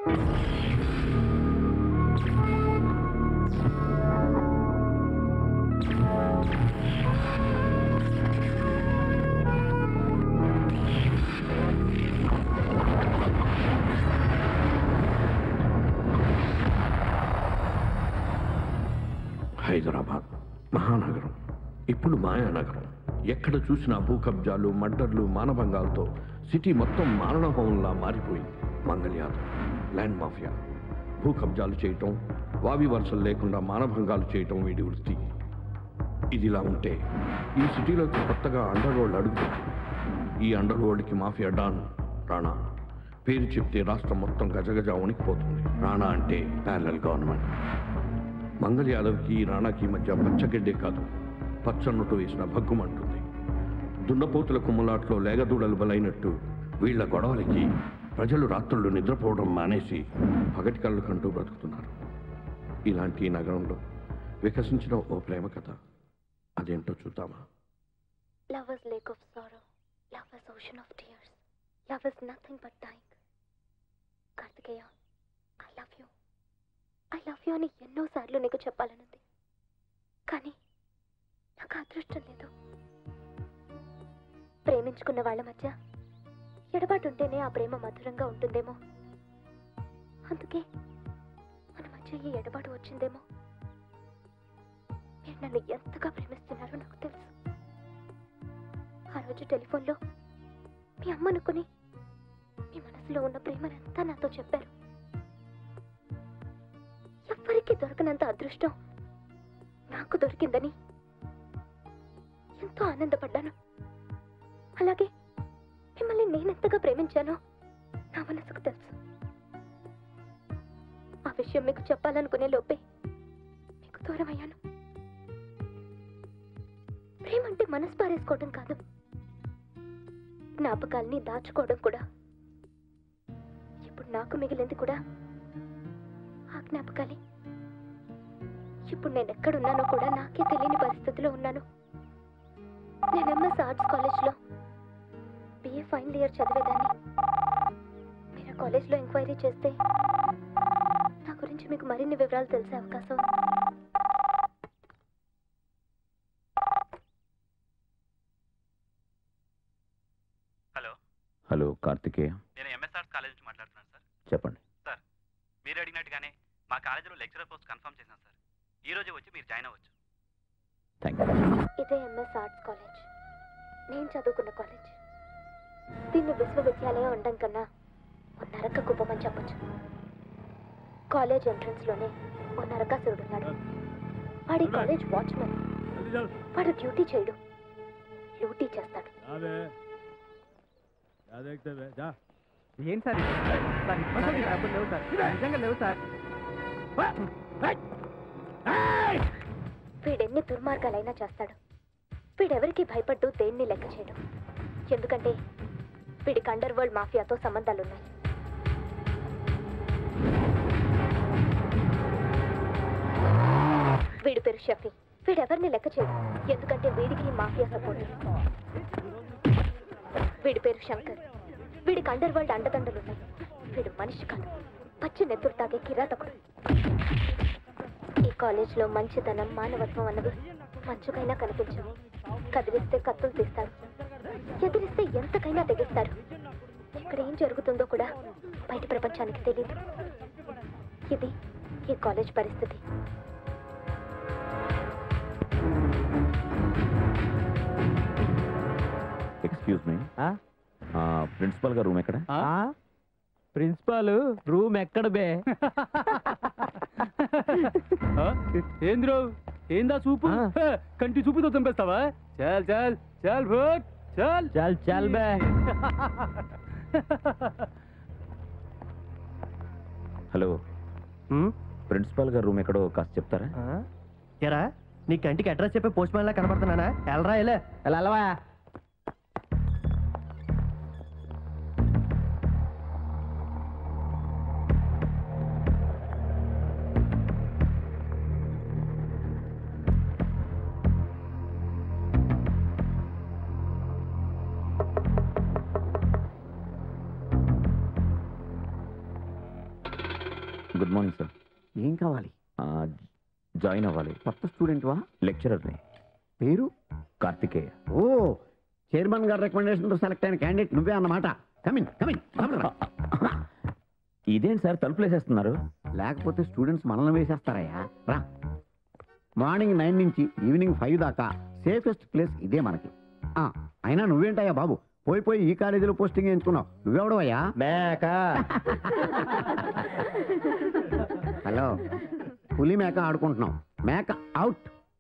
హైదరాబాద్ మహానగరం ఇప్పుడు మాయానగరం ఎక్కడ చూసినా భూ కబ్జాలు మర్డర్లు మానభంగాలతో సిటీ మొత్తం మారణహోమంలా మారిపోయింది మంగళ్ యాదవ్ ల్యాండ్ మాఫియా భూ కబ్జాలు చేయటం వావి వరుసలు లేకుండా మానభంగాలు చేయటం వీడి వృత్తి ఇదిలా ఉంటే ఈ సిటీలోకి కొత్తగా అండర్ వరల్డ్ అడుగుతుంది ఈ అండర్ వరల్డ్కి మాఫియా డాన్ రాణా పేరు చెప్తే రాష్ట్రం మొత్తం గజగజ వణికిపోతుంది రాణా అంటే ప్యారలల్ గవర్నమెంట్ మంగళ యాదవ్కి రాణాకి మధ్య పచ్చగడ్డే కాదు పచ్చన్నట్టు వేసిన భగ్గుమంటుంది దున్నపోతుల కుమ్మలాట్లో లేగదూడలు బలైనట్టు వీళ్ళ గొడవలకి ప్రజలు రాత్రులు నిద్రపోవడం మానేసి పగటి కళ్ళు కంటూ బ్రతుకుతున్నారు ఇలాంటి ఈ నగరంలో వికసించిన ఓ ప్రేమ కథ అదేంటో చూద్దామా Love is lake of sorrow. Love is ocean of tears. Love is nothing but dying. Karthikeya I love you I love you అని ఎన్నోసార్లు నీకు చెప్పాలనుంది కానీ నాకు అదృష్టం లేదు ప్రేమించుకున్న వాళ్ళ మధ్య ఎడబాటు ఉంటేనే ఆ ప్రేమ మధురంగా ఉంటుందేమో అందుకే మన మధ్య ఈ ఎడబాటు వచ్చిందేమో మీరు నన్ను ఎంతగా ప్రేమిస్తున్నారో నాకు తెలుసు ఆ రోజు టెలిఫోన్లో మీ అమ్మ అనుకుని మీ మనసులో ఉన్న ప్రేమనంతా నాతో చెప్పారు ఎవ్వరికి దొరకనంత అదృష్టం నాకు దొరికిందని ఎంతో ఆనందపడ్డాను అలాగే మిమ్మల్ని నేనెంతగా ప్రేమించానో నా మనసుకు తెలుసు ఆ విషయం మీకు చెప్పాలనుకునే లోపే మీకు దూరం అయ్యాను ప్రేమ అంటే మనసు పారేసుకోవడం కాదు జ్ఞాపకాల్ని దాచుకోవడం కూడా ఇప్పుడు నాకు మిగిలింది కూడా ఆ జ్ఞాపకాలే ఇప్పుడు నేను ఎక్కడున్నానో కూడా నాకే తెలియని పరిస్థితిలో ఉన్నాను నేను ఎంఎస్ ఆర్ట్స్ కాలేజ్లో బిఏ ఫైనల్ ఇయర్ చదివేదాన్ని మీరు ఆ కాలేజ్లో ఎంక్వైరీ చేస్తే నా గురించి మీకు మరిన్ని వివరాలు తెలిసే అవకాశం ఉంది హలో హలో కార్తికేయ నేను ఎంఎస్ఆర్స్ కాలేజ్ నుంచి మాట్లాడుతున్నాను సార్ చెప్పండి మీరు అడిగినట్టుగానే మా కాలేజీలో లెక్చరర్ పోస్ట్ కన్ఫర్మ్ చేశాను సార్ ఈ రోజే వచ్చి మీరు జాయిన్ అవ్వచ్చు థ్యాంక్ యూ ఇదే ఎంఎస్ ఆర్ట్స్ కాలేజ్ నేను చదువుకున్న కాలేజ్ దీన్ని విశ్వవిద్యాలయం అనడం కన్నా ఓ నరక కుప్పమని చెప్పొచ్చు కాలేజ్ ఎంట్రన్స్ లోనే ఓ నరకాసురుడు ఉన్నాడు వాడి కాలేజ్ వాచ్మెన్ వాడు డ్యూటీ చేయడు డ్యూటీ చేస్తాడు ఏం సార్ ఇది? సార్ ఇప్పటికీ డబ్బులు లేవు సార్ నిజంగా లేవు సార్ వీడెన్ని దుర్మార్గాలైనా చేస్తాడు వీడెవరికి భయపడ్డు దేన్ని లెక్క చేయడు ఎందుకంటే వీడికి అండర్ వరల్డ్ మాఫియాతో సంబంధాలున్నాయి వీడి పేరు షఫీ వీడెవరిని లెక్క చేయడు ఎందుకంటే వీడికి మాఫియా సపోర్ట్ వీడి పేరు శంకర్ వీడికి అండర్ వరల్డ్ అండదండలున్నాయి వీడు మనిషి కాదు పచ్చి నెత్తురు తాగే కిరాతకుడు ఈ కాలేజ్లో మంచితనం మానవత్వం అన్నవి మంచుకైనా కనిపించవు కదిలిస్తే కత్తులు తీస్తారు ఎదిరిస్తే ఎంతకైనా తెగిస్తారు ఇక్కడ ఏం జరుగుతుందో కూడా బయట ప్రపంచానికి తెలియదు ఇది ఈ కాలేజ్ పరిస్థితి ఎక్స్క్యూజ్ మీ ప్రిన్సిపల్ గారు రూమ్ ఎక్కడ ప్రిన్సిపాల్ రూమ్ ఎక్కడ బే ఏంద్రో ఏందా చూపు హే, కంటి చూపుతో చంపేస్తావా చాల్ చాల్ చాల్ భూట్ చాల్ చాల్ చాల్ బే హలో ప్రిన్సిపల్ గారు రూమ్ ఎక్కడో కాస్త చెప్తారా ఎరా నీ కంటికి అడ్రస్ చెప్పే పోస్ట్ మ్యాన్ లా కనబడుతున్నానా ఎలరా ఎలే ఎలా అలవా గుడ్ మార్నింగ్ సార్ ఏం కావాలి జాయిన్ అవ్వాలి కొత్త స్టూడెంట్వా లెక్చరర్ని పేరు కార్తికేయ ఓ చైర్మన్ గారి రికమెండేషన్తో సెలెక్ట్ అయిన క్యాండిడేట్ నువ్వే అన్నమాట కమిన్ కమిన్ ఇదేంటి సార్ తలుపులు వేసేస్తున్నారు లేకపోతే స్టూడెంట్స్ మనల్ని వేసేస్తారయ్యా రా మార్నింగ్ నైన్ నుంచి ఈవినింగ్ ఫైవ్ దాకా సేఫెస్ట్ ప్లేస్ ఇదే మనకి ఆ, అయినా నువ్వేంటయ్యా బాబు పోయి పోయి ఈ కాలేజీలో పోస్టింగ్ వేయించుకున్నావు నువ్వెవడవయ్యా మేక హలో పులి మేక ఆడుకుంటున్నాం మేక అవుట్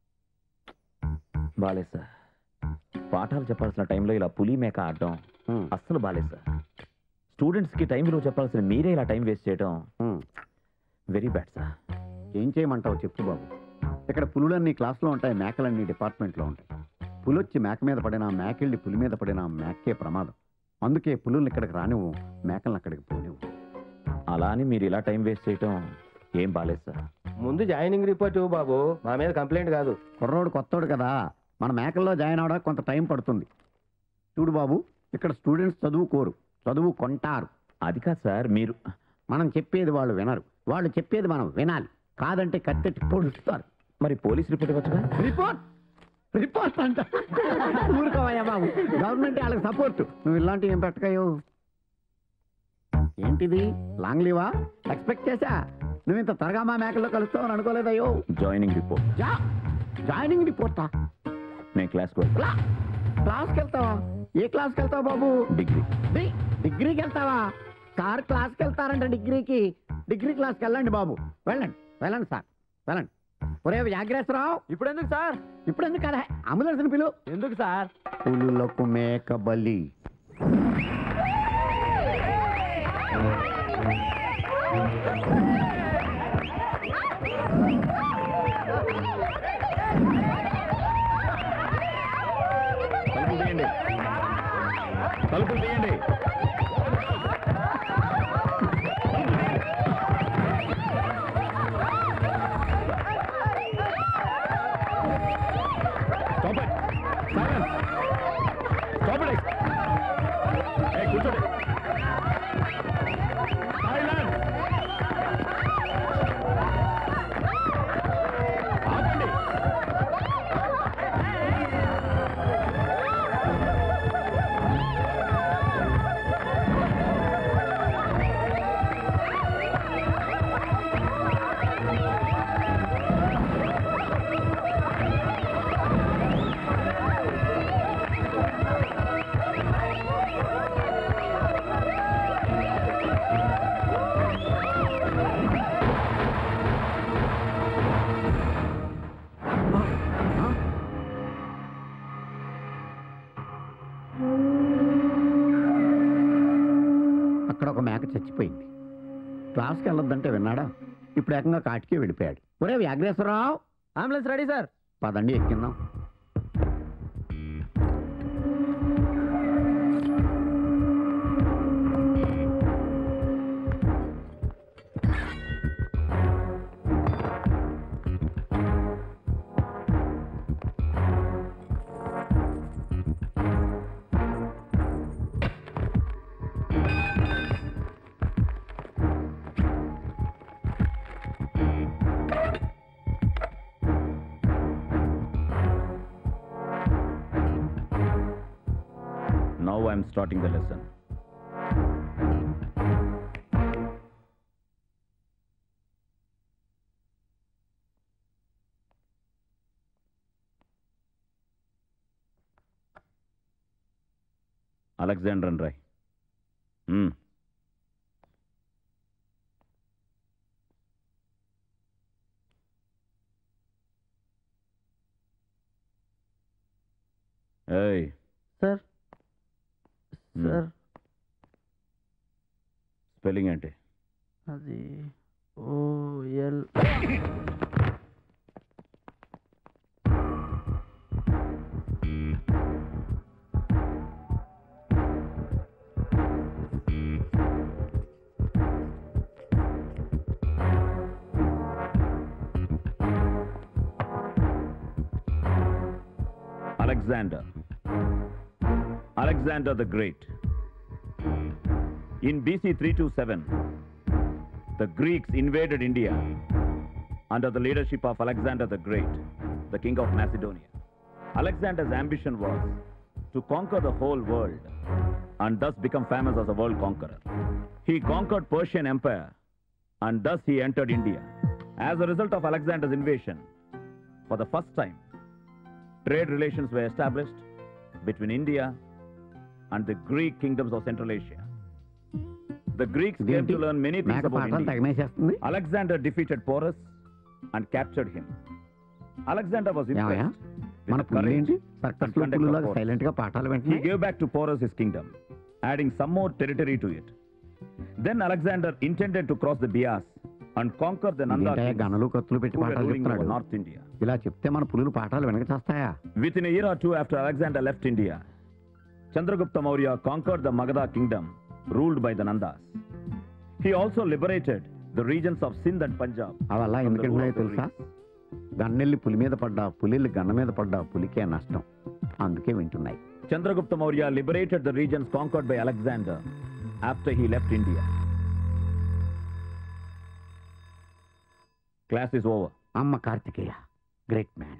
బాలేదు సార్ పాఠాలు చెప్పాల్సిన టైంలో ఇలా పులి మేక ఆడడం అస్సలు బాలేదు సార్ స్టూడెంట్స్కి టైం విలువ చెప్పాల్సిన మీరే ఇలా టైం వేస్ట్ చేయడం వెరీ బ్యాడ్ సార్ ఏం చేయమంటావు చెప్పు బాబు ఇక్కడ పులులన్నీ క్లాస్లో ఉంటాయి మేకలన్నీ డిపార్ట్మెంట్లో ఉంటాయి పులొచ్చి మేక మీద పడినా మేకెళ్ళి పులి మీద పడినా మేకే ప్రమాదం అందుకే పులుల్ని ఇక్కడికి రానివ్వు మేకల్ని అక్కడికి పోనివ్వు అలా అని మీరు ఇలా టైం వేస్ట్ చేయడం ఏం బాలేదు సార్ ముందు జాయినింగ్ రిపోర్ట్ ఇవ్వు బాబు మా మీద కంప్లైంట్ కాదు కుర్రోడు కొత్తోడు కదా మన మేకల్లో జాయిన్ అవడానికి కొంత టైం పడుతుంది చూడు బాబు ఇక్కడ స్టూడెంట్స్ చదువుకోరు చదువు కొంటారు అది కాదు సార్ మీరు మనం చెప్పేది వాళ్ళు వినరు వాళ్ళు చెప్పేది మనం వినాలి కాదంటే కత్తెట్టి పొడుస్తారు మరి పోలీస్ రిపోర్ట్ ఇవ్వచ్చుగా రిపోర్ట్ రిపోర్ట్ అంట ఊరుకోవయ్యా బాబు గవర్నమెంట్ వాళ్ళకి సపోర్ట్ నువ్వు ఇలాంటివి ఏం పెట్టకాయో ఏంటిది లాంగ్ లీవా ఎక్స్పెక్ట్ చేశా నువ్వు ఇంత త్వరగా మా మేకల్లో కలుస్తావని అనుకోలేదయ్యో జాయినింగ్ రిపోర్ట్ జా జాయినింగ్ రిపోర్టా నేను క్లాస్కి వెళ్తాను క్లా క్లాస్కి వెళ్తావా ఏ క్లాస్కి వెళ్తావు బాబు డిగ్రీ డి- డిగ్రీకి వెళ్తావా సార్ క్లాస్కి వెళ్తారంట డిగ్రీకి డిగ్రీ క్లాస్కి వెళ్ళండి బాబు వెళ్ళండి వెళ్ళండి సార్ వెళ్ళండి ఒరే వ్యాఘ్రేశ్వరరావు ఇప్పుడు ఎందుకు సార్ ఇప్పుడు ఎందుకు కదా అంబులెన్స్ పిలు ఎందుకు సార్ పులులకు మేక బలి తలుపులు తీయండి తలుపులు తీయండి Stop it. Silence. Stop it. Hey, కూర్చోండి. Silence. ఆగండి. అక్కడ ఒక మేక చచ్చిపోయింది క్లాస్కి వెళ్ళొద్దంటే విన్నాడా ఇప్పుడు ఏకంగా కాటికే వెళ్ళిపోయాడు ఒరే వ్యాఘ్రేశ్వరరావు అంబులెన్స్ రెడీ సార్ పదండి ఎక్కిందాం Now I am starting the lesson. Alexander and Rai. Hmm. Hey. Sir Hmm. Spelling ఏంటి అది ఓ L Alexander. Alexander the Great. In BC 327, the Greeks invaded India under the leadership of Alexander the Great, the king of Macedonia. Alexander's ambition was to conquer the whole world and thus become famous as a world conqueror. He conquered Persian Empire and thus he entered India. As a result of Alexander's invasion, for the first time, trade relations were established between India and the Greek kingdoms of Central Asia. The Greeks came ఇదేంటి to learn many things మేక about పాఠాలు India. తగమేసేస్తుంది Alexander defeated Porus and captured him. Alexander was ఏమయ్యా impressed with మన the పుల్లు courage ఏంటి and circus లో conduct of పుల్లులాగా Porus. సైలెంట్ గా పాఠాలు He వెంటనే gave back to Porus his kingdom, adding some more territory to it. Then Alexander intended to cross the Bias and conquer the Nanda ఏంటయ్యా kings గనులు కత్తులు పెట్టి who were పాఠాలు ruling over చెప్తున్నాడు North India. ఇలా చెప్తే మన పులులు పాఠాలు వెనక చేస్తాయా Within a year or two after Alexander left India, Chandragupta Maurya conquered the Magadha kingdom ruled by the Nandas. He also liberated the regions of Sindh and Punjab. అవల్లా from the rule ఎందుకంటున్నాయో of the తెలుసా Greeks. గన్నెల్లి పులి మీద పడ్డా పులిల్లి గన్న మీద పడ్డా పులికే నష్టం అందుకే వింటున్నాయి Chandragupta Maurya liberated the regions conquered by Alexander after he left India. Class is over. అమ్మ కార్తికేయ గ్రేట్ మ్యాన్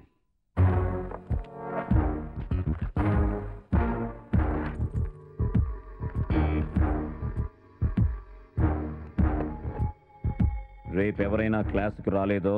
రేపు ఎవరైనా క్లాస్కి రాలేదో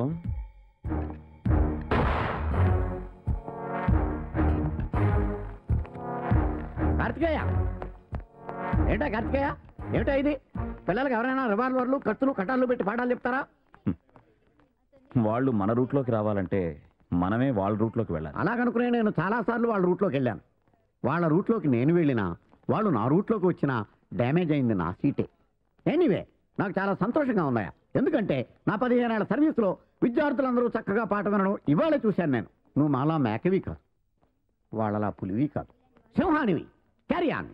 కార్తికేయ ఏంటా కార్తికేయ ఏమిటా ఇది పిల్లలకి ఎవరైనా రివాల్వర్లు కత్తులు కటార్లు పెట్టి పాఠాలు చెప్తారా వాళ్ళు మన రూట్లోకి రావాలంటే మనమే వాళ్ళ రూట్లోకి వెళ్ళాలి అలాగనుకునే నేను చాలాసార్లు వాళ్ళ రూట్లోకి వెళ్ళాను వాళ్ళ రూట్లోకి నేను వెళ్ళినా వాళ్ళు నా రూట్లోకి వచ్చినా డ్యామేజ్ అయింది నా సీటే ఎనీవే నాకు చాలా సంతోషంగా ఉన్నాయా ఎందుకంటే నా పదిహేనేళ్ల సర్వీస్లో విద్యార్థులందరూ చక్కగా పాట వినడం ఇవాళే చూశాను నేను నువ్వు మాలా మేకవి కాదు వాళ్ళలా పులివి కాదు సింహానివి క్యారీ ఆన్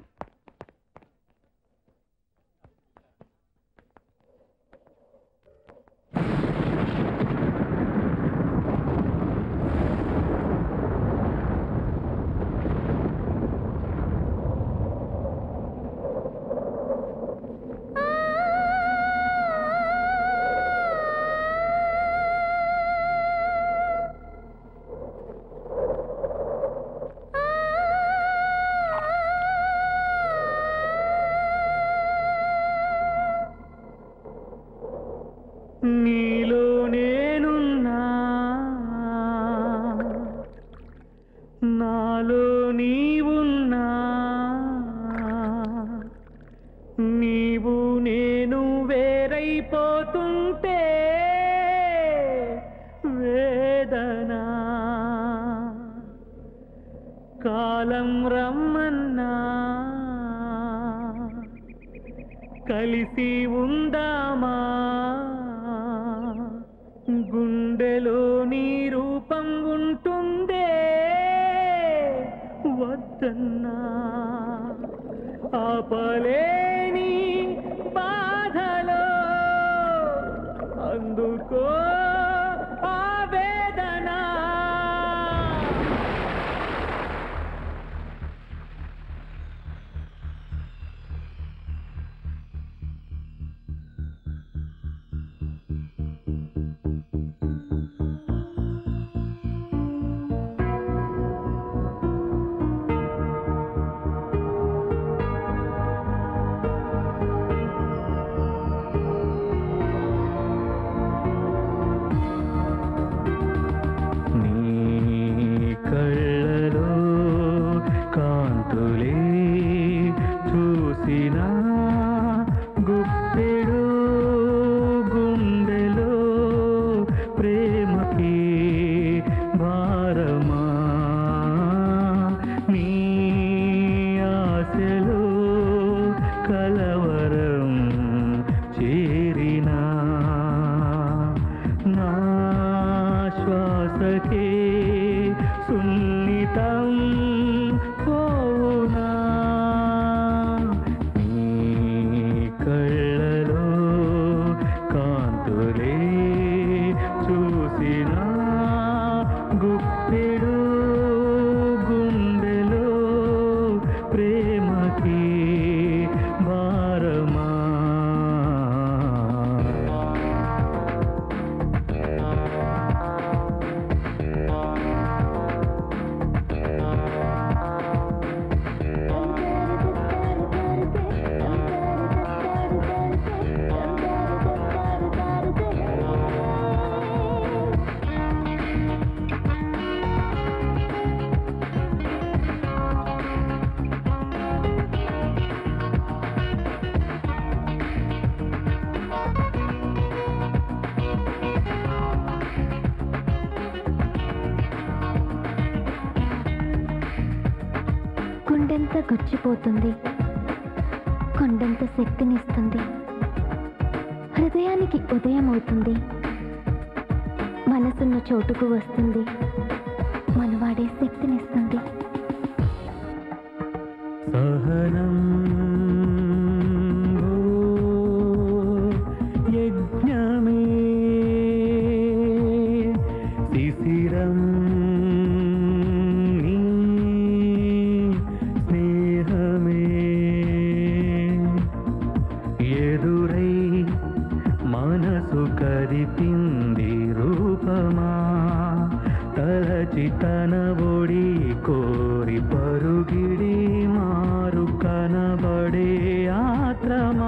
నీలో నేనున్నా నాలో నీవున్నా నీవు నేను వేరైపోతుంటే వేదనా కాలం రమ్మన్నా కలిసి ఉందామా గుండెలో నీ రూపం ఉంటుందే వద్దన్నా ఆపలేని బాధలో అందుకో ఆవేదన ఆ గడిచిపోతుంది కొండంత శక్తినిస్తుంది హృదయానికి ఉదయం అవుతుంది మనసున్న చోటుకు వస్తుంది మనవాడే శక్తినిస్తుంది సహనం యజ్ఞమే శిశిరం నీ స్నేహమే ఎదురై మనసు కరిపింది రూపమా తలచి తన ఒడి కోరి పరుగిడి మారు కనబడే ఆత్రమా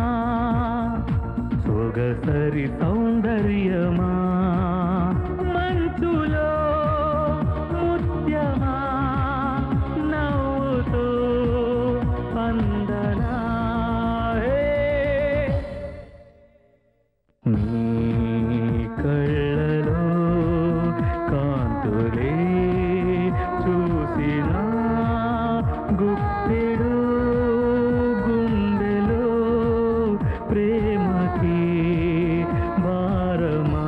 సొగసరి సౌందర్యమా మంచులో ముత్యమా నవ్వుతూ అందనా హే. నీ కళ్ళలో కాంతులే చూసిన గుప్పెడు గుండెలో ప్రేమకి భారమా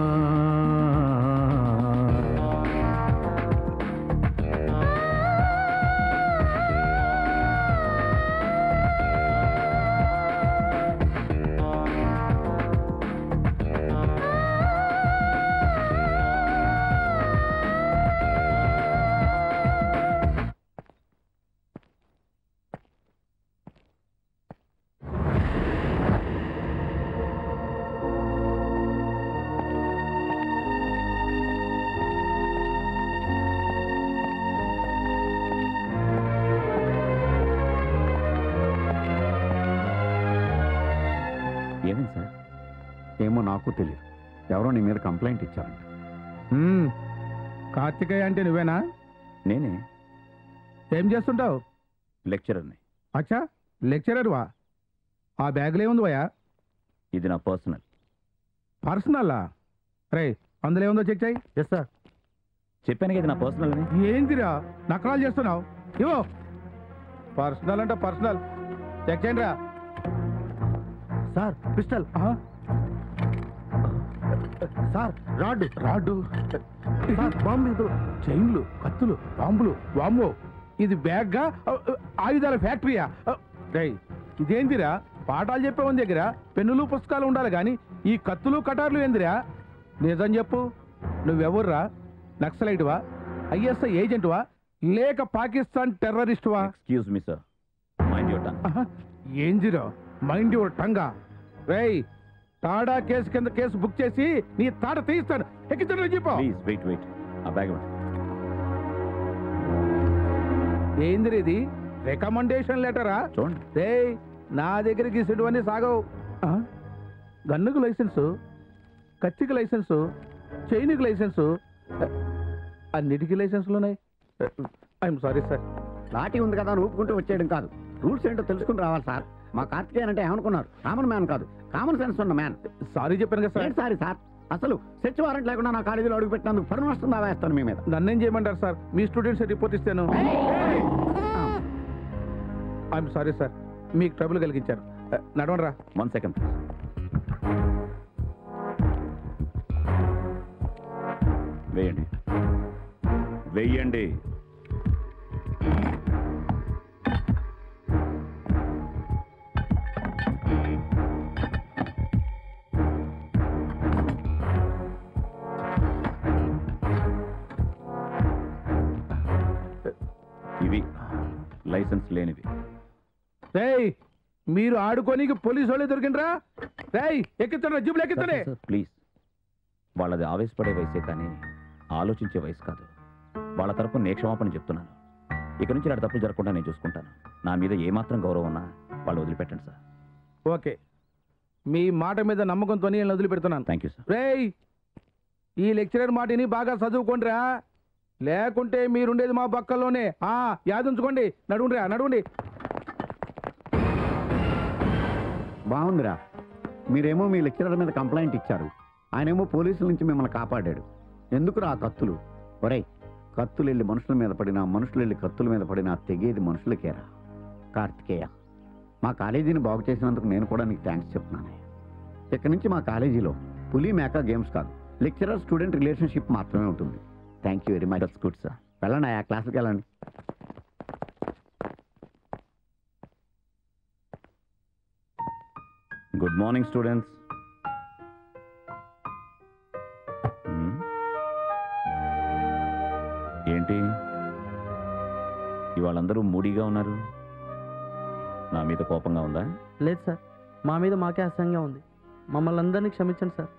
ఏమైంది సార్ ఏమో నాకు తెలియదు ఎవరో నీ మీద కంప్లైంట్ ఇచ్చారంట కార్తికేయ అంటే నువ్వేనా నేనే ఏం చేస్తుంటావు లెక్చరర్ని అచ్చా లెక్చరర్ వా ఆ బ్యాగ్లో ఏముంది వయా ఇది నా పర్సనల్ పర్సనల్లా రే అందులో ఏముందో చెక్ చేయి ఎస్ సార్ చెప్పాను కదా ఇది నా పర్సనల్ అని ఏందిరా నకరాలు చేస్తున్నావు ఇవో పర్సనల్ అంటే పర్సనల్ చెక్ చేయండి రా sir pistol sir rod rod sir, bomb ఇది. చైన్లు కత్తులు బాంబులు వామ్మో ఇది బ్యాగ్గా అ, అ, ఆయుధాల ఫ్యాక్టరీయా అ, రేయ్ ఇదేందిరా పాఠాలు చెప్పేవని దగ్గర పెన్నులు పుస్తకాలు ఉండాలి కానీ ఈ కత్తులు కటార్లు ఏందిరా నిజం చెప్పు నువ్వెవర్రా నక్సలైట్వా ఐఎస్ఐ ఏజెంట్వా లేక పాకిస్తాన్ టెర్రరిస్ట్వా excuse me sir mind your tongue ఆహా, ఏందిరా మైండ్ యువర్ టంగా రేయ్ టాడా కేసు కింద కేసు బుక్ చేసి నీ తాట తీయిస్తాను ఎక్కించడం చెప్పు ప్లీజ్ వెయిట్ వెయిట్ ఆ బ్యాగ్ ఏందిరా ఇది రికమెండేషన్ లెటరా చూడండి రేయ్ నా దగ్గరికి ఇసుడువన్నీ సాగవు ఆ? గన్నుకు లైసెన్సు కత్తికి లైసెన్సు చైన్కి లైసెన్సు అన్నిటికీ లైసెన్సులు ఉన్నాయి ఐఎమ్ సారీ సార్ లాఠీ ఉంది కదా అని ఊపుకుంటూ వచ్చేయడం కాదు రూల్స్ ఏంటో తెలుసుకుని రావాలి సార్ మా కార్తికేయన్ అంటే ఏమనుకున్నారు కామన్ మ్యాన్ కాదు కామన్ సెన్స్ ఉన్న మ్యాన్ సారీ చెప్పాను కదా సార్ ఏంటి సారీ సార్ అసలు సెర్చ్ వారెంట్ లేకుండా నా కాలేజీలో అడుగు పెట్టినందుకు పరువు నష్టం వేస్తాను మీ మీద నన్నేం చేయమంటారు సార్ మీ స్టూడెంట్స్ రిపోర్ట్ ఇస్తాను ఐఎమ్ సారీ సార్ మీకు ట్రబుల్ కలిగించాను నడవండి రా వన్ సెకండ్ వేయండి వేయండి ఇవి లైసెన్స్ లేనివి రేయ్ మీరు ఆడుకోనికి పోలీసు వాళ్ళే దొరికిండ్రా రేయ్ ఎక్కిస్తాను జిబులు ఎక్కిస్తానే ప్లీజ్ వాళ్ళది ఆవేశపడే వయసే కానీ ఆలోచించే వయసు కాదు వాళ్ళ తరపు నే క్షమాపణ చెప్తున్నాను ఇక నుంచి ఇలాంటి తప్పులు జరగకుండా నేను చూసుకుంటాను నా మీద ఏమాత్రం గౌరవం ఉన్నా వాళ్ళు వదిలిపెట్టండి సార్ ఓకే మీ మాట మీద నమ్మకంతో నేను వదిలిపెడుతున్నాను థ్యాంక్ యూ సార్ రేయ్ ఈ లెక్చరర్ మాటిని బాగా చదువుకోండిరా లేకుంటే మీరుండేది మా పక్కల్లోనే ఆ యాదుంచుకోండి నడువుండ్రా నడువుండి బాగుందిరా మీరేమో మీ లెక్చరర్ మీద కంప్లైంట్ ఇచ్చారు ఆయనేమో పోలీసుల నుంచి మిమ్మల్ని కాపాడాడు ఎందుకురా ఆ కత్తులు ఒరేయ్ కత్తులు వెళ్ళి మనుషుల మీద పడినా మనుషులు వెళ్ళి కత్తుల మీద పడినా తెగేది మనుషులకేరా కార్తికేయ మా కాలేజీని బాగు చేసినందుకు నేను కూడా నీకు థ్యాంక్స్ చెప్తున్నాను ఇక్కడి నుంచి మా కాలేజీలో పులి మేక గేమ్స్ కాదు లెక్చరర్ స్టూడెంట్ రిలేషన్షిప్ మాత్రమే ఉంటుంది thank you very much that's good sir వెళ్ళండి ఆ క్లాస్కి వెళ్ళండి గుడ్ మార్నింగ్ స్టూడెంట్స్ ఏంటి ఇవాళందరూ మూడీగా ఉన్నారు నా మీద కోపంగా ఉందా లేదు సార్ మా మీద మాకే అసహ్యంగా ఉంది మమ్మల్ని అందరినీ క్షమించండి సార్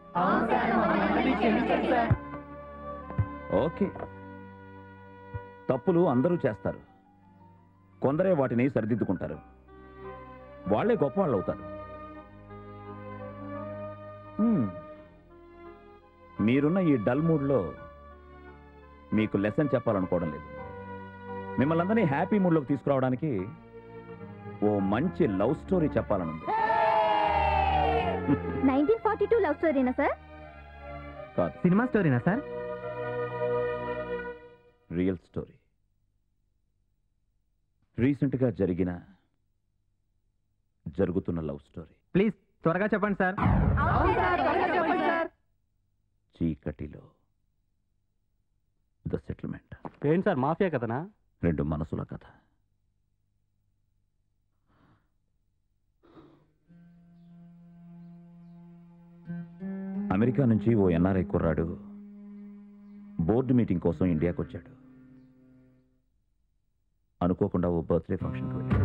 ఓకే తప్పులు అందరూ చేస్తారు కొందరే వాటిని సరిదిద్దుకుంటారు వాళ్ళే గొప్పవాళ్ళు అవుతారు హ్మ్. మీరున్న ఈ డల్ మూడ్లో మీకు లెసన్ చెప్పాలనుకోవడం లేదు మిమ్మల్ని అందరినీ హ్యాపీ మూడ్లోకి తీసుకురావడానికి ఓ మంచి లవ్ స్టోరీ చెప్పాలనుంది నైన్టీన్ ఫార్టీ టూ లవ్ స్టోరీనా సార్ కాదు సినిమా స్టోరీనా సార్ రియల్ స్టోరీ రీసెంట్గా జరిగిన జరుగుతున్న లవ్ స్టోరీ ప్లీజ్ త్వరగా చెప్పండి సార్ చీకటిలో ద సెటిల్మెంట్ ఏంటి సార్ మాఫియా కదనా రెండు మనసుల కథ అమెరికా నుంచి ఓ ఎన్ఆర్ఐ కుర్రాడు బోర్డు మీటింగ్ కోసం ఇండియాకి వచ్చాడు అనుకోకుండా ఓ బర్త్డే ఫంక్షన్కి వెళ్ళాడు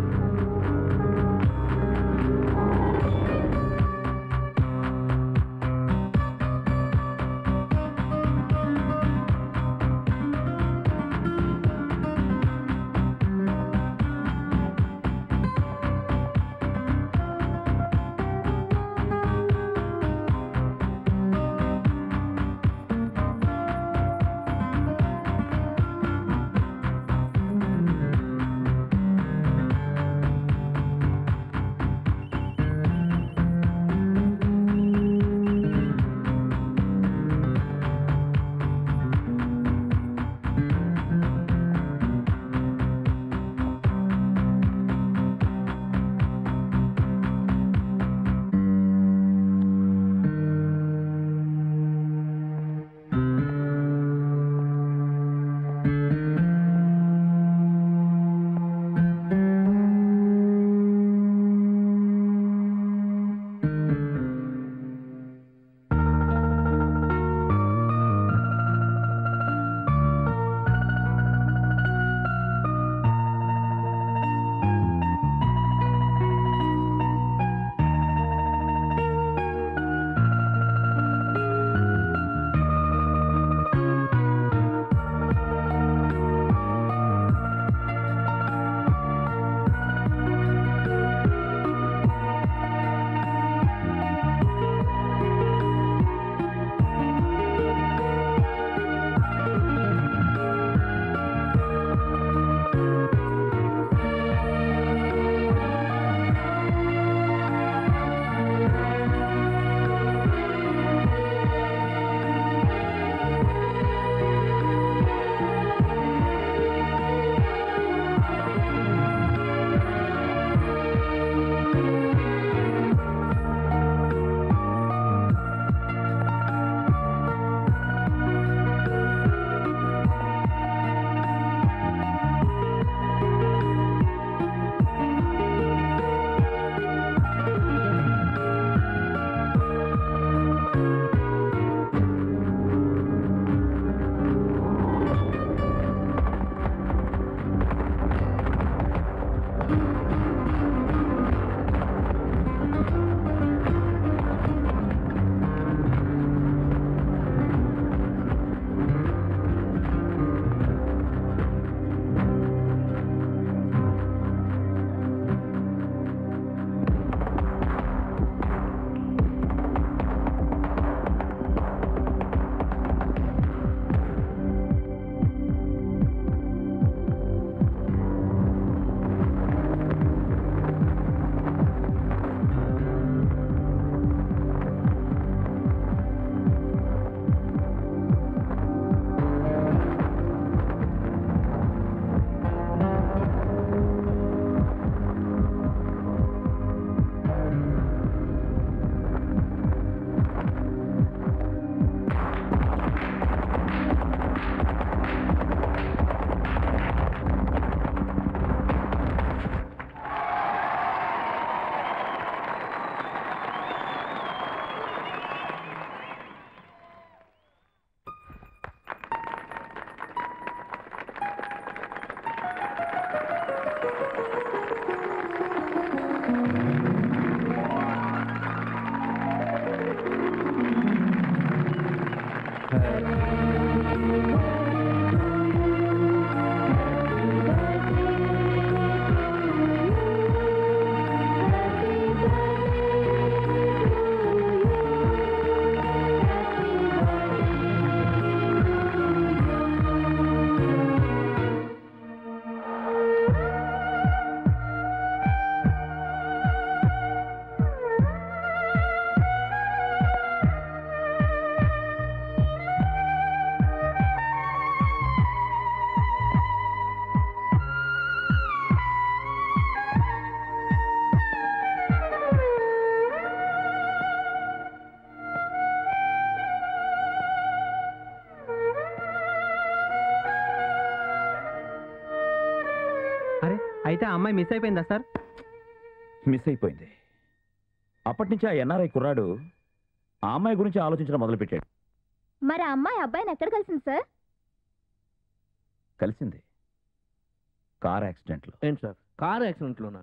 అయితే ఆ అమ్మాయి మిస్ అయిపోయిందా సార్ మిస్ అయిపోయింది అప్పటి నుంచి ఆ ఎన్ఆర్ఐ కుర్రాడు ఆ అమ్మాయి గురించి ఆలోచించడం మొదలుపెట్టాడు మరి ఆ అమ్మాయి అబ్బాయిని ఎక్కడ కలిసింది సార్ కలిసింది కార్ యాక్సిడెంట్లో ఏంటి సార్ కార్ యాక్సిడెంట్లోనా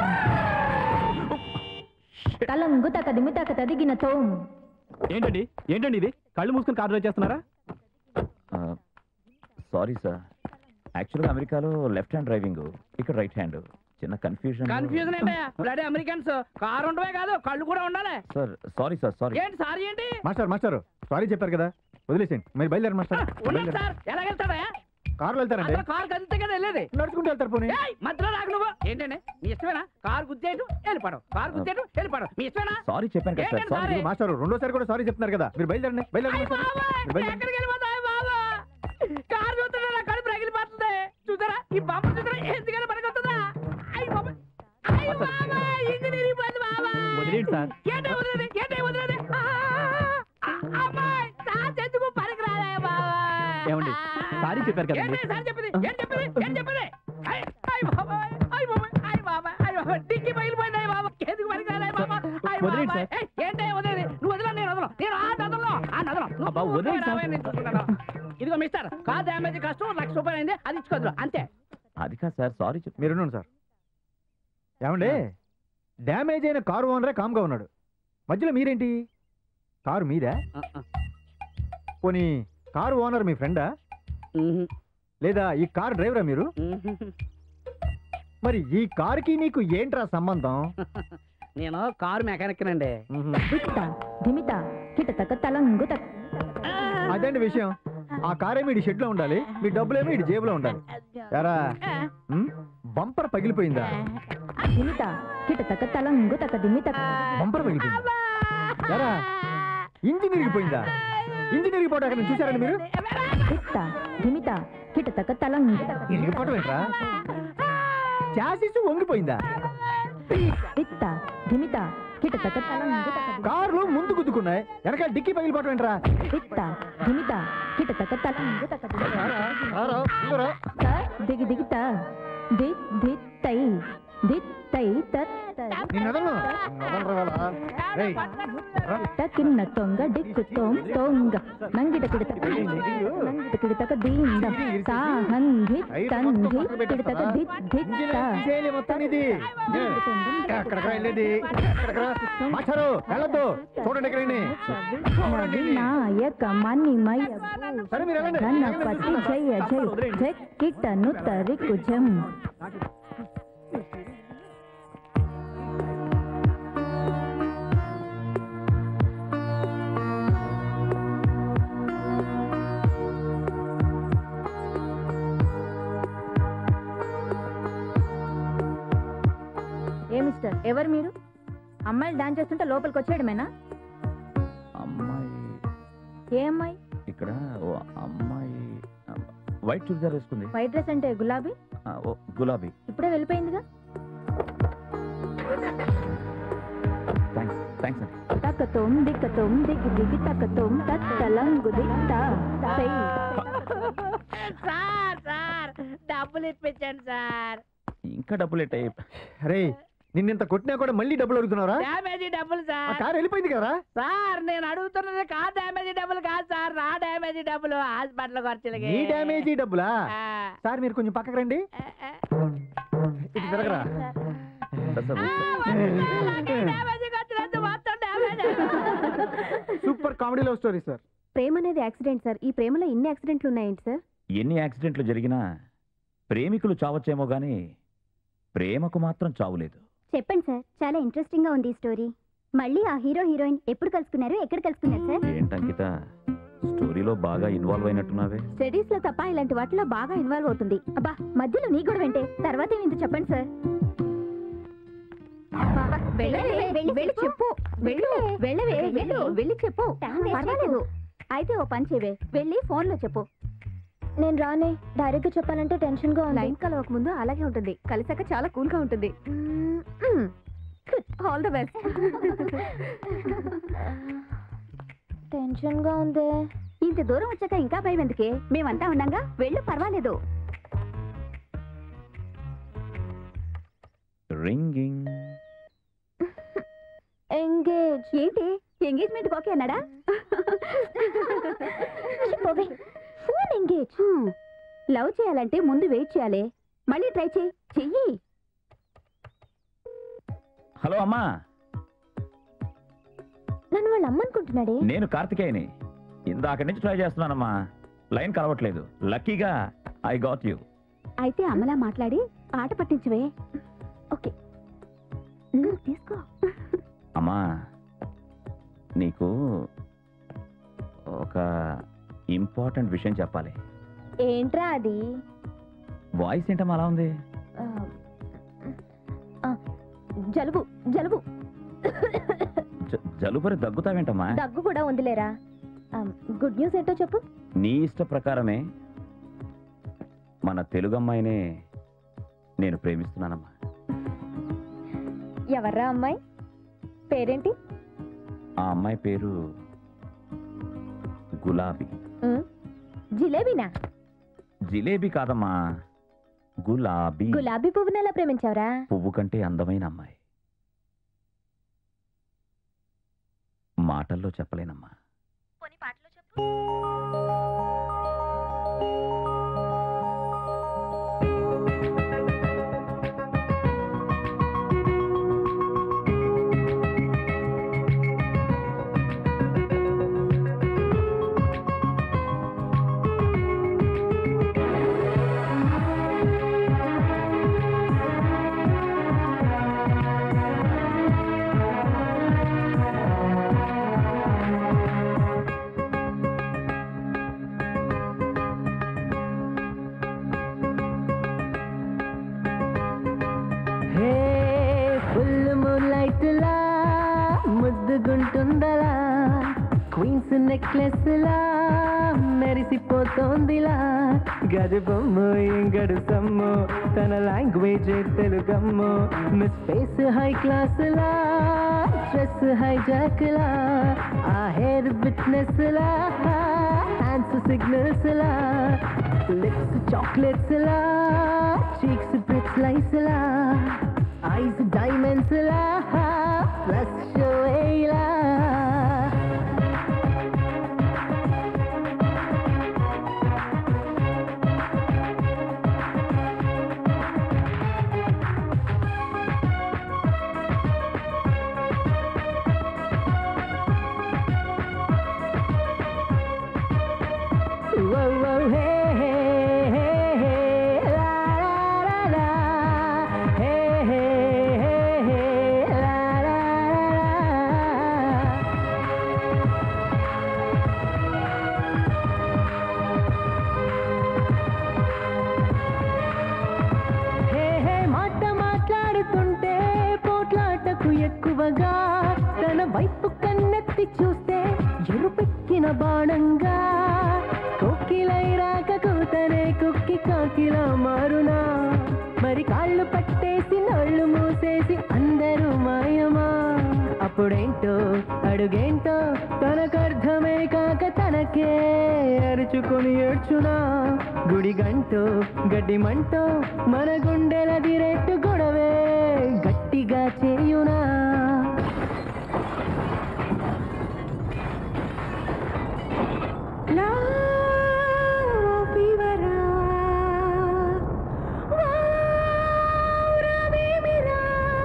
తలంగు తక దిమ్మి తక తదిగిన తోం ఏంటండి ఏంటండి ఇది కళ్ళు మూసుకొని కార్ డ్రైవ్ చేస్తున్నారా సారీ సార్ యాక్చువల్గా అమెరికాలో లెఫ్ట్ హ్యాండ్ డ్రైవింగ్ ఇక్కడ రైట్ హ్యాండ్ చిన్న కన్ఫ్యూజన్ కన్ఫ్యూజన్ ఏంటయ్యా బ్లడ్ అమెరికన్స్ కారు ఉండవే కాదు కళ్ళు కూడా ఉండాలి సార్ సారీ సార్ సారీ ఏంటి సారీ ఏంటి మాస్టర్ మాస్టర్ సారీ చెప్పారు కదా వదిలేసేయండి మీరు బయలుదేరు మాస్టర్ ఉన్నాడు సార్ ఎలాగెళ్తాడయ్యా కారులో వెళ్తారండి అసలు కారు కదిలితే కదా వెళ్ళేది నడుచుకుంటూ వెళ్తారు పోనీ ఏయ్, మధ్యలో రాకు నువ్వు ఏంటండి మీ ఇష్టమేనా కారు గుద్దేయటం వెళ్ళిపోవడం కారు గుద్దేయటం వెళ్ళిపోవడం మీ ఇష్టమేనా సారీ చెప్పాను కదా సార్ ఏంటండి సారీ sorry? మాస్టర్ రెండోసారి కూడా సారీ చెప్తున్నారు కదా మీరు బయలుదేరండి బయలుదేరండి అయ్ మాస్టర్. బాబాయ్, మీరు బయలుదేరండి ఎక్కడికి వెళ్ళిపోతావు బాబా కారు చూస్తుంటే నా కడుపు రగిలిపోతుంది చూసారా ఈ బాబు చూసారా ఎందుకని పనికొస్తుందా అయ్యి బాబా అయ్యి బాబా ఇంజనీరింగ్ పోయింది బాబా వదిలేయండి సార్. ఏంటి వదిలేది ఏంటి వదిలేది ఆ, ఆ, అమ్మాయి సార్ ఎందుకు పనికిరాలే బాబా ఏమండి? సారీ చెప్పారు కదండి. ఏంటి సార్ చెప్పింది ఏం చెప్పింది ఏం చెప్పింది అయ్ అయ్ బాబాయ్ అయ్ బాబాయ్ అయ్ బాబాయ్ అయ్ బాబాయ్ డిక్కి పగిలిపోయింది అయ్య బాబా ఎందుకు పనికిరాలే బాబా అయ్ వదిలేయండి బాబాయ్ సార్. ఏయ్, ఏంటి వదిలేది నువ్వు వదిలే నేను వదలను నేను ఆ నదలను ఆ నదలను నువ్వు అబ్బా, వదిలేయండి సార్. రావే, నేను చూసుకుంటాను. ఇదిగో మిస్టర్ కార్ డ్యామేజ్ కష్టం లక్ష రూపాయలు అయింది అది ఇచ్చుకోదు అంతే అది కాదు సార్ సారీ చెప్పు మీరు ఉండండి సార్ ఏమండి డ్యామేజ్ అయిన కారు ఓనరే కామ్గా ఉన్నాడు మధ్యలో మీరేంటి కారు మీదా పోనీ కారు ఓనర్ మీ ఫ్రెండా లేదా ఈ కార్ డ్రైవరా మీరు మరి ఈ కారుకి నీకు ఏంట్రా సంబంధం నేను కారు మెకానిక్ నండి దిక్త ధిమిత కిట తక తలంగు తక అదండి విషయం ఆ కారేమో ఇడి షెడ్ లో ఉండాలి మీ డబ్బులేమో ఇడి జేబులో ఉండాలి ఎరా ఉమ్, బంపర్ పగిలిపోయిందా ధిమిత కిట తక తలంగు తక దిమిత బంపర్ పగిలిపోయిందా ఎరా ఇంజిన్ ఇరిగిపోయిందా ఇంజిన్ ఇరిగిపోవడం అక్కడ చూసారండి మీరు దిక్త ధిమిత కిట తక తలంగు తక ఇరిగిపోవడం ఏంట్రా చాసిస్ వంగిపోయిందా దిక్త ధిమిత కిట తక తలంగు తక కార్లు ముందు గుద్దుకున్నాయి వెనకాల డిక్కీ పగిలిపోవడం ఏంట్రా దిక్త ధిమిత కిట తక తలంగు తక రారా, రారా, ముందురా. సార్ దిగి దిగిత దిత్ దిత్ తై దిత్ తై తత్ నిన్ను వదలను. నిన్ను వదలరా వాళ్ళ. రేయ్, రా. కిన్న తొంగ డిక్కు తోం తొంగ నంగిట కిడతక నంగిట కిడతక దీంద సాహంధి తంధి కిడతక దిత్ దిత్ ఇంజిన్ తీసేయాలి మొత్తం ఇది ఎక్కడికరా వెళ్ళేది ఎక్కడికరా మాస్టారు వెళ్ళొద్దు చూడండి ఎక్కడండి నాయక మణిమయ సరే మీరు వెళ్ళండి గణపతి జయ జయ జయ కిట నుతరి కుజం ఏ మిస్టర్ ఎవరు మీరు అమ్మాయిలు డాన్స్ చేస్తుంటే లోపలికి వచ్చేయడమేనా అమ్మాయి ఏ అమ్మాయి ఇక్కడ ఓ అమ్మాయి వైట్ చుడిదార్ వేసుకుంది వైట్ డ్రెస్ అంటే గులాబీ ఆ, ఓ గులాబీ ఇప్పుడే వెళ్ళిపోయిందిగా థ్యాంక్స్ థ్యాంక్స్ అండి తక్కతోం దిక్కతోం దిగి దిగి తక్కతోం తత్తలంగు దిక్తా తై సార్ సార్ డబ్బులు ఇప్పించండి సార్ ఇంకా డబ్బులు ఎట్టాయి రే నిన్నింత కొట్టినా కూడా మళ్ళీ డబ్బులు అడుగుతున్నారా డ్యామేజీ డబ్బులు ఆ సార్ కారు వెళ్ళిపోయింది కదా సార్ నేను అడుగుతున్నది కార్ డ్యామేజీ డబ్బులు కాదు సార్ నా డ్యామేజీ డబ్బులు హాస్పిటల్ ఖర్చులకి ఈ డ్యామేజీ డబ్బులా ఆ, సార్ మీరు కొంచెం పక్కకు రండి ఆ, ఆ. ఇటు తిరగరా సార్ సార్ ఆ, వద్దు. డ్యామేజీ ఖర్చులంతా మొత్తం damage super comedy love story sir ప్రేమ అనేది యాక్సిడెంట్ సార్ ఈ ప్రేమలో ఇన్ని యాక్సిడెంట్లు ఉన్నాయండి సార్ ఎన్ని యాక్సిడెంట్లు జరిగినా ప్రేమికులు చావచ్చేమో కానీ ప్రేమకు మాత్రం చావులేదు చెప్పండి సార్ చాలా ఇంట్రెస్టింగ్ గా ఉంది ఈ స్టోరీ మళ్ళీ ఆ హీరో హీరోయిన్ ఎప్పుడు కలుసుకున్నారు ఎక్కడ కలుసుకున్నారు సార్ ఏంటంకిత స్టోరీలో బాగా ఇన్వాల్వ్ అయినట్టున్నావే స్టడీస్ లో తప్ప ఇలాంటి వాటిలో బాగా ఇన్వాల్వ్ అవుతుంది అబ్బా మధ్యలో నీ కూడా వెంటే తర్వాత ఏమిందో చెప్పండి సార్ వెళ్ళవే, వెళ్ళి చెప్పు వెళ్ళు వెళ్ళవే వెళ్ళు వెళ్ళి చెప్పు పర్వాలేదు అయితే ఓ పని చేయవే వెళ్ళి ఫోన్ లో చెప్పు నేను రానే డైరెక్ట్ గా చెప్పాలంటే టెన్షన్ గా లైన్ కలవక ముందు అలాగే ఉంటుంది కలిసాక చాలా కూల్ గా ఉంటుంది ఆల్ ద బెస్ట్ టెన్షన్ గా ఉంది ఇంత దూరం వచ్చాక ఇంకా భయం ఎందుకే మేమంతా ఉన్నాగా వెళ్ళు పర్వాలేదు రింగింగ్ ఎంగేజ్ ఏంటి ఎంగేజ్మెంట్ ఓకే అన్నాడా పోవే ఫోన్ ఎంగేజ్ లవ్ చేయాలంటే ముందు వెయిట్ చేయాలి మళ్ళీ ట్రై చేయి చెయ్యి హలో అమ్మా నన్ను వాళ్ళు అమ్మనుకుంటున్నాడే నేను కార్తికేయని ఇందాక నుంచి ట్రై చేస్తున్నానమ్మా లైన్ కలవట్లేదు లక్కీగా ఐ గాట్ యూ అయితే అమ్మలా మాట్లాడి ఆట పట్టించవే ఓకే ఉమ్, తీసుకో అమ్మా నీకు ఒక ఇంపార్టెంట్ విషయం చెప్పాలి ఏంట్రా అది వాయిస్ ఏంటమ్మా అలా ఉంది ఆ, ఆ, జలుబు జలుబు జ- జలుబరి దగ్గుతావేంటమ్మా దగ్గు కూడా ఉందిలేరా ఆ, గుడ్ న్యూస్ ఏంటో చెప్పు నీ ఇష్ట ప్రకారమే మన తెలుగు అమ్మాయినే నేను ప్రేమిస్తున్నానమ్మా ఎవర్రా అమ్మాయి పేరేంటి ఆ అమ్మాయి పేరు గులాబీ ఉమ్, జిలేబీనా జిలేబీ కాదమ్మా గులాబీ గులాబీ పువ్వుని ఎలా ప్రేమించావురా పువ్వు కంటే అందమైన అమ్మాయి మాటల్లో చెప్పలేనమ్మా హే ఫుల్ మూన్ లైట్ లా ముద్దుగుంటుందలా క్వీన్స్ నెక్లెస్ లా మెరిసిపోతోందిలా గది బొమ్మ ఏం గడు సమ్ము తన లాంగ్వేజ్ తెలుగమ్ము మిస్ ఫేస్ హై క్లాస్ లా డ్రెస్ హై జాక్ లా ఆ హెయిర్ బిట్నెస్ లా హ్యాండ్స్ సిగ్నల్స్ లా లిప్స్ చాక్లెట్స్ లా చీక్స్ బ్రెడ్స్ లైస్ లా ఐస్ డైమండ్స్ లా ప్లస్ షో లా Whoa, whoa, hey, hey, hey, hey, la, la, la, la. Hey, hey, hey, hey, la, la, la, la. Hey hey మాట మాట్లాడుతుంటే పోట్లాటకు ఎక్కువగా తన వైపు కన్నెత్తి చూస్తే ఎరుపెక్కిన బాణంగా కోకిలై రాక కూతనే కుక్కి కాకిలా మారునా మరి కాళ్ళు పట్టేసి నోళ్ళు మూసేసి అందరూ మాయమా అప్పుడేంటో అడుగేంటో తనకర్థమే కాక తనకే అరుచుకొని ఏడ్చునా గుడి గంటో గడ్డి మంటో మన గుండెలది రెట్టు గొడవే గట్టిగా చేయునా నా ఫీవరా వారా బేబీరా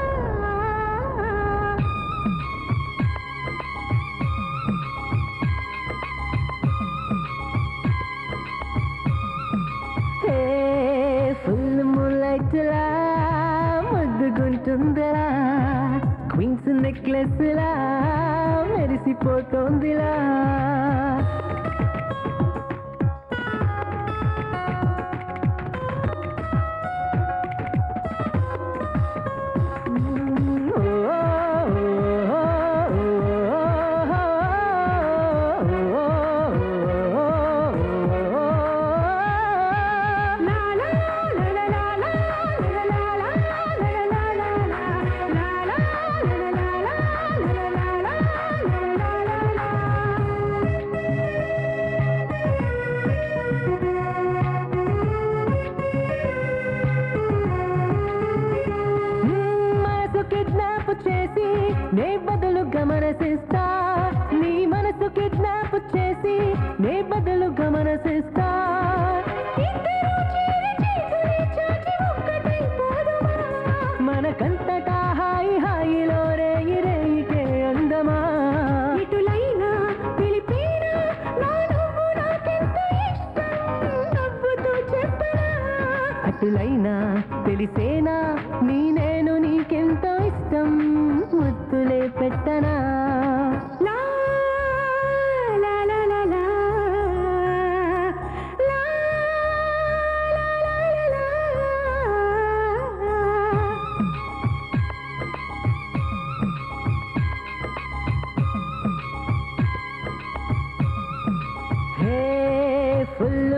హే ఫుల్ ముల్లైట్లా ముద్దుగుంటుందిలా క్వీన్స్ నెక్లెస్ లా మెరిసిపోతోందిలా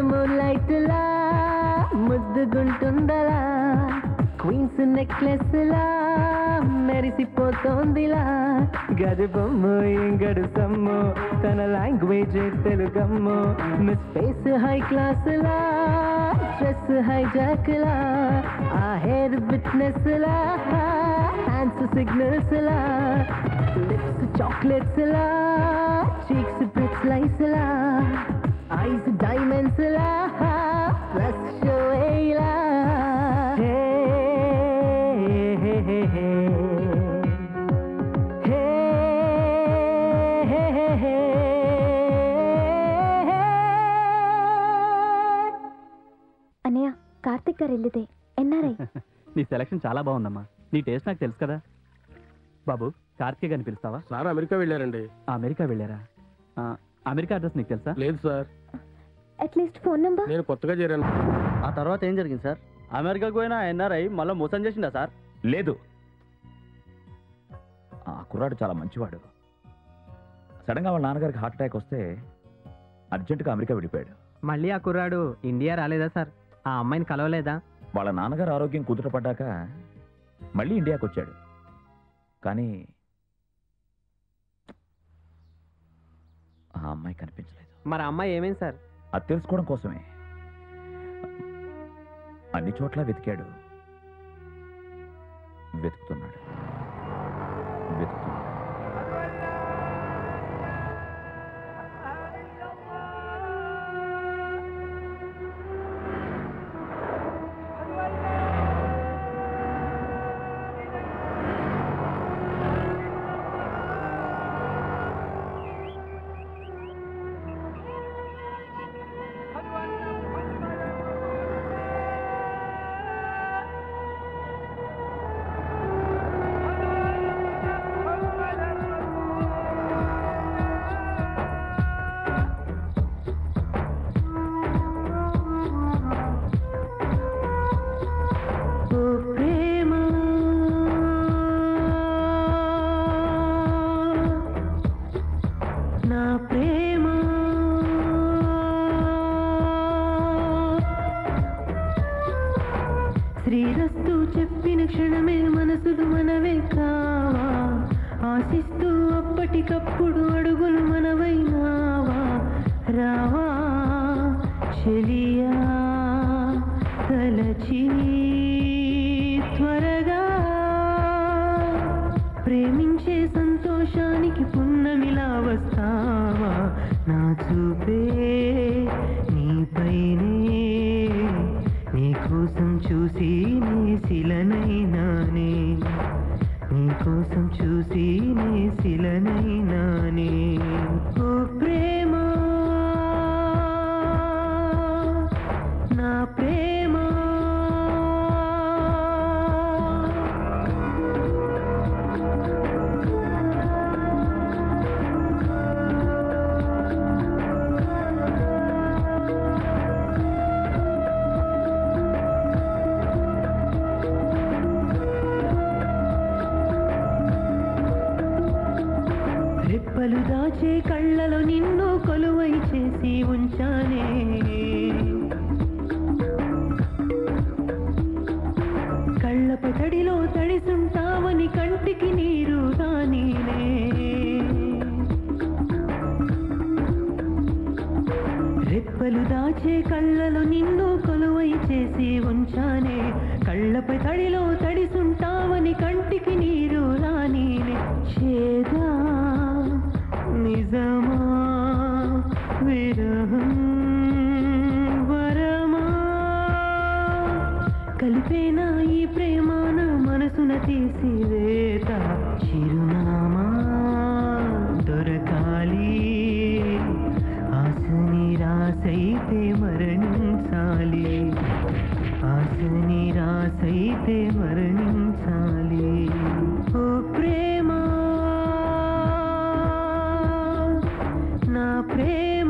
మూలైట్ లా ముద్దుగుంటుందలా క్వీన్స్ నెక్లెస్ లా మెరిసిపోతోందిలా గది బొమ్మ ఏం గడు సమ్ము తన లాంగ్వేజ్ తెలుగమ్ము మిస్ ఫేస్ హై క్లాస్ లా డ్రెస్ హై జాక్ లా ఆ హెయిర్ బిట్నెస్ లా హ్యాండ్స్ సిగ్నల్స్ లా లిప్స్ చాక్లెట్స్ లా చీక్స్ బ్రెడ్స్ లైస్ లా ఐస్ డైమండ్స్ లా ప్లస్ షో లా hey hey hey hey hey hey hey hey అన్నయ్య కార్తిక్ గారు వెళ్ళిదే ఎన్ఆర్ఐ నీ సెలక్షన్ చాలా బాగుందమ్మా నీ టేస్ట్ నాకు తెలుసు కదా బాబు కార్తీక్ అని పిలుస్తావా సార్ అమెరికా వెళ్ళారండి ఆ, అమెరికా వెళ్ళారా ఆ, అమెరికా అడ్రస్ నీకు తెలుసా లేదు సార్ అట్లీస్ట్ ఫోన్ నంబర్ నేను కొత్తగా చేరాను ఆ తర్వాత ఏం జరిగింది సార్ అమెరికాకు పోయినా ఎన్ఆర్ఐ మళ్ళీ మోసం చేసిందా సార్ లేదు ఆ కుర్రాడు చాలా మంచివాడు సడన్గా వాళ్ళ నాన్నగారికి హార్ట్ అటాక్ వస్తే అర్జెంటుగా అమెరికా వెళ్ళిపోయాడు మళ్ళీ ఆ కుర్రాడు ఇండియా రాలేదా సార్ ఆ అమ్మాయిని కలవలేదా వాళ్ళ నాన్నగారు ఆరోగ్యం కుదుటపడ్డాక మళ్ళీ ఇండియాకి వచ్చాడు కానీ ఆ అమ్మాయి కనిపించలేదు మరి ఆ అమ్మాయి ఏమైంది సార్ అది తెలుసుకోవడం కోసమే అన్ని చోట్ల వెతికాడు వెతుకుతున్నాడు వెతుకుతున్నాడు ఓ ప్రేమ నా ప్రేమ శ్రీరస్తు చెప్పిన క్షణమే మనసులు మనవే కావా ఆశిస్తూ అప్పటికప్పుడు అడుగులు మనవైనావా రావా చెలియా తలచి త్వరగా ప్రేమించే సంతోషానికి పున్నమిలా వస్తావా నా చూపే నీపైనే నీకోసం చూసి నీ శిలనైనానే నీకోసం చూసి నీ శిలనైనానే ఓ ప్రేమ నా ప్రేమ రెప్పలు దాచే కళ్ళలో నిన్ను కొలువై చేసి ఉంచానే కళ్ళపై తడిలో తడిసుంటావని కంటికి నీరు దానినే రెప్పలు దాచే కళ్ళలో నిన్ను కొలువై చేసి ఉంచానే కళ్ళపై తడిలో తడిసుంటావని కంటికి నీరు రానీనే చేదా నిజమా విరహం వరమా కలిపేనా ఈ ప్రేమాన మనసున తీసివేత చిరునామా దొరకాలి ఆశ నిరాశైతే మరణించాలి ఆశ నిరాశైతే మరణించాలి ఓ ప్రేమ నా ప్రేమ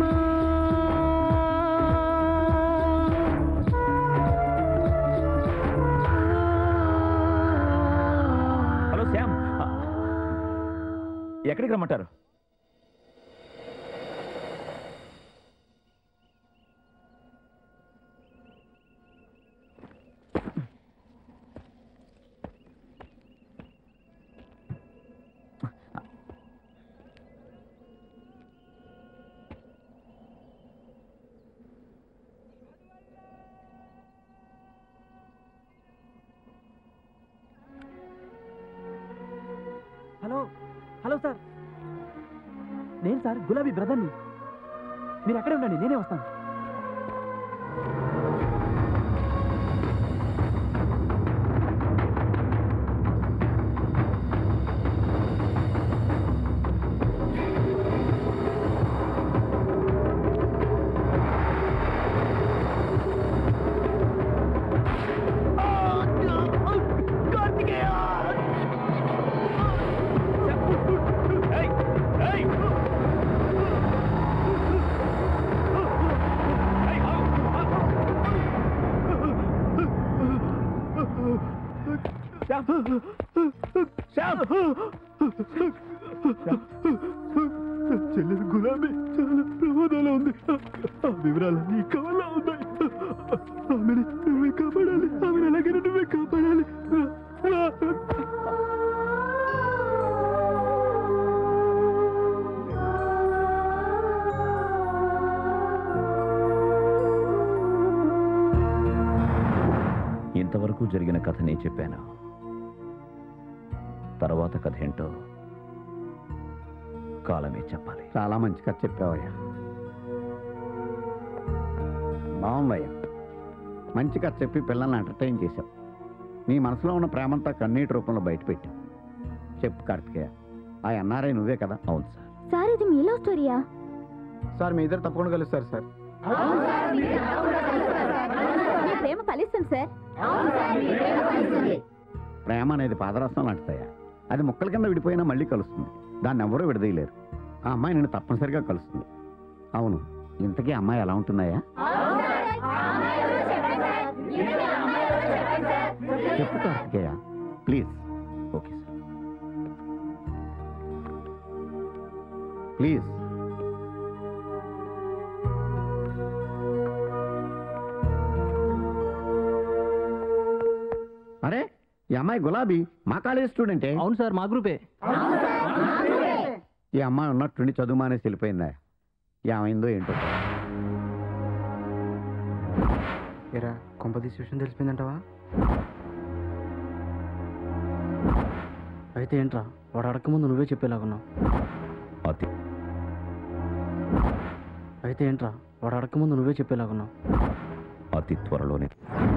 హలో శ్యామ్ ఆ, ఎక్కడికి రమ్మంటారు హలో సార్ నేను సార్ గులాబీ బ్రదర్ని మీరు ఎక్కడే ఉండండి నేనే వస్తాను చెల్లెలు గులాబీ చాలా ప్రమాదాలు ఉంది ఆ వివరాలన్నీ కవలా ఉన్నాయి ఆమెను నువ్వే కాపాడాలి ఆమెను ఎలాగైనా నువ్వే కాపాడాలి రా, రా. ఇంతవరకు జరిగిన కథ నేను చెప్పాను తర్వాత కథ ఏంటో కాలమే చెప్పాలి చాలా మంచి కథ చెప్పావయ్యా బాగుందయ్యా మంచి కథ చెప్పి పిల్లల్ని ఎంటర్టైన్ చేశావు నీ మనసులో ఉన్న ప్రేమంతా కన్నీటి రూపంలో బయటపెట్టావు చెప్పు కార్తికేయ ఆ ఎన్ఆర్ఐ నువ్వే కదా అవును సార్ సార్ ఇది మీ లవ్ స్టోరీయా సార్ మీ ఇద్దరు తప్పకుండా కలుస్తారు సార్ మీ ప్రేమ ఫలిస్తుంది సార్ ప్రేమ అనేది పాదరసం లాంటిదయ్యా అది ముక్కల కింద విడిపోయినా మళ్ళీ కలుస్తుంది దాన్ని ఎవరూ విడదీయలేరు ఆ అమ్మాయి నేను తప్పనిసరిగా కలుస్తుంది అవును ఇంతకీ అమ్మాయి ఎలా ఉంటుందయ్యా చెప్పు Karthikeya please okay sir please అరే ఈ అమ్మాయి గులాబీ మా కాలేజ్ స్టూడెంటే అవును సార్ మా గ్రూపే ఈ అమ్మాయి ఉన్నట్టుండి చదువు మానేసి వెళ్ళిపోయిందా ఏమైందో ఏంటో ఏరా కొంపదీసి విషయం తెలిసిపోయిందంటావా అయితే ఏంట్రా వాడు అడగకముందు నువ్వే చెప్పేలాగున్నావు అతి అయితే ఏంట్రా వాడు అడగకముందు నువ్వే చెప్పేలాగున్నావు అతి త్వరలోనే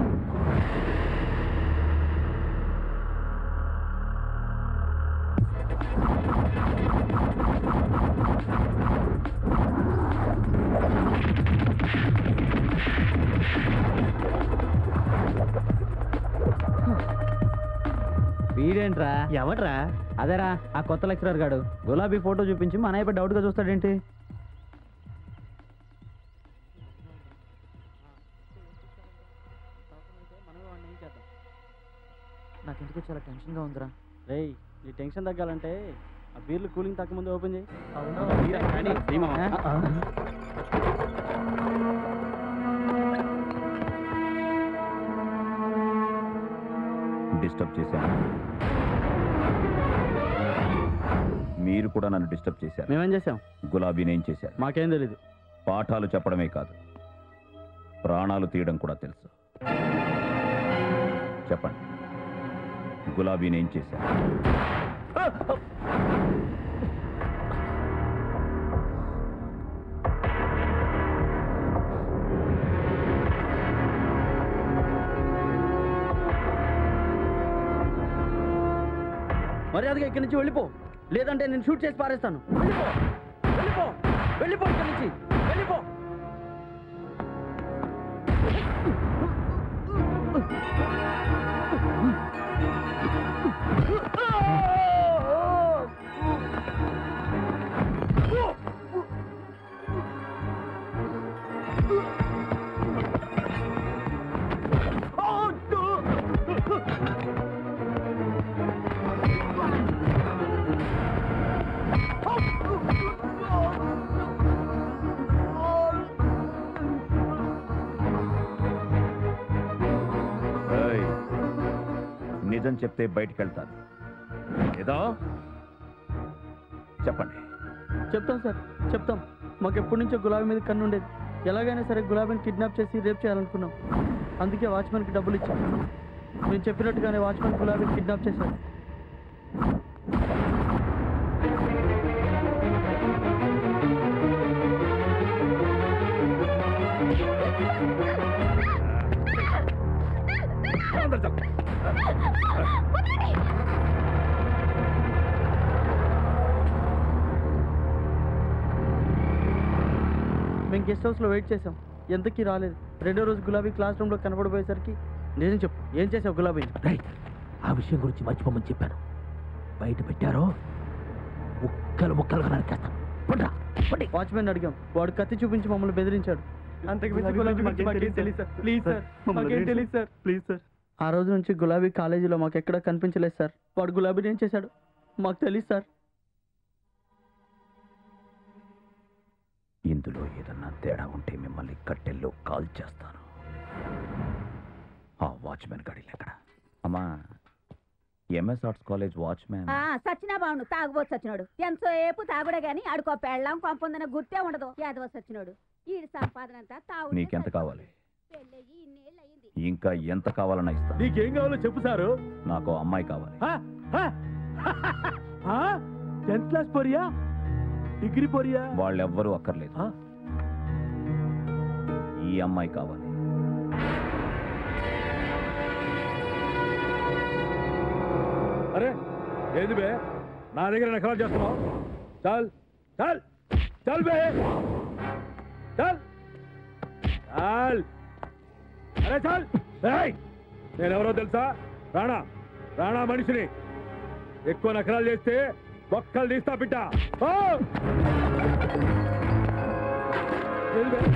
వీడేంట్రా ఎవట్రా అదేరా ఆ కొత్త లెక్చరర్ గాడు గులాబీ ఫోటో చూపించి మన అయిపోయి డౌట్గా చూస్తాడేంటి నాకు ఎందుకో చాలా టెన్షన్గా ఉందిరా రే ఈ టెన్షన్ తగ్గాలంటే ఆ బీర్లు కూలింగ్ తగ్గ ముందు ఓపెన్ చేయి డిస్టర్బ్ చేశాను మీరు కూడా నన్ను డిస్టర్బ్ చేశారు మేమేం చేసాం గులాబీని ఏం చేశారు మాకేం తెలీదు పాఠాలు చెప్పడమే కాదు ప్రాణాలు తీయడం కూడా తెలుసు చెప్పండి గులాబీని ఏం చేశారు మర్యాదగా ఇక్కడి నుంచి వెళ్ళిపో లేదంటే నేను షూట్ చేసి పారేస్తాను వెళ్ళిపో వెళ్ళిపో వెళ్ళిపో ఇక్కడి నుంచి వెళ్ళిపో ఏయ్, నిజం చెప్తే బయటికి వెళ్తాను ఏదో చెప్పండి చెప్తాం సార్ చెప్తాం మాకు ఎప్పటి నుంచో గులాబీ మీద కన్ను ఉండేది ఎలాగైనా సరే గులాబీని కిడ్నాప్ చేసి రేప్ చేయాలనుకున్నాం అందుకే వాచ్మెన్కి డబ్బులు ఇచ్చాం నేను చెప్పినట్టుగానే వాచ్మెన్ గులాబీని కిడ్నాప్ చేశారు अंदर चल మేము గెస్ట్ హౌస్లో వెయిట్ చేసాం ఎంతకీ రాలేదు రెండో రోజు గులాబీ క్లాస్ రూమ్లో కనబడిపోయేసరికి నిజం చెప్పు ఏం చేసావు గులాబీని రైట్ ఆ విషయం గురించి మర్చిపోమని చెప్పాను బయట పెట్టారో ముక్కలు ముక్కలుగా నరికేస్తాను పడ్రా పడి వాచ్మెన్ అడిగాం వాడు కత్తి చూపించి మమ్మల్ని బెదిరించాడు అంతకు మించి గులాబీ గురించి మాకేం తెలియదు సార్ ప్లీజ్ సార్ మాకేం తెలియదు సార్ ప్లీజ్ సార్ ఆ రోజు నుంచి గులాబీ కాలేజీలో మాకు ఎక్కడ కనిపించలేదు సార్ వాడు గులాబీని ఏం చేశాడు మాకు తెలియదు సార్ ఇందులో ఏదన్నా తేడా ఉంటే మిమ్మల్ని కట్టెల్లో కాల్ చేస్తాను ఆ వాచ్మెన్ గడిలు ఎక్కడ అమ్మా ఎంఎస్ ఆర్ట్స్ కాలేజ్ వాచ్మెన్ ఆ సచ్చినా బాగుండు తాగుబోతు సచ్చినోడు ఎంతసేపు తాగుడే గాని ఆడుకో పెళ్ళం కొంపొందన గుర్తే ఉండదు యాదవ సచ్చినోడు ఈడు సంపాదన అంతా తాగుడే నీకెంత కావాలి పెళ్ళయి ఇన్నేళ్ళు అయింది ఇంకా ఎంత కావాలన్నా ఇస్తాను నీకేం కావాలో చెప్పు సారు నాకు ఓ అమ్మాయి కావాలి టెన్త్ క్లాస్ పోరియా డిగ్రీ పోరియా వాళ్ళెవ్వరూ అక్కర్లేదు ఆ? ఈ అమ్మాయి కావాలి అరే ఏంది బే నా దగ్గర నకరాలు చేస్తున్నావు చాల్ చాల్ చాల్ బే చాల్ చాల్ అరే చాల్ ఏయ్! నేనెవరో తెలుసా రాణా రాణా మనిషిని ఎక్కువ నకరాలు చేస్తే ఒక్కలు తీస్తా బిడ్డ ఓ! ఏంది బే?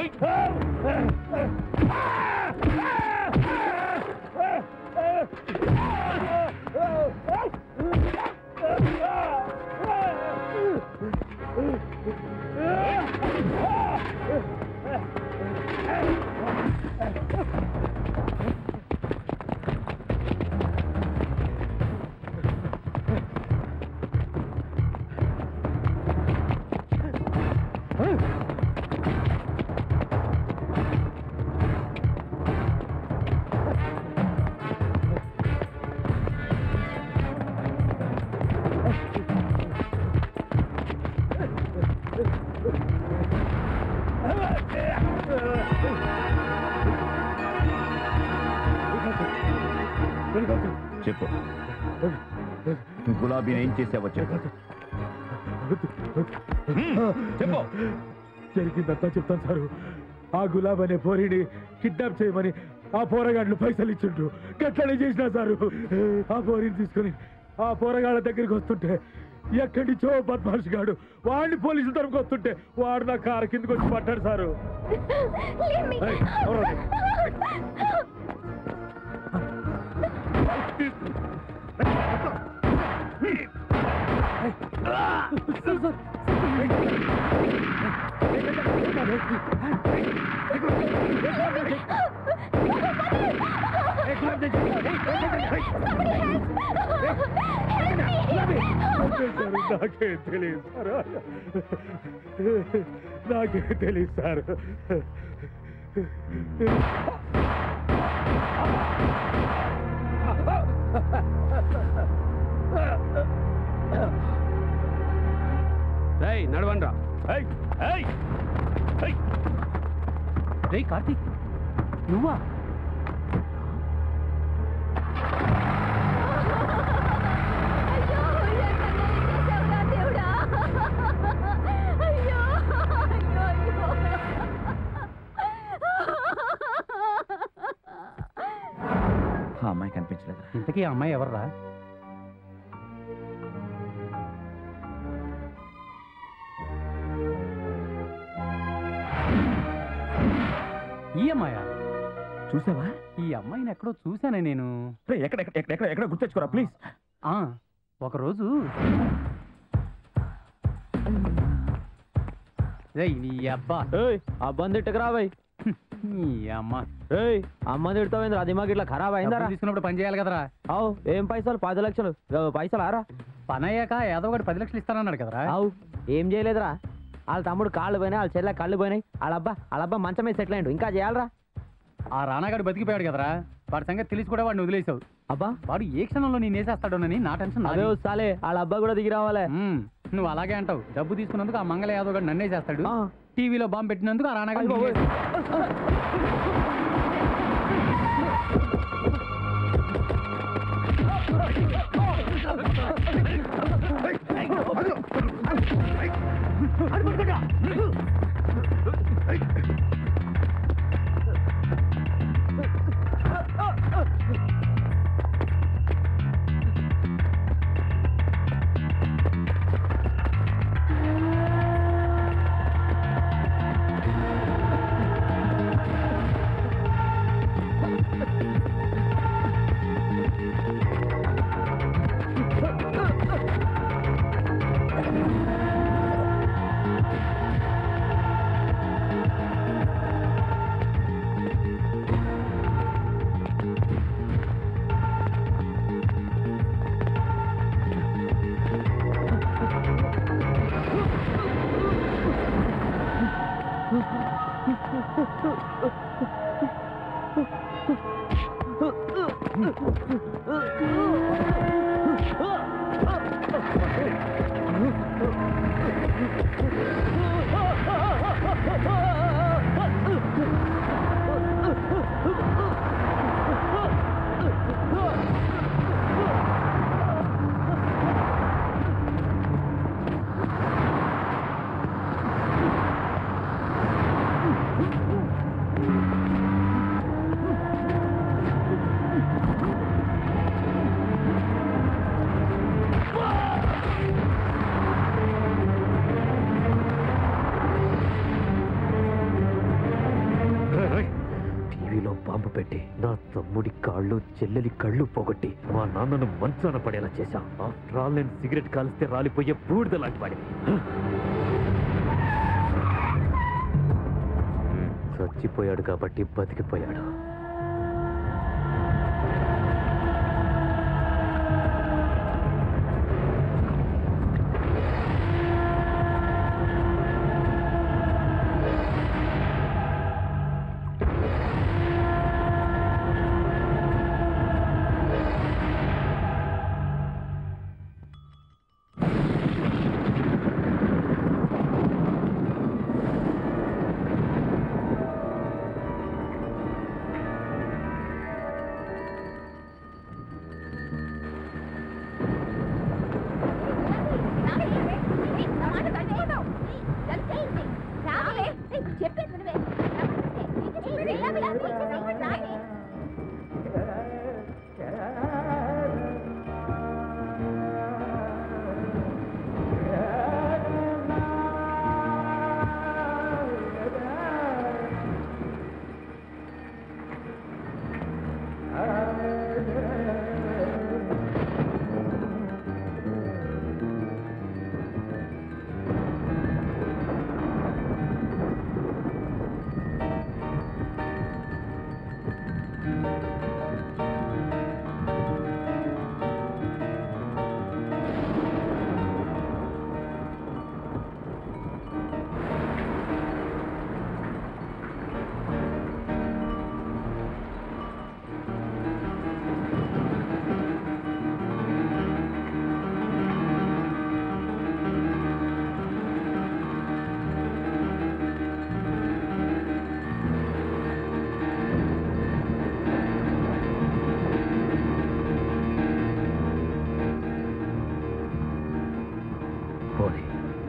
చెప్పు గులాబీని ఏం చేసావో చెప్పు చెప్పు జరిగిందంతా చెప్తాను సారు ఆ గులాబ్ అనే పోరిని కిడ్నాప్ చేయమని ఆ పోరగాళ్ళు పైసలు ఇచ్చిండ్రు గట్లనే చేసినా సారు ఆ పోరిని తీసుకుని ఆ పోరగాళ్ళ దగ్గరికి వస్తుంటే ఎక్కడి నుంచో బద్మాష్ గాడు వాడిని పోలీసుల తరపుకి వస్తుంటే వాడు నా కారు కిందకి వచ్చి పట్టాడు సారు ఏయ్, ఎవరు అది? నాకే తెలియదు సార్ నాకే తెలియదు సార్ నడవండ్రా ఏయ్, ఏయ్, ఏయ్. రే కార్తీక్ నువ్వా అయ్యో ఎక్కడో చేసావురా దేవుడా అయ్యో అయ్యో అయ్యో ఆ అమ్మాయి కనిపించలేదు ఇంతకీ ఆ అమ్మాయి ఎవర్రా ఈ అమ్మాయా చూసావా ఈ అమ్మాయిని ఎక్కడో చూశానే నేను రే, ఎక్కడ ఎక్కడ ఎక్కడ ఎక్కడ ఎక్కడ గుర్తెచ్చుకోరా ప్లీజ్ ఆ ఒకరోజు రేయ్ నీ అబ్బా ఏయ్ అబ్బాని తిట్టకరాబాయ్ నీ అమ్మ ఏయ్ అమ్మని తిడతావేంద్ర అది మాకు ఇట్లా ఖరాబ్ అయిందరా డబ్బులు తీసుకున్నప్పుడు పని చేయాలి కదరా అవు ఏం పైసలు పది లక్షలు గ- పైసలు ఆరా పని అయ్యాక ఏదో ఒకటి పది లక్షలు ఇస్తానన్నాడు కదరా అవు ఏం చేయలేదురా వాళ్ళ తమ్ముడు కాళ్ళు పోయినాయి వాళ్ళ చెల్లె కళ్ళు పోయినాయి వాళ్ళ అబ్బా వాళ్ళ అబ్బా మంచం మీద సెటిల్ అయ్యిండు ఇంకా చేయాలరా ఆ రానాగాడు బతికిపోయాడు కదరా వాడి సంగతి తెలిసి కూడా వాడిని వదిలేసావు అబ్బా వాడు ఏ క్షణంలో నేను వేసేస్తాడోనని నా టెన్షన్ అదే నాదే. వస్తాలే వాళ్ళ అబ్బా కూడా దిగి రావాలే మ్మ్. నువ్వు అలాగే అంటావు డబ్బు తీసుకున్నందుకు ఆ మంగళ యాదవ్ గారు నన్నే చేస్తాడు ఆ. టీవీలో బాంబు పెట్టినందుకు ఆ రానాగాడు అయ్యో, నిన్నేస్తాడు. టీవీలో బాంబు పెట్టి నా తమ్ముడి కాళ్ళు చెల్లెలి కళ్ళు పోగొట్టి మా నాన్నను మంచాన పడేలా చేశా ఆఫ్టర్ ఆల్ నేను సిగరెట్ కాలిస్తే రాలిపోయే బూడిద లాంటి వాడిని చచ్చిపోయాడు కాబట్టి బతికిపోయాడు పోనీ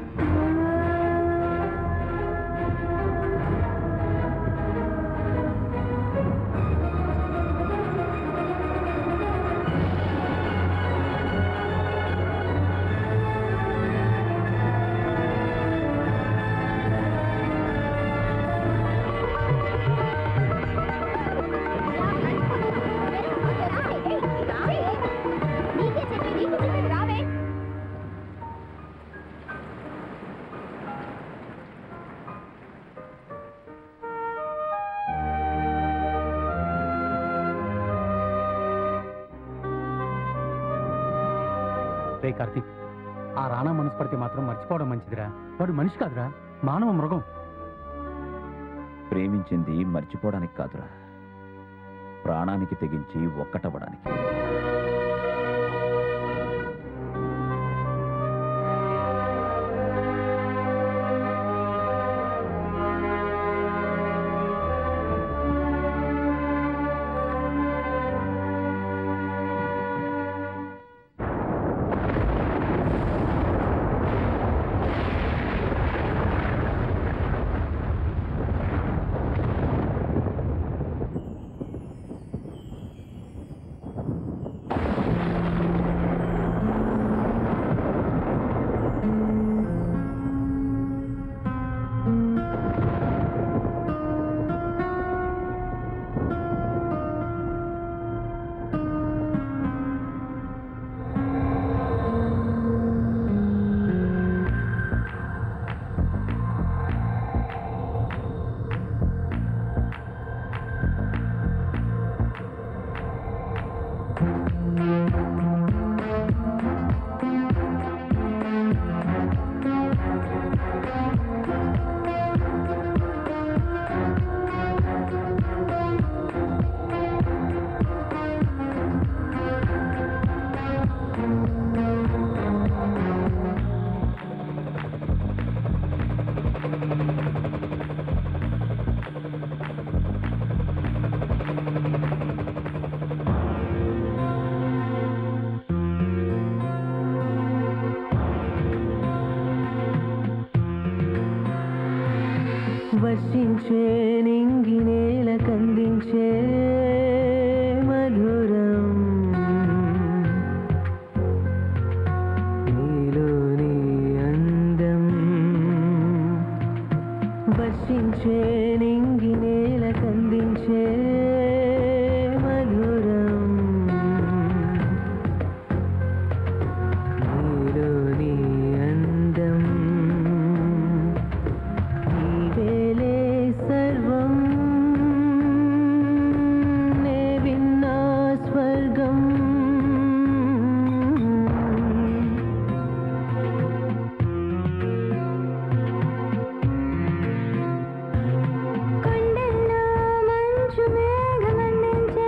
రే కార్తీక్ ఆ రాణా మనసు పడితే మాత్రం మర్చిపోవడం మంచిదిరా వాడు మనిషి కాదురా మానవ మృగం ప్రేమించింది మర్చిపోవడానికి కాదురా ప్రాణానికి తెగించి ఒక్కటవ్వడానికి వర్షించే నింగి నేల కందించే మధురం నీలోని అందం వర్షించే నింగి నేల కందించే మధురం నీలోని అందం నీవేలే సర్వం నే విన్నా స్వర్గం కొండల్లో మంచు మేఘమందించే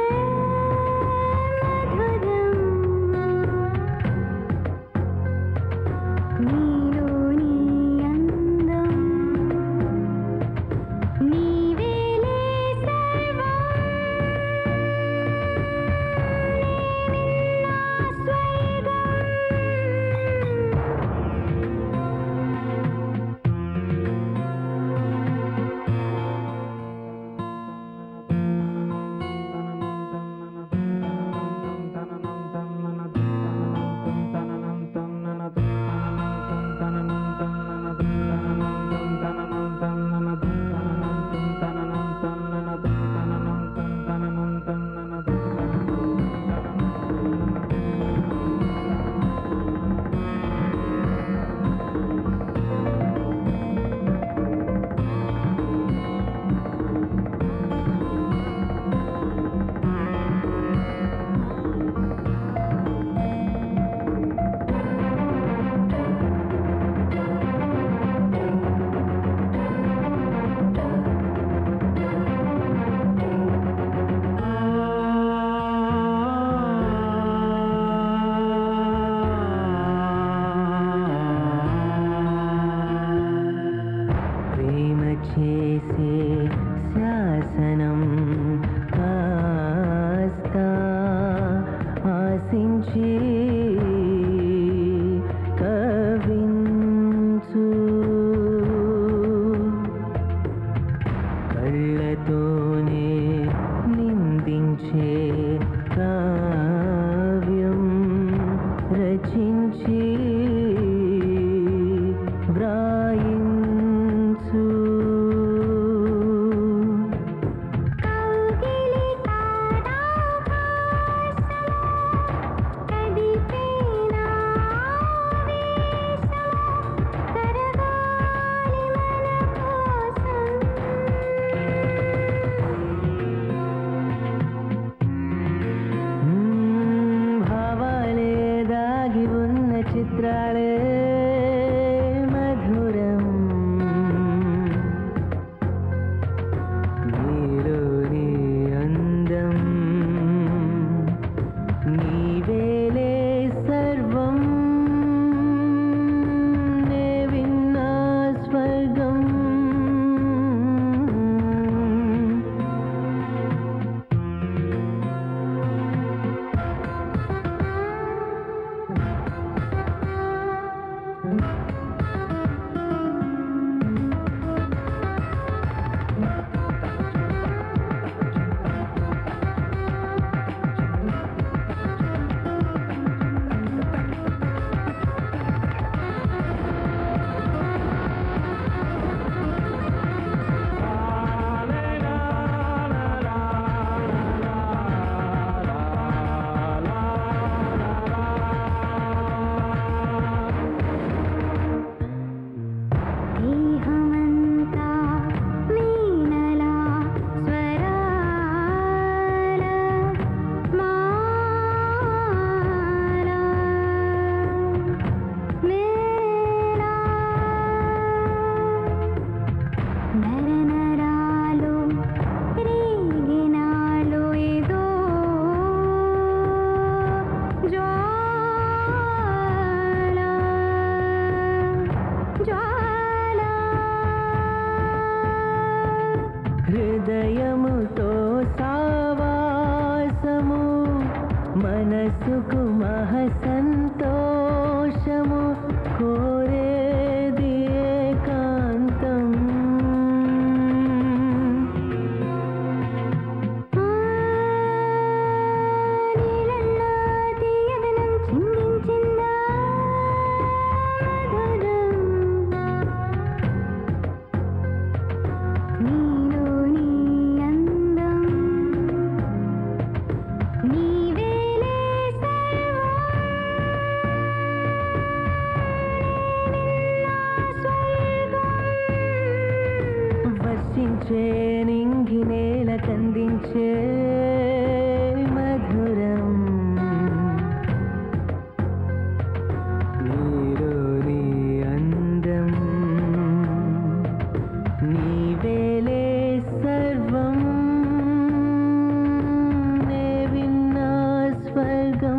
మధురం నీలోని అందం నీవేలే సర్వం నే విన్నా స్వర్గం ప్రేమ చేసే శాసనం కాస్త ఆశించి కవించు కళ్ళతోనే నిందించే కావ్యం రచించి వ్రాయించు కౌగిలిలో వర్షించే నింగి నేల కందించే మధురం నీలోని అందం నీవేలే సర్వం నే విన్నా స్వర్గం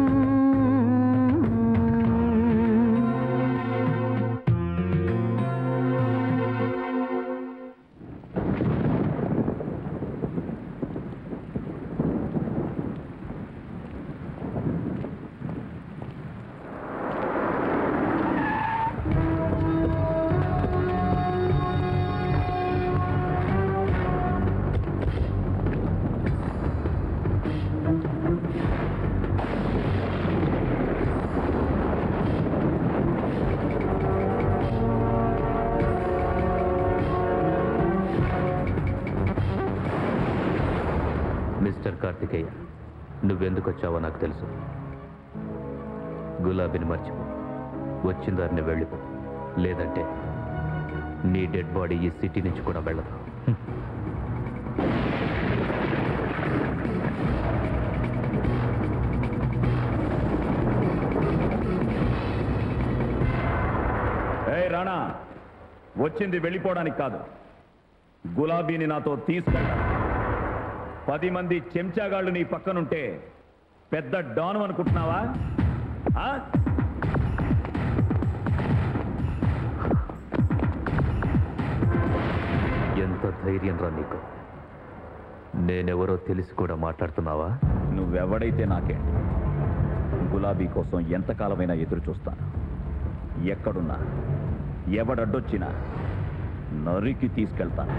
మిస్టర్ కార్తికేయ నువ్వెందుకు వచ్చావో నాకు తెలుసు గులాబీని మర్చిపో వచ్చిన దారిని వెళ్ళిపో లేదంటే నీ డెడ్ బాడీ ఈ సిటీ నుంచి కూడా వెళ్ళదు ఏ రాణా వచ్చింది వెళ్ళిపోవడానికి కాదు గులాబీని నాతో తీసుకెళ్ళాలి పది మంది చెంచాగాళ్ళు నీ పక్కనుంటే పెద్ద డాను అనుకుంటున్నావా ఆ? ఎంత ధైర్యం రా నీకు నేనెవరో తెలిసి కూడా మాట్లాడుతున్నావా నువ్వెవడైతే నాకేంటి గులాబీ కోసం ఎంతకాలమైనా ఎదురు చూస్తాను ఎక్కడున్నా ఎవడడ్డొచ్చినా నరికి తీసుకెళ్తాను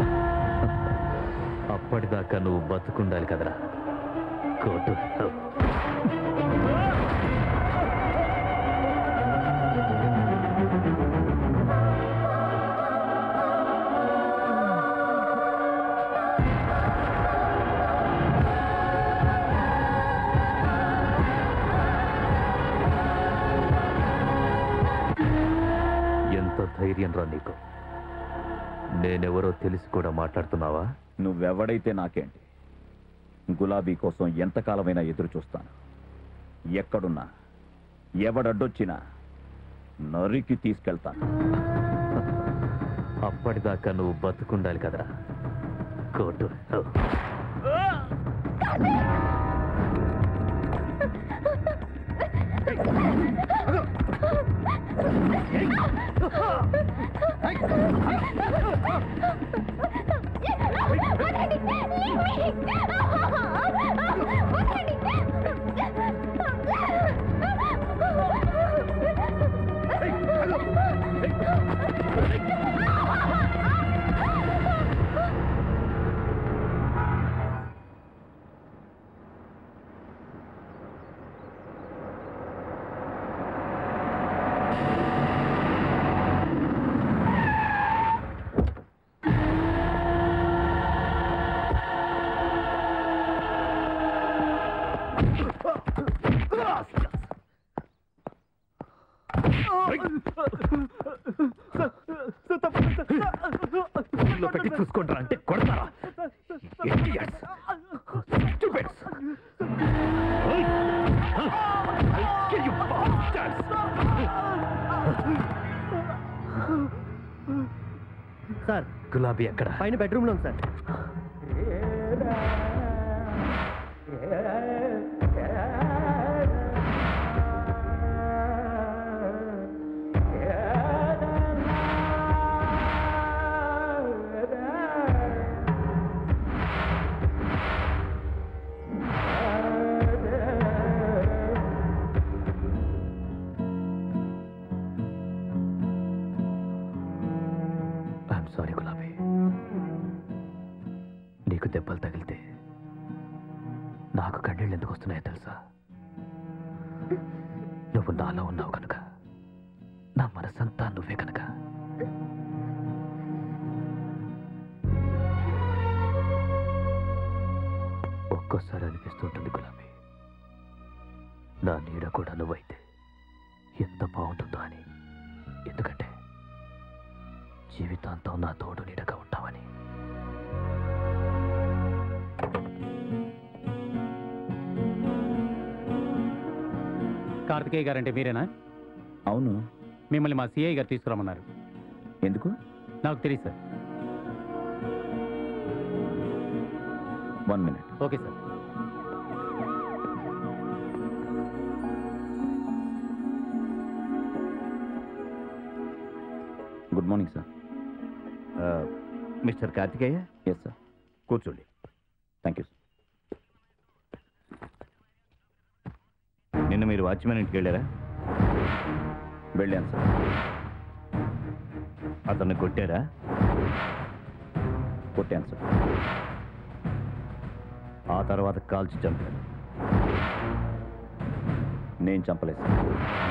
అప్పటిదాకా నువ్వు బతుకుండాలి కదరా కోటు ఎంత ధైర్యం రా నీకు నేనెవరో తెలిసి కూడా మాట్లాడుతున్నావా నువ్వెవడైతే నాకేంటి గులాబీ కోసం ఎంతకాలమైనా ఎదురు చూస్తాను ఎక్కడున్నా ఎవడడ్డొచ్చినా నరికి తీసుకెళ్తాను అప్పటిదాకా నువ్వు బతుకుండాలి కదరా కోటు ఊళ్ళో పెట్టి చూసుకుంటారా అంటే కొడతారా Idiots. Stupids. Hey. I'll kill you bastards. Sir గులాబీ ఎక్కడ పైన బెడ్రూమ్లో ఉంది సార్ ఐఎమ్ సారీ గులాబీ నీకు దెబ్బలు తగిలితే నాకు కన్నీళ్ళు ఎందుకు వస్తున్నాయో తెలుసా నువ్వు నాలో ఉన్నావు కనుక నా మనసంతా నువ్వే కనుక ఒక్కోసారి అనిపిస్తుంటుంది గులాబీ నా నీడ కూడా నువ్వైతే ఎంత బాగుంటుందో అని ఎందుకంటే జీవితాంతం నా తోడు నీడగా ఉంటావని కార్తికేయ గారంటే మీరేనా అవును మిమ్మల్ని మా సిఐ గారు తీసుకురమ్మన్నారు ఎందుకు నాకు తెలియదు sir one minute okay sir good morning sir mister Karthikeya yes sir కూర్చోండి థ్యాంక్ యూ నిన్న మీరు వాచ్మెన్ ఇంటికి వెళ్ళారా వెళ్ళాను సార్ అతన్ని కొట్టారా కొట్టాను సార్ ఆ తర్వాత కాల్చి చంపారు నేను చంపలేదు సార్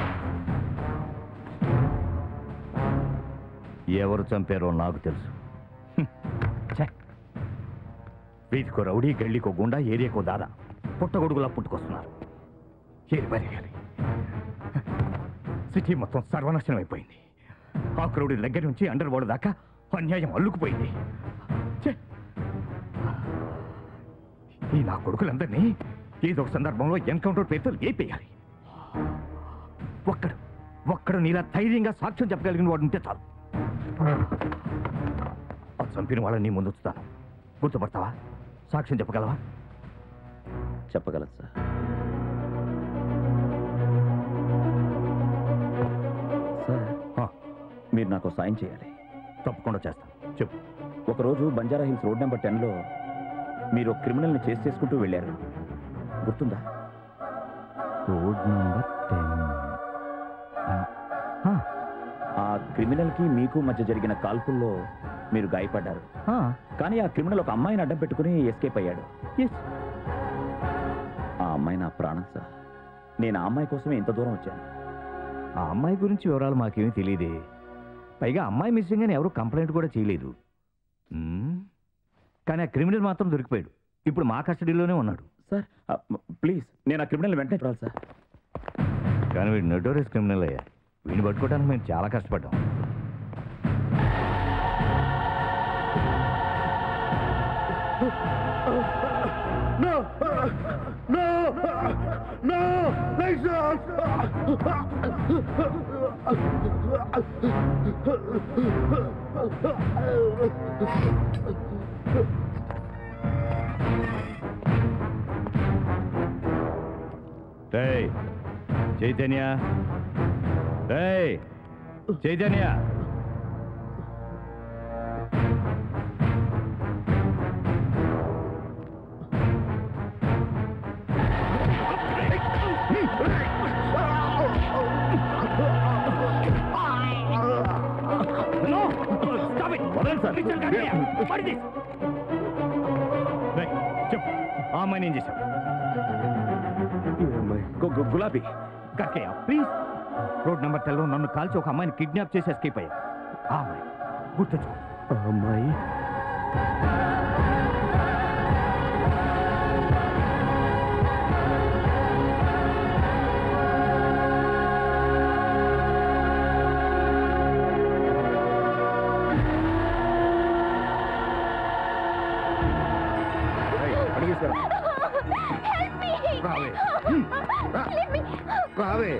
ఎవరు చంపారో నాకు తెలుసు హ్మ్. ఛే. వీధికో రౌడీ గల్లీకో గుండా ఏరియాకో దాదా పుట్టగొడుగులా పుట్టుకొస్తున్నారు ఏది పరిగాలి సిటీ మొత్తం సర్వనాశనం అయిపోయింది ఆ క్రౌడీ దగ్గర నుంచి అండర్ వరల్డ్ దాకా అన్యాయం అల్లుకుపోయింది ఛే. ఈ నా కొడుకులందరినీ ఏదో ఒక సందర్భంలో ఎన్కౌంటర్ పేరుతో లేపేయాలి ఒక్కడు ఒక్కడు నీలా ధైర్యంగా సాక్ష్యం చెప్పగలిగిన వాడు ఉంటే చాలు ఆ చంపిన వాళ్ళని నీ ముందు ఉంచుతాను గుర్తుపడతావా సాక్ష్యం చెప్పగలవా చెప్పగలదు సార్ సార్ మీరు నాకు సాయం చేయాలి తప్పకుండా చేస్తాను చెప్పు ఒకరోజు బంజారా హిల్స్ రోడ్ నెంబర్ టెన్లో మీరు ఒక క్రిమినల్ని చేసి చేసుకుంటూ వెళ్ళారు గుర్తుందా రోడ్ నెంబర్ టెన్ ఆ క్రిమినల్కి మీకు మధ్య జరిగిన కాల్పుల్లో మీరు గాయపడ్డారు కానీ ఆ క్రిమినల్ ఒక అమ్మాయిని అడ్డం పెట్టుకుని ఎస్కేప్ అయ్యాడు ఆ అమ్మాయి నా ప్రాణం సార్ నేను ఆ అమ్మాయి కోసమే ఇంత దూరం వచ్చాను ఆ అమ్మాయి గురించి వివరాలు మాకేమీ తెలియదే పైగా అమ్మాయి మిస్సింగ్ అని ఎవరు కంప్లైంట్ కూడా చేయలేదు మ్మ్. కానీ ఆ క్రిమినల్ మాత్రం దొరికిపోయాడు ఇప్పుడు మా కస్టడీలోనే ఉన్నాడు సార్ ప్లీజ్ నేను ఆ క్రిమినల్ వెంటనే చూడాలి సార్ కానీ వీడు నటోరియస్ క్రిమినల్ అయ్యా వీడిని పట్టుకోవడానికి మేము చాలా కష్టపడ్డాం No! No! No! Lexus! రేయ్ చైతన్య రేయ్ చైతన్య రేయ్, చెప్పు ఆ అమ్మాయిని ఏం చేశావు గులాబీ కక్కయ్య ప్లీజ్ రోడ్ నెంబర్ టెన్లో నన్ను కాల్చి ఒక అమ్మాయిని కిడ్నాప్ చేసి ఎస్కేప్ అయ్యా ఆ అమ్మాయి గుర్తొచ్చు అమ్మాయి రావే రావే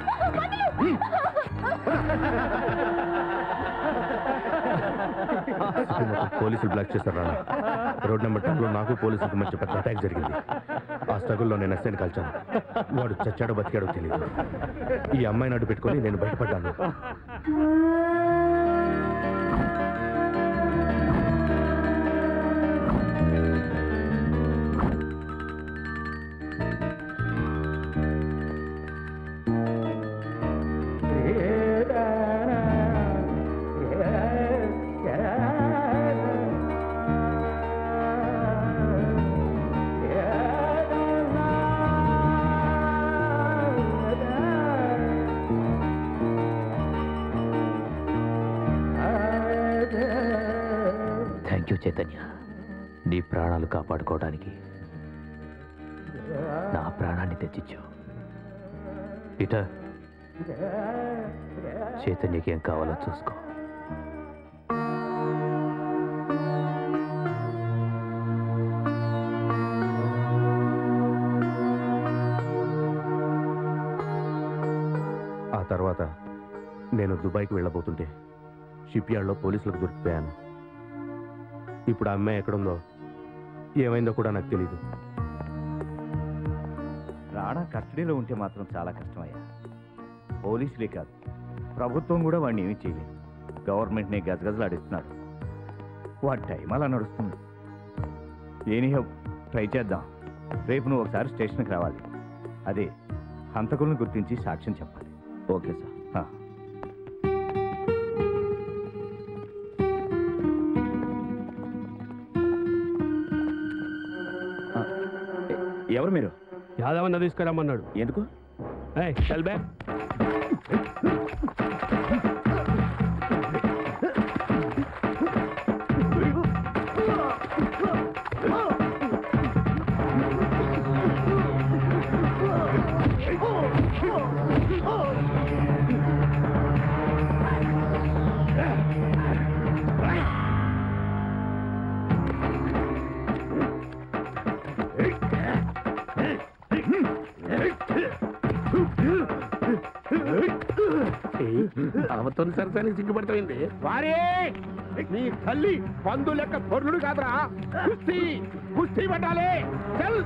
పోలీసులు బ్లాక్ చేశారు రాణా రోడ్ నెంబర్ టెన్లో నాకు పోలీసులకు మధ్య పెద్ద అటాక్ జరిగింది ఆ స్ట్రగుల్లో నేను ఎస్ఐని కలిచాను వాడు చచ్చాడో బతికాడో తెలియదు ఈ అమ్మాయిని అడ్డు పెట్టుకొని నేను బయటపడ్డాను థ్యాంక్ యూ చైతన్య నీ ప్రాణాలు కాపాడుకోవడానికి నా ప్రాణాన్ని తెచ్చిచ్చావు పీటర్ చైతన్యకి ఏం కావాలో చూసుకో దుబాయ్కి వెళ్ళబోతుంటే షిప్ యార్డ్లో పోలీసులకు దొరికిపోయాను ఇప్పుడు ఆ అమ్మాయి ఎక్కడుందో ఏమైందో కూడా నాకు తెలియదు రాణా కస్టడీలో ఉంటే మాత్రం చాలా కష్టమయ్యా పోలీసులే కాదు ప్రభుత్వం కూడా వాడిని ఏమీ చేయలేదు గవర్నమెంట్ని గజగజలాడిస్తున్నాడు వాడి టైం అలా నడుస్తుంది ఏనిహో ట్రై చేద్దాం రేపు నువ్వు ఒకసారి స్టేషన్కి రావాలి అదే హంతకులను గుర్తించి సాక్ష్యం చెప్పాలి ఓకే సార్ ఆ. ఎవరు మీరు యాదవన్న తీసుకురమ్మన్నాడు ఎందుకు ఏయ్ చల్ బే అవతో సరసానికి సిగ్గుపడతాయింది వారే నీ తల్లి పందు లెక్క పొర్లుడు కాదురా కుస్తీ కుస్తీ పట్టాలి చల్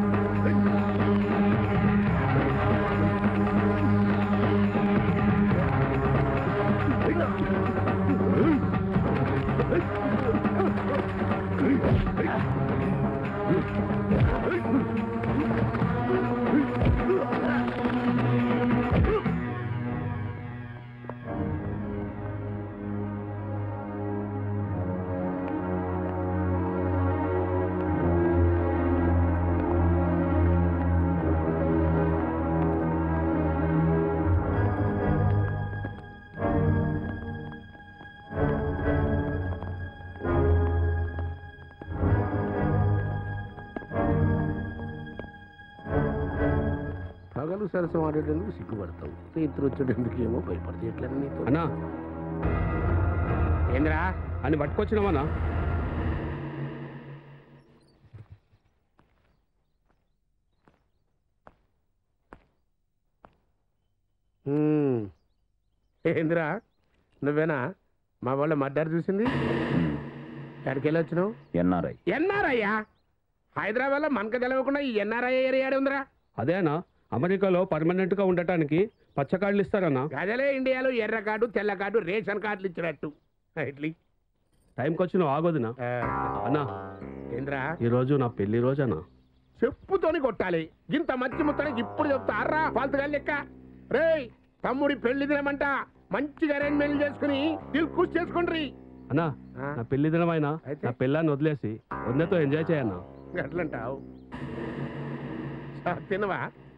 పగలు సరసం ఆడేటందుకు సిగ్గుపడతావు రైతులు వచ్చేటందుకు ఏమో భయపడితే ఎట్లా నీతో అన్నా ఏంద్రా అని పట్టుకొచ్చినామన్నా హ్మ్. ఏందిరా నువ్వేనా మా వాళ్ళ మర్డర్ చూసింది ఎక్కడికి వెళ్ళి వచ్చినావు ఎన్ఆర్ఐ ఎన్ఆర్ఐయా హైదరాబాద్లో మనకు తెలవకుండా ఈ ఎన్ఆర్ఐ ఏరియా ఉందిరా అదేనా అమెరికాలో పర్మనెంట్ గా ఉండటానికి పచ్చ కార్డులు ఇస్తారన్నా గదలే ఇండియాలో ఎర్ర కార్డు తెల్ల కార్డు రేషన్ కార్డులు ఇచ్చినట్టు ఇట్లీ టైంకి వచ్చి నువ్వు ఆగోదునా అన్నా ఏంద్రా ఈ రోజు నా పెళ్లి రోజనా చెప్పుతోని కొట్టాలి ఇంత మంచి ముత్తనికి ఇప్పుడు చెప్తారా పాల్తుగా లెక్క రేయ్ తమ్ముడి పెళ్లి దినమంట మంచిగా అరేంజ్మెంట్ చేసుకుని దిల్ ఖుష్ చేసుకోండి అన్నా నా పెళ్లి దినమైనా నా పెళ్ళాన్ని వదిలేసి వదినతో ఎంజాయ్ చేయన్నా ఎట్లంటావు తినవా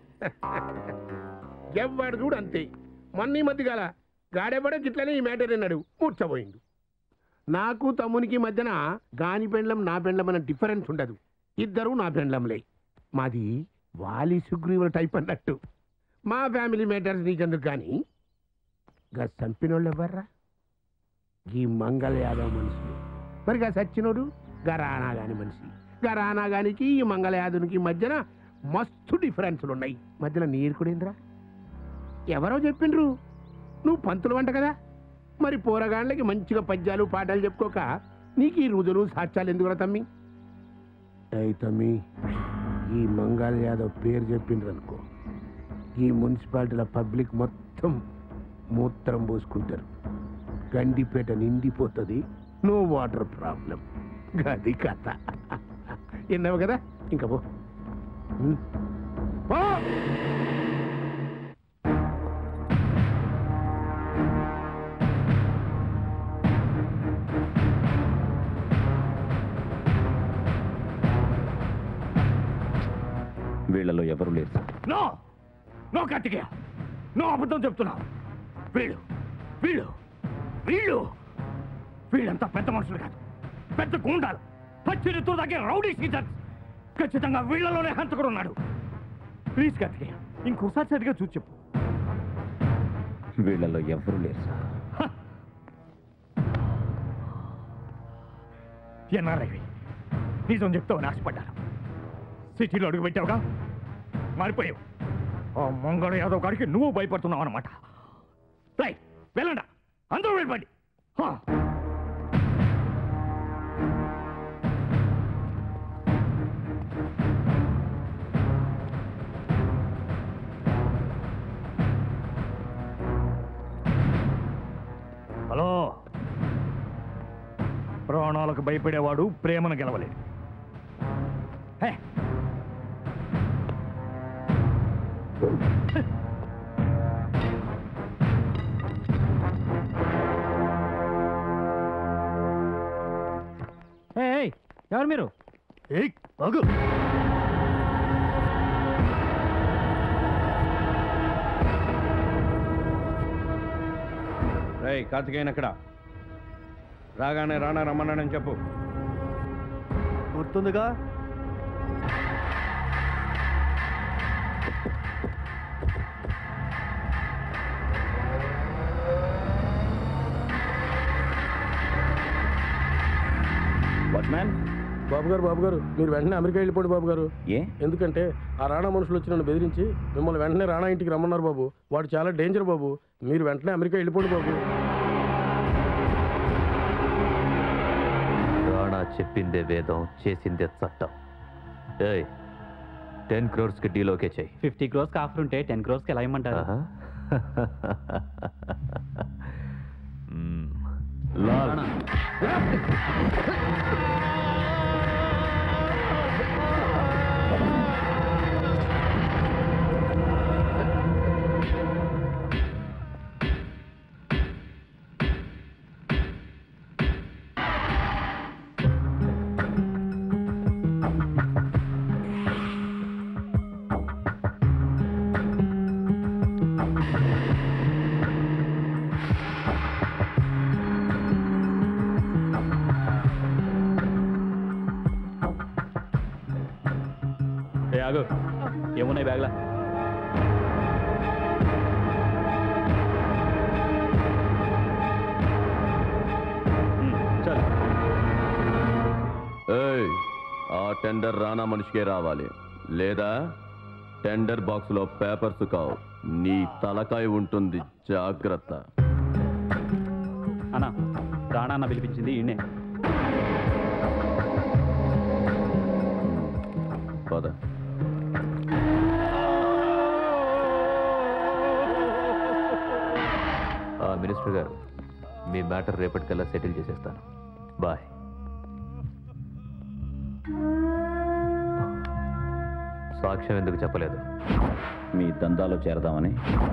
ఎవ్వడు చూడు అంతే మొన్న ఈ మధ్య గల గాడెవ్వడే గిట్లనే ఈ మ్యాటర్ అన్నాడు మూర్చబోయిండు నాకు తమ్మునికి మధ్యన గాని పెండ్లం నా పెండ్లం అన్న డిఫరెన్స్ ఉండదు ఇద్దరు నా పెండ్లంలే మాది వాలి సుగ్రీవుల టైప్ అన్నట్టు మా ఫ్యామిలీ మ్యాటర్స్ నీకెందుకు కానీ గా చంపినోళ్ళు ఎవర్రా ఈ మంగళ యాదవ్ మనిషి మరి గా సచ్చినోడు గా రానా గాని మనిషి గా రానా గానికి ఈ మంగళ యాదవునికి మధ్యన మస్తు డిఫరెన్స్లు ఉన్నాయి మధ్యలో నీరు కూడా ఎవరో చెప్పిండ్రు నువ్వు పంతులు వంట కదా మరి పోరగాళ్ళకి మంచిగా పద్యాలు పాటలు చెప్పుకోక నీకు ఈ రుజులు సాక్ష్యాలు ఎందుకు తమ్మి అయి తమ్మి ఈ మంగళ యాదవ్ పేరు చెప్పిండ్రు అనుకో ఈ మున్సిపాలిటీల పబ్లిక్ మొత్తం మూత్రం పోసుకుంటారు గండిపేట నిండిపోతుంది నో వాటర్ ప్రాబ్లం గది కథ విన్నావు కదా ఇంకా పో ఉమ్. పో వీళ్ళలో ఎవరు లేరు sir no no Karthikeya no అబద్ధం చెప్తున్నావు వీళ్ళు వీళ్ళు వీళ్ళు వీళ్ళంతా పెద్ద మనుషులు కాదు పెద్ద గుండాలు పచ్చిరితో దగ్గర రౌడీ సీజన్ ఖచ్చితంగా వీళ్ళలోనే హంతకుడు ఉన్నాడు ప్లీజ్ కార్తికేయ ఇంకోసారి సరిగా చూసి చెప్పు వీళ్ళలో ఎవరు లేరు సార్ ఎన్ఆర్ఐవి నిజం చెప్తావని ఆశపడ్డాను సిటీలో అడుగు పెట్టావుగా మారిపోయావు ఆ మంగళ యాదవ్ గారికి నువ్వు భయపడుతున్నావు అనమాట రైట్ వెళ్ళండా బయటపడి హా. హలో ప్రాణాలకు భయపడేవాడు ప్రేమను గెలవలేడు హే. ఏయ్ ఎవరు మీరు ఏయ్ ఆగు రేయ్ కార్తికేయన్ ఎక్కడ రాగానే రానా రమ్మన్నాడని చెప్పు గుర్తుందిగా వాచ్మ్యాన్ బాబు గారు బాబు గారు మీరు వెంటనే అమెరికా వెళ్ళిపోండి బాబు గారు ఏ ఎందుకంటే ఆ రాణా మనుషులు వచ్చి నన్ను బెదిరించి మిమ్మల్ని వెంటనే రాణా ఇంటికి రమ్మన్నారు బాబు వాడు చాలా డేంజర్ బాబు మీరు వెంటనే అమెరికా వెళ్ళిపోండి బాబు రాణా చెప్పిందే వేదం చేసిందే చట్టం ఏయ్ టెన్ క్రోర్స్కి డీల్ ఓకే చెయ్యి ఫిఫ్టీ క్రోర్స్కి ఆఫర్ ఉంటే టెన్ క్రోర్స్కి ఎలా ఇమ్మంటారు ఆహా. మ్మ్. లాల్. ఏ ఆగు ఏమున్నాయి బ్యాగ్లా చల్ ఏయ్ ఆ టెండర్ రానా మనిషికే రావాలి లేదా టెండర్ బాక్స్లో పేపర్స్ కావు నీ తలకాయ ఉంటుంది జాగ్రత్త అన్నా రాణా అన్న పిలిపించింది ఈయనే పద ఆ, మినిస్టర్ గారు మీ మ్యాటర్ రేపటికల్లా సెటిల్ చేసేస్తాను బాయ్ సాక్ష్యం ఎందుకు చెప్పలేదు మీ దందాలో చేరదామని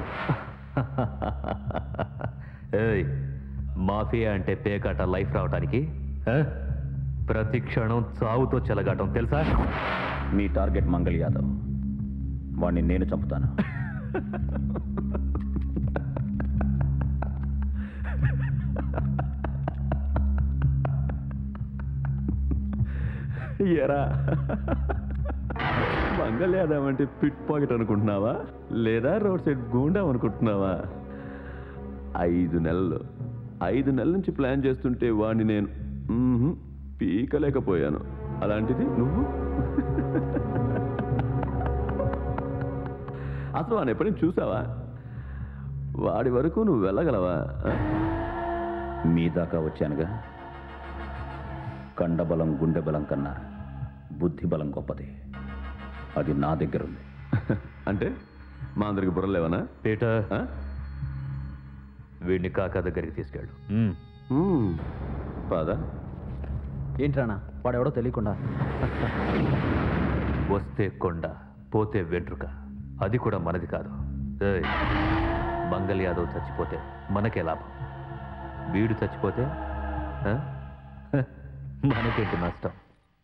ఏయ్ మాఫియా అంటే పేకాట లైఫ్ రావటానికి ఆ? ప్రతి క్షణం చావుతో చెలగాటం తెలుసా మీ టార్గెట్ మంగళ్ యాదవ్ వాణ్ణి నేను చంపుతాను ఎరా మంగళ యాదవ్ అంటే పిట్ పాకెట్ అనుకుంటున్నావా లేదా రోడ్ సైడ్ గూండా అనుకుంటున్నావా ఐదు నెలలు ఐదు నెలల నుంచి ప్లాన్ చేస్తుంటే వాడిని నేను మ్మ్హ్, పీకలేకపోయాను అలాంటిది నువ్వు అసలు వాడిని ఎప్పుడైనా చూసావా వాడి వరకు నువ్వు వెళ్ళగలవా ఆ? మీ దాకా వచ్చానుగా కండబలం గుండె బలం కన్నా బుద్ధి బలం గొప్పది అది నా దగ్గర ఉంది అంటే మా అందరికి బుర్రలేవనా పీటర్ వీడిని కాకా దగ్గరికి తీసుకెళ్ళు పద ఏంట్రానా వాడెవడో తెలియకుండా వస్తే కొండ పోతే వెంట్రుక అది కూడా మనది కాదు ఏయ్, మంగళ యాదవ్ చచ్చిపోతే మనకే లాభం వీడు చచ్చిపోతే ఆ? మనకేంటి నష్టం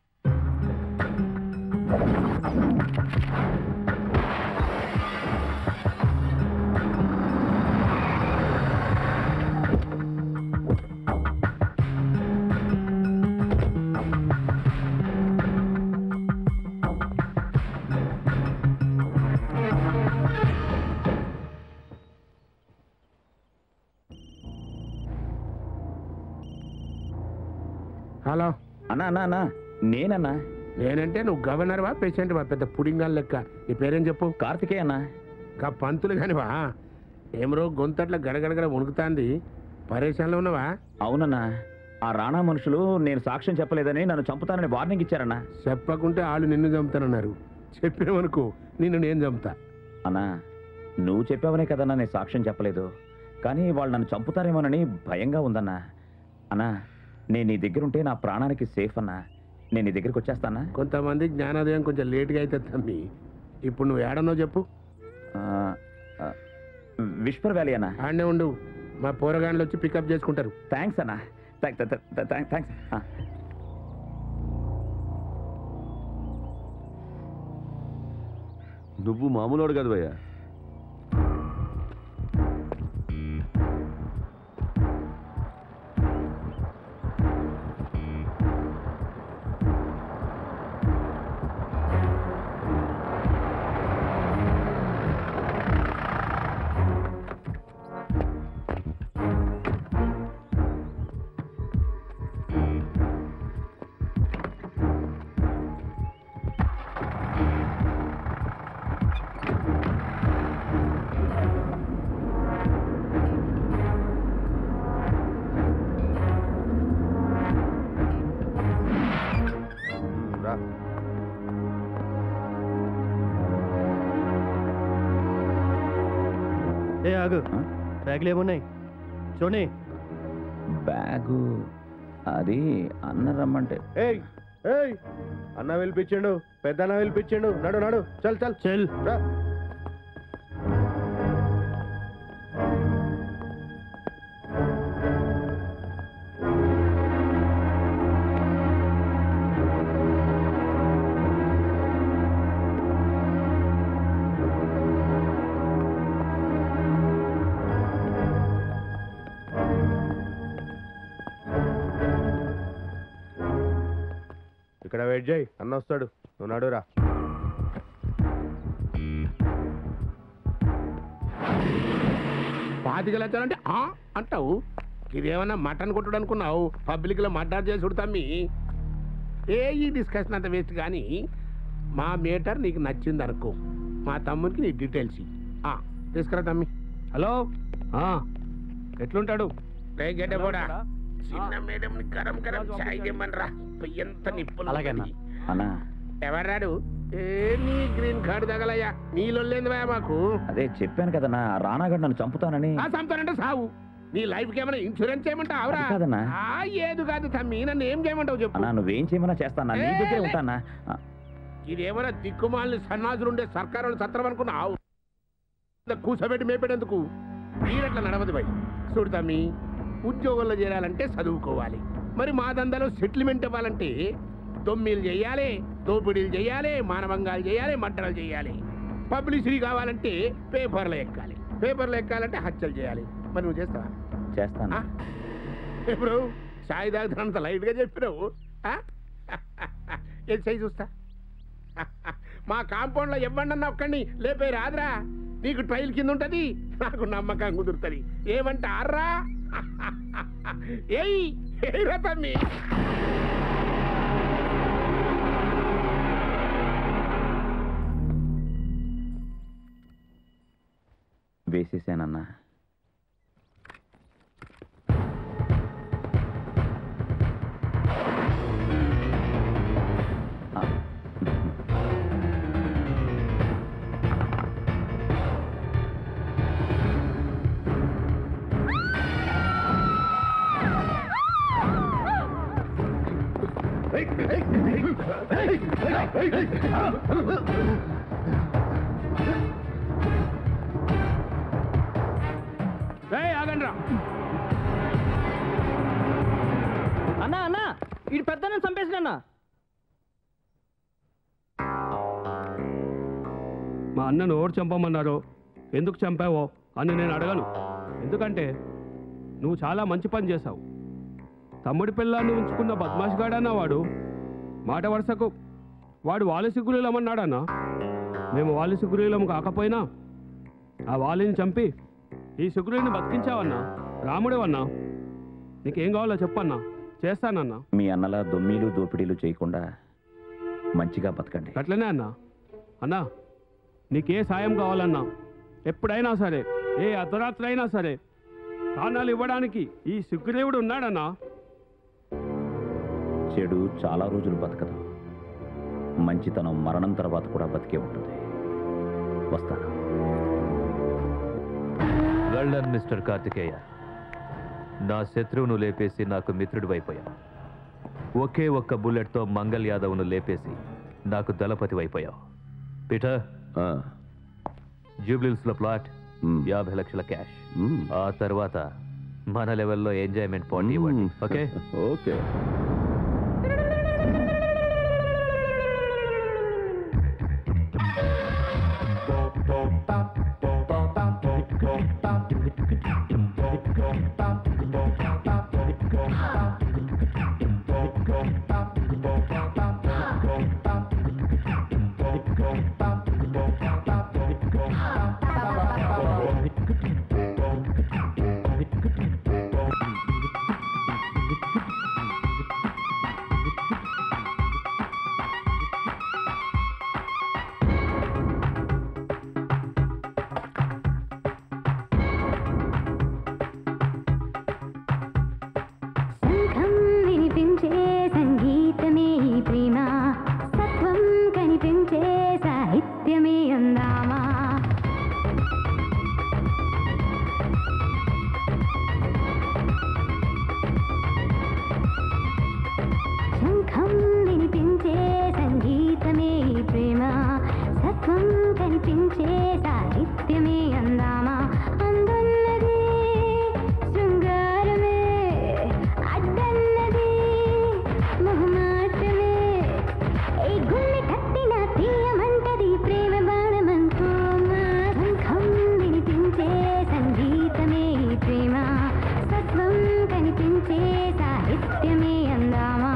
హలో అన్నా అన్నా అన్నా నేనన్నా నేనంటే నువ్వు గవర్నర్వా పేషెంట్వా పెద్ద పుడింగాల్ లెక్క నీ పేరేం చెప్పు కార్తికేయ అన్నా కా పంతులు కానివా ఏమరో గొంతట్ల గడగడగడ వణుకుతాంది పరేషాన్లో ఉన్నావా అవునన్నా ఆ రాణా మనుషులు నేను సాక్ష్యం చెప్పలేదని నన్ను చంపుతానని వార్నింగ్ ఇచ్చారన్నా చెప్పకుంటే వాళ్ళు నిన్ను చంపుతానన్నారు చెప్పినావనుకో నిన్ను నేను చంపుతా అన్నా నువ్వు చెప్పావనే కదన్నా నేను సాక్ష్యం చెప్పలేదు కానీ వాళ్ళు నన్ను చంపుతారేమోనని భయంగా ఉందన్నా అన్నా నేను నీ దగ్గర ఉంటే నా ప్రాణానికి సేఫ్ అన్నా నేను నీ దగ్గరికి వచ్చేస్తానా కొంతమంది జ్ఞానోదయం కొంచెం లేట్గా అయితే తమ్మి ఇప్పుడు నువ్వు ఏడనో చెప్పు విష్పర్ వ్యాలీ అన్నా ఆడనే ఉండు మా పోరగాన్లు వచ్చి పికప్ చేసుకుంటారు థ్యాంక్స్ అన్నా థ్యాంక్స్ నువ్వు మామూలుడు కాదు భయ్యా రా ఏ ఆగు బ్యాగులు ఏమున్నాయి చూడండి బ్యాగు అది అన్న రమ్మంటే ఏయ్ ఏయ్ అన్న పిలిపించిండు పెద్ద అన్న పిలిపించిండు నడు నడు చల్ చల్ చల్ రా ఇక్కడ వెయిట్ చేయి అన్న వస్తాడు నువ్వు నడురా పాతిక లక్షలంటే ఆ అంటావు ఇదేమన్నా మటన్ కొట్టుడు అనుకున్నావు పబ్లిక్లో మర్డర్ చేసి ఉడతామి ఏ ఈ డిస్కషన్ అంత వేస్ట్ కానీ మా మేటర్ నీకు నచ్చింది అనుకో మా తమ్మునికి నీ డీటెయిల్స్ ఇయ్యి. ఆ తీసుకురా తమ్మి హలో ఆ, ఎట్లుంటాడు రే గడ్డబోడా చిన్న మేడం గరం గరం చాయ్ తెమ్మనరా ఎంత నిప్పులు ఉన్నది. అన్నా ఎవరాడు ఏ నీ గ్రీన్ కార్డు తగలయ్యా నీళ్ళొల్లేంది భయ మాకు అదే చెప్పాను కదన్నా ఆ రానాగడ్ నన్ను చంపుతానని ఆ సంతానంటే సావు నీ లైఫ్ కి ఏమైనా ఇన్సూరెన్స్ చేయమంటావురా అది కాదన్నా. ఆ ఏది కాదు తమ్మి నన్ను ఏం చేయమంటావు చెప్పు అన్నా నువ్వేం చేయమన్నా చేస్తానా నీ దగ్గరే ఉంటానా ఆ, ఇదేమైనా దిక్కుమాలిన సన్నాసులు ఉండే సర్కారు సత్రం అనుకున్నావు కూసబెట్టి మేపేటందుకు మీరట్లా నడవదు భయ్ చూడు తమ్మి ఉద్యోగంలో చేరాలంటే చదువుకోవాలి మరి మా దందాలో సెటిల్మెంట్ ఇవ్వాలంటే దొమ్మిలు చేయాలి దోపిడీలు చేయాలి మానవంగాలు చేయాలి మడ్డలు చేయాలి పబ్లిసిటీ కావాలంటే పేపర్లు ఎక్కాలి పేపర్లు ఎక్కాలంటే హత్యలు చేయాలి మరి నువ్వు చేస్తావా చేస్తాను ఇప్పుడు సాయి తాగుతున్నంత లైట్గా చెప్పినావు ఆ? ఏది సై చూస్తా మా కాంపౌండ్లో ఇవ్వండి ఒక్కడిని లేపే రాదురా నీకు ట్రైల్ కింద ఉంటది నాకు నమ్మకం కుదురుతుంది ఏమంటారా ఏయ్ ఏయ్ తమ్మి వేసేసానన్నా ఆ, ఆగండి రా అన్నా అన్నా ఇటు పెద్ద చంపేసినా మా అన్నను ఓడి చంపమన్నారు ఎందుకు చంపావో అని నేను అడగను ఎందుకంటే నువ్వు చాలా మంచి పని చేశావు తమ్ముడి పిల్లాన్ని ఉంచుకున్న బద్మాష్గాడన్నా వాడు మాట వరుసకు వాడు వాలి సిగ్గులీలమన్నాడన్నా మేము వాలి సిగ్గులీలం కాకపోయినా ఆ వాలిని చంపి ఈ సిగ్గులీని బతికించావన్నా రాముడేవన్నా నీకేం కావాలో చెప్పన్నా చేస్తానన్నా మీ అన్నలా దొమ్మీలు దోపిడీలు చేయకుండా మంచిగా బతకండి అట్లనే అన్నా అన్నా నీకే సాయం కావాలన్నా ఎప్పుడైనా సరే ఏ అర్ధరాత్రి అయినా సరే స్థానాలు ఇవ్వడానికి ఈ సుగ్రీవుడు ఉన్నాడన్నా చెడు చాలా రోజులు బతకదు మంచితనం మరణం తర్వాత కూడా బతికే ఉంటుంది వస్తాను వెళ్ళన్ మిస్టర్ కార్తికేయ నా శత్రువును లేపేసి నాకు మిత్రుడు అయిపోయావు ఒకే ఒక్క బుల్లెట్తో మంగల్ యాదవ్ను లేపేసి నాకు దళపతి అయిపోయావు పీటర్ జూబ్లీస్లో ప్లాట్ యాభై లక్షల క్యాష్ ఆ తర్వాత మన లెవెల్లో ఎంజాయ్మెంట్ పాయింట్ ఇవ్వండి ఓకే ఓకే సంఘం వినిపించే సంగీతమే ఈ ప్రేమ సత్వం కనిపించే సాహిత్యమే అందామా శంఖం వినిపించే సంగీతమే ఈ ప్రేమ సత్వం కనిపించే సాహిత్యమే అందామా అందున్నది శృంగారమే అడ్డన్నది మొహమాటమే ఈ గుండె కట్టిన తీయమంటది ప్రేమ బాణమంటోమా శంఖం వినిపించే సంగీతమే ఈ ప్రేమ సత్వం కనిపించే సాహిత్యమే అందామా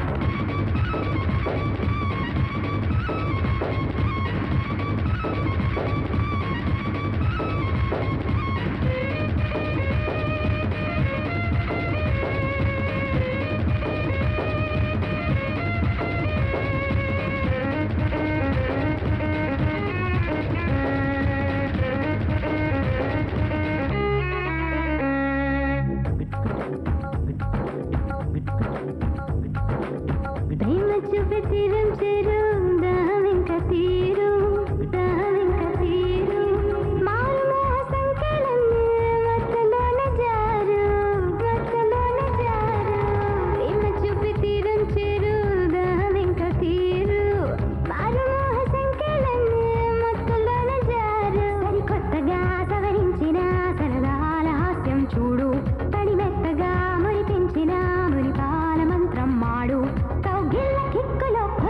ప్రేమ చూపే తీరం చేరు దాహం ఇంకా తీరు దాహం ఇంకా తీరు మారు మోహ సంకలం మత్తలోన జారు మత్తలోన జారు ప్రేమ చూపే తీరం చేరు దాహం ఇంకా తీరు మారు మోహ సంకలం మత్తలోన జారు సరికొత్తగా సవరించిన సరదాల హాస్యం చూడు తడి మెత్తగా మురిపించిన మురిపాల మంత్రం మాడు కౌగిళ్ళ కిక్కులో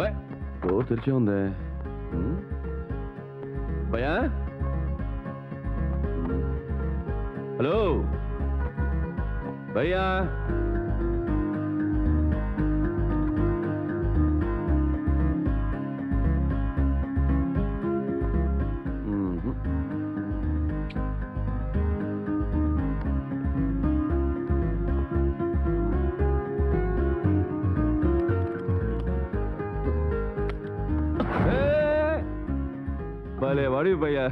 డోర్ తెరిచే ఉందే ఉమ్. భయా హలో భయ్యా మ్మ్. భలే వాడి భయ్యా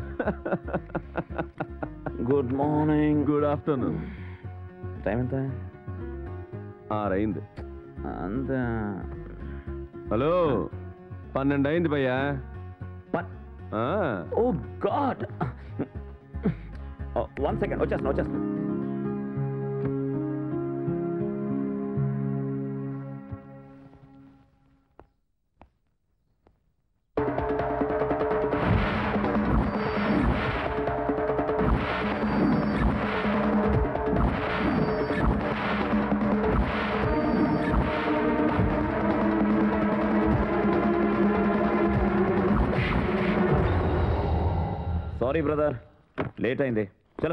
good morning good afternoon time ఎంత ఆరైంది అంత హలో పన్నెండు అయింది భయ్యా ఆ. ఓ గాడ్ వన్ సెకండ్ వచ్చేస్తున్నా వచ్చేస్తున్నా సారీ బ్రదర్ లేట్ అయింది చలో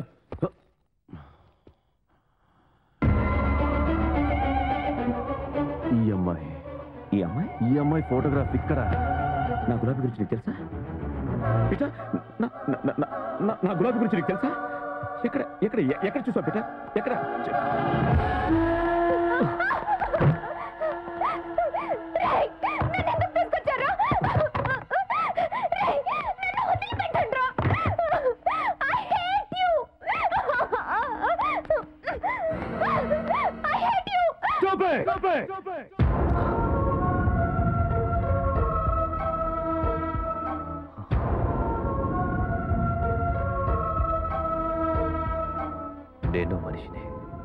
ఈ అమ్మాయి ఈ అమ్మాయి ఈ అమ్మాయి ఫోటోగ్రాఫ్ ఇక్కడ నా గులాబీ గురించి నీకు తెలుసా బిడ్డ నా నా- నా- నా- నా- నా గులాబీ గురించి నీకు తెలుసా ఎక్కడ ఎక్కడ ఎ- ఎక్కడ చూసావు బిడ్డ ఎక్కడ రేయ్, నన్ను ఎందుకు తీసుకొచ్చారు? రేయ్, నన్ను వదిలిపెట్టండ్రా. I hate you. I hate you. Stop it! Stop it! Stop it! నేను మనిషినే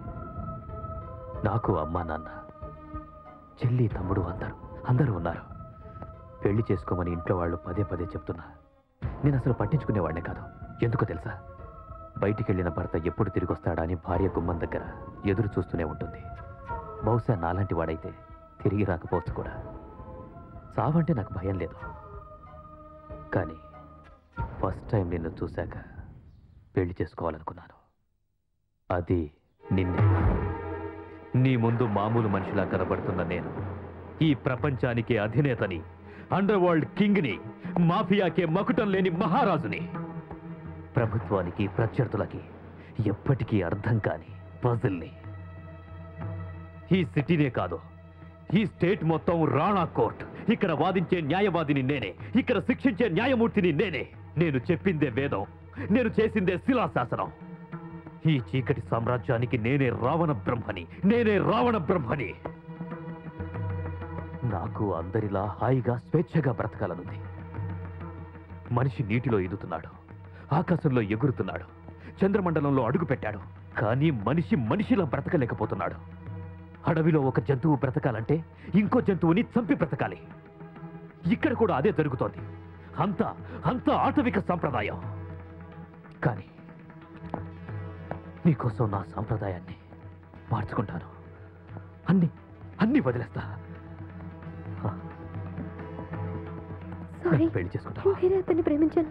నాకు అమ్మా నాన్న చెల్లి తమ్ముడు అందరూ అందరూ ఉన్నారు పెళ్లి చేసుకోమని ఇంట్లో వాళ్ళు పదే పదే చెప్తున్నా నేను అసలు పట్టించుకునేవాడినే కాదు ఎందుకో తెలుసా బయటికి వెళ్ళిన భర్త ఎప్పుడు తిరిగి వస్తాడా అని భార్య గుమ్మం దగ్గర ఎదురు చూస్తూనే ఉంటుంది బహుశా నాలాంటి వాడైతే తిరిగి రాకపోవచ్చు కూడా సావంటే నాకు భయం లేదు కానీ ఫస్ట్ టైం నిన్ను చూశాక పెళ్లి చేసుకోవాలనుకున్నాను అది నిన్నే నీ ముందు మామూలు మనిషిలా కనబడుతున్న నేను ఈ ప్రపంచానికి అధినేతని అండర్ వరల్డ్ కింగ్ని మాఫియాకే మకుటం లేని మహారాజుని ప్రభుత్వానికి ప్రత్యర్థులకి ఎప్పటికీ అర్థం కాని పజిల్ని ఈ సిటీనే కాదు ఈ స్టేట్ మొత్తం రాణా కోర్ట్ ఇక్కడ వాదించే న్యాయవాదిని నేనే ఇక్కడ శిక్షించే న్యాయమూర్తిని నేనే నేను చెప్పిందే వేదం నేను చేసిందే శిలాశాసనం ఈ చీకటి సామ్రాజ్యానికి నేనే రావణ బ్రహ్మని నేనే రావణ బ్రహ్మని నాకు అందరిలా హాయిగా స్వేచ్ఛగా బ్రతకాలనుంది మనిషి నీటిలో ఈదుతున్నాడు ఆకాశంలో ఎగురుతున్నాడు చంద్రమండలంలో అడుగు పెట్టాడు కానీ మనిషి మనిషిలా బ్రతకలేకపోతున్నాడు అడవిలో ఒక జంతువు బ్రతకాలంటే ఇంకో జంతువుని చంపి బ్రతకాలి ఇక్కడ కూడా అదే జరుగుతోంది అంతా అంతా ఆటవిక సంప్రదాయం కానీ నీకోసం నా సాంప్రదాయాన్ని మార్చుకుంటాను అన్ని అన్ని వదిలేస్తా సారీ పెళ్లి చేసుకుంటా వేరే అతన్ని ప్రేమించాను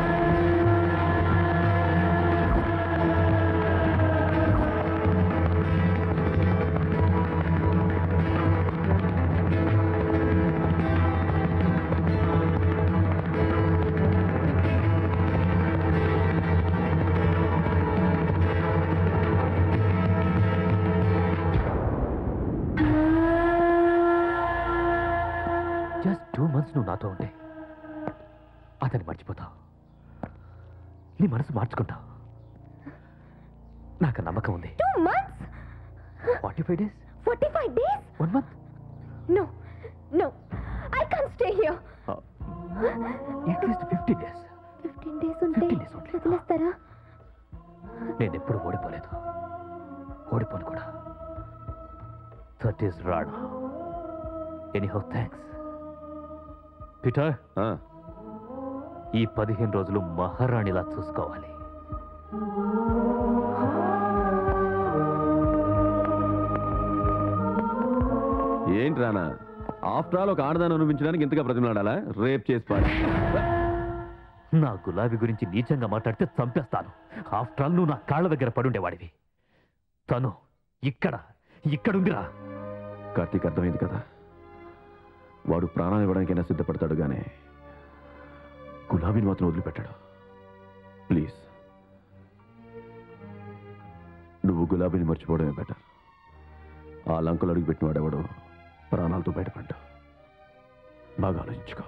జస్ట్ టూ మంత్స్ నువ్వు నాతో ఉంటే అతన్ని మర్చిపోతావు నీ మనసు మార్చుకుంటావు నాకు నమ్మకం ఉంది two months forty five days forty five days one month no no I can stay here at least fifty days fifteen days ఉంటే వదిలేస్తారా నేను ఎప్పుడు ఓడిపోలేదు ఓడిపోను కూడా that is rod anyhow thanks Peter ఈ పదిహేను రోజులు మహారాణిలా చూసుకోవాలి ఏంటి రానా ఆఫ్టర్ ఆల్ ఒక ఆడదాన్ని అనిపించడానికి ఇంతగా ప్రతిమలాడాలా రేప్ చేసి పాడి నా గులాబీ గురించి నీచంగా మాట్లాడితే చంపేస్తాను ఆఫ్టర్ ఆల్ నువ్వు నా కాళ్ళ దగ్గర పడుండేవాడివి తను ఇక్కడ ఇక్కడుందిరా కార్తీక్ అర్థమైంది కదా వాడు ప్రాణాలు ఇవ్వడానికైనా సిద్ధపడతాడు గానే గులాబీని మాత్రం వదిలిపెట్టాడు ప్లీజ్ నువ్వు గులాబీని మర్చిపోవడమే బెటర్ ఆ లంకలు అడుగు పెట్టిన వాడెవడు ప్రాణాలతో బయటపడ్డా బాగా ఆలోచించుకో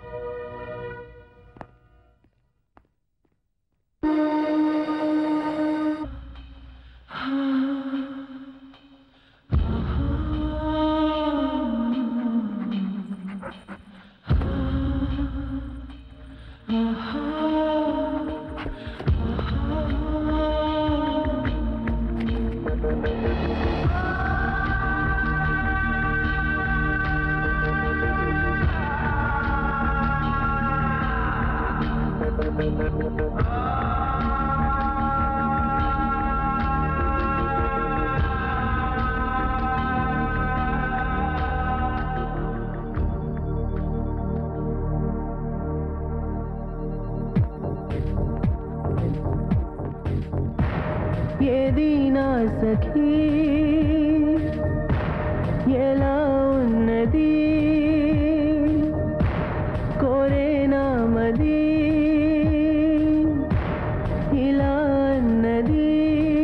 ఏది నా సఖీ ఎలా ఉన్నది కోరేనా మది ఇలా అన్నది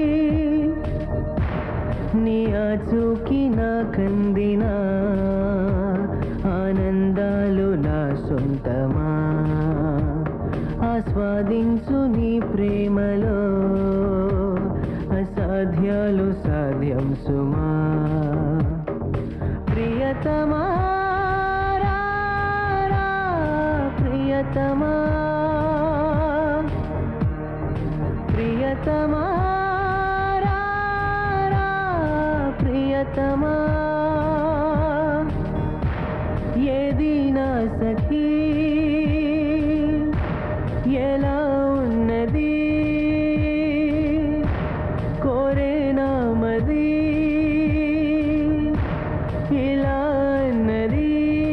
నీ ఆచూకి నా కందిన ఆనందాలు నా సొంతమా ఆస్వాదించు నీ ప్రేమలో అసాధ్యాలు సాధ్యం సుమా ప్రియతమా రా, రా, ప్రియతమా ప్రియతమా రా, రా, ప్రియతమా ఏది నా సఖీ ఎలా ఉన్నది కోరేనా మది ఇలా అన్నది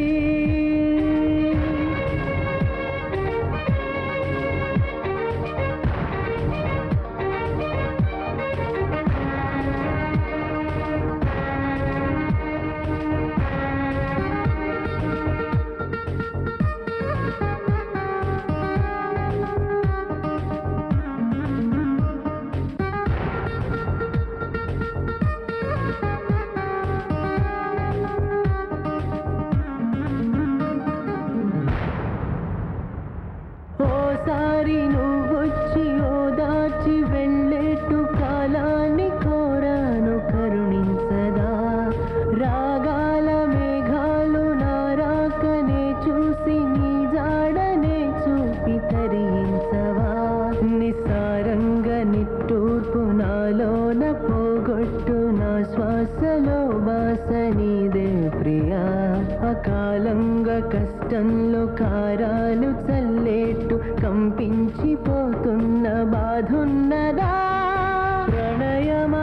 ఓసారి నువ్వొచ్చి ఓదార్చి వెళ్ళేట్టు కాలాన్ని కోరాను కరుణించదా రాగాల మేఘాలు నారాకనే చూసి నీ జాడనే చూపి తరించవా నిస్సారంగ నిట్టూర్పు నాలోన పోగొట్టు నా శ్వాసలో బాస నీదే ప్రియా అకాలంగా కష్టంలో కారాలు చల్లేట్టు కంపించిపోతున్న బాధున్నదా ప్రణయమా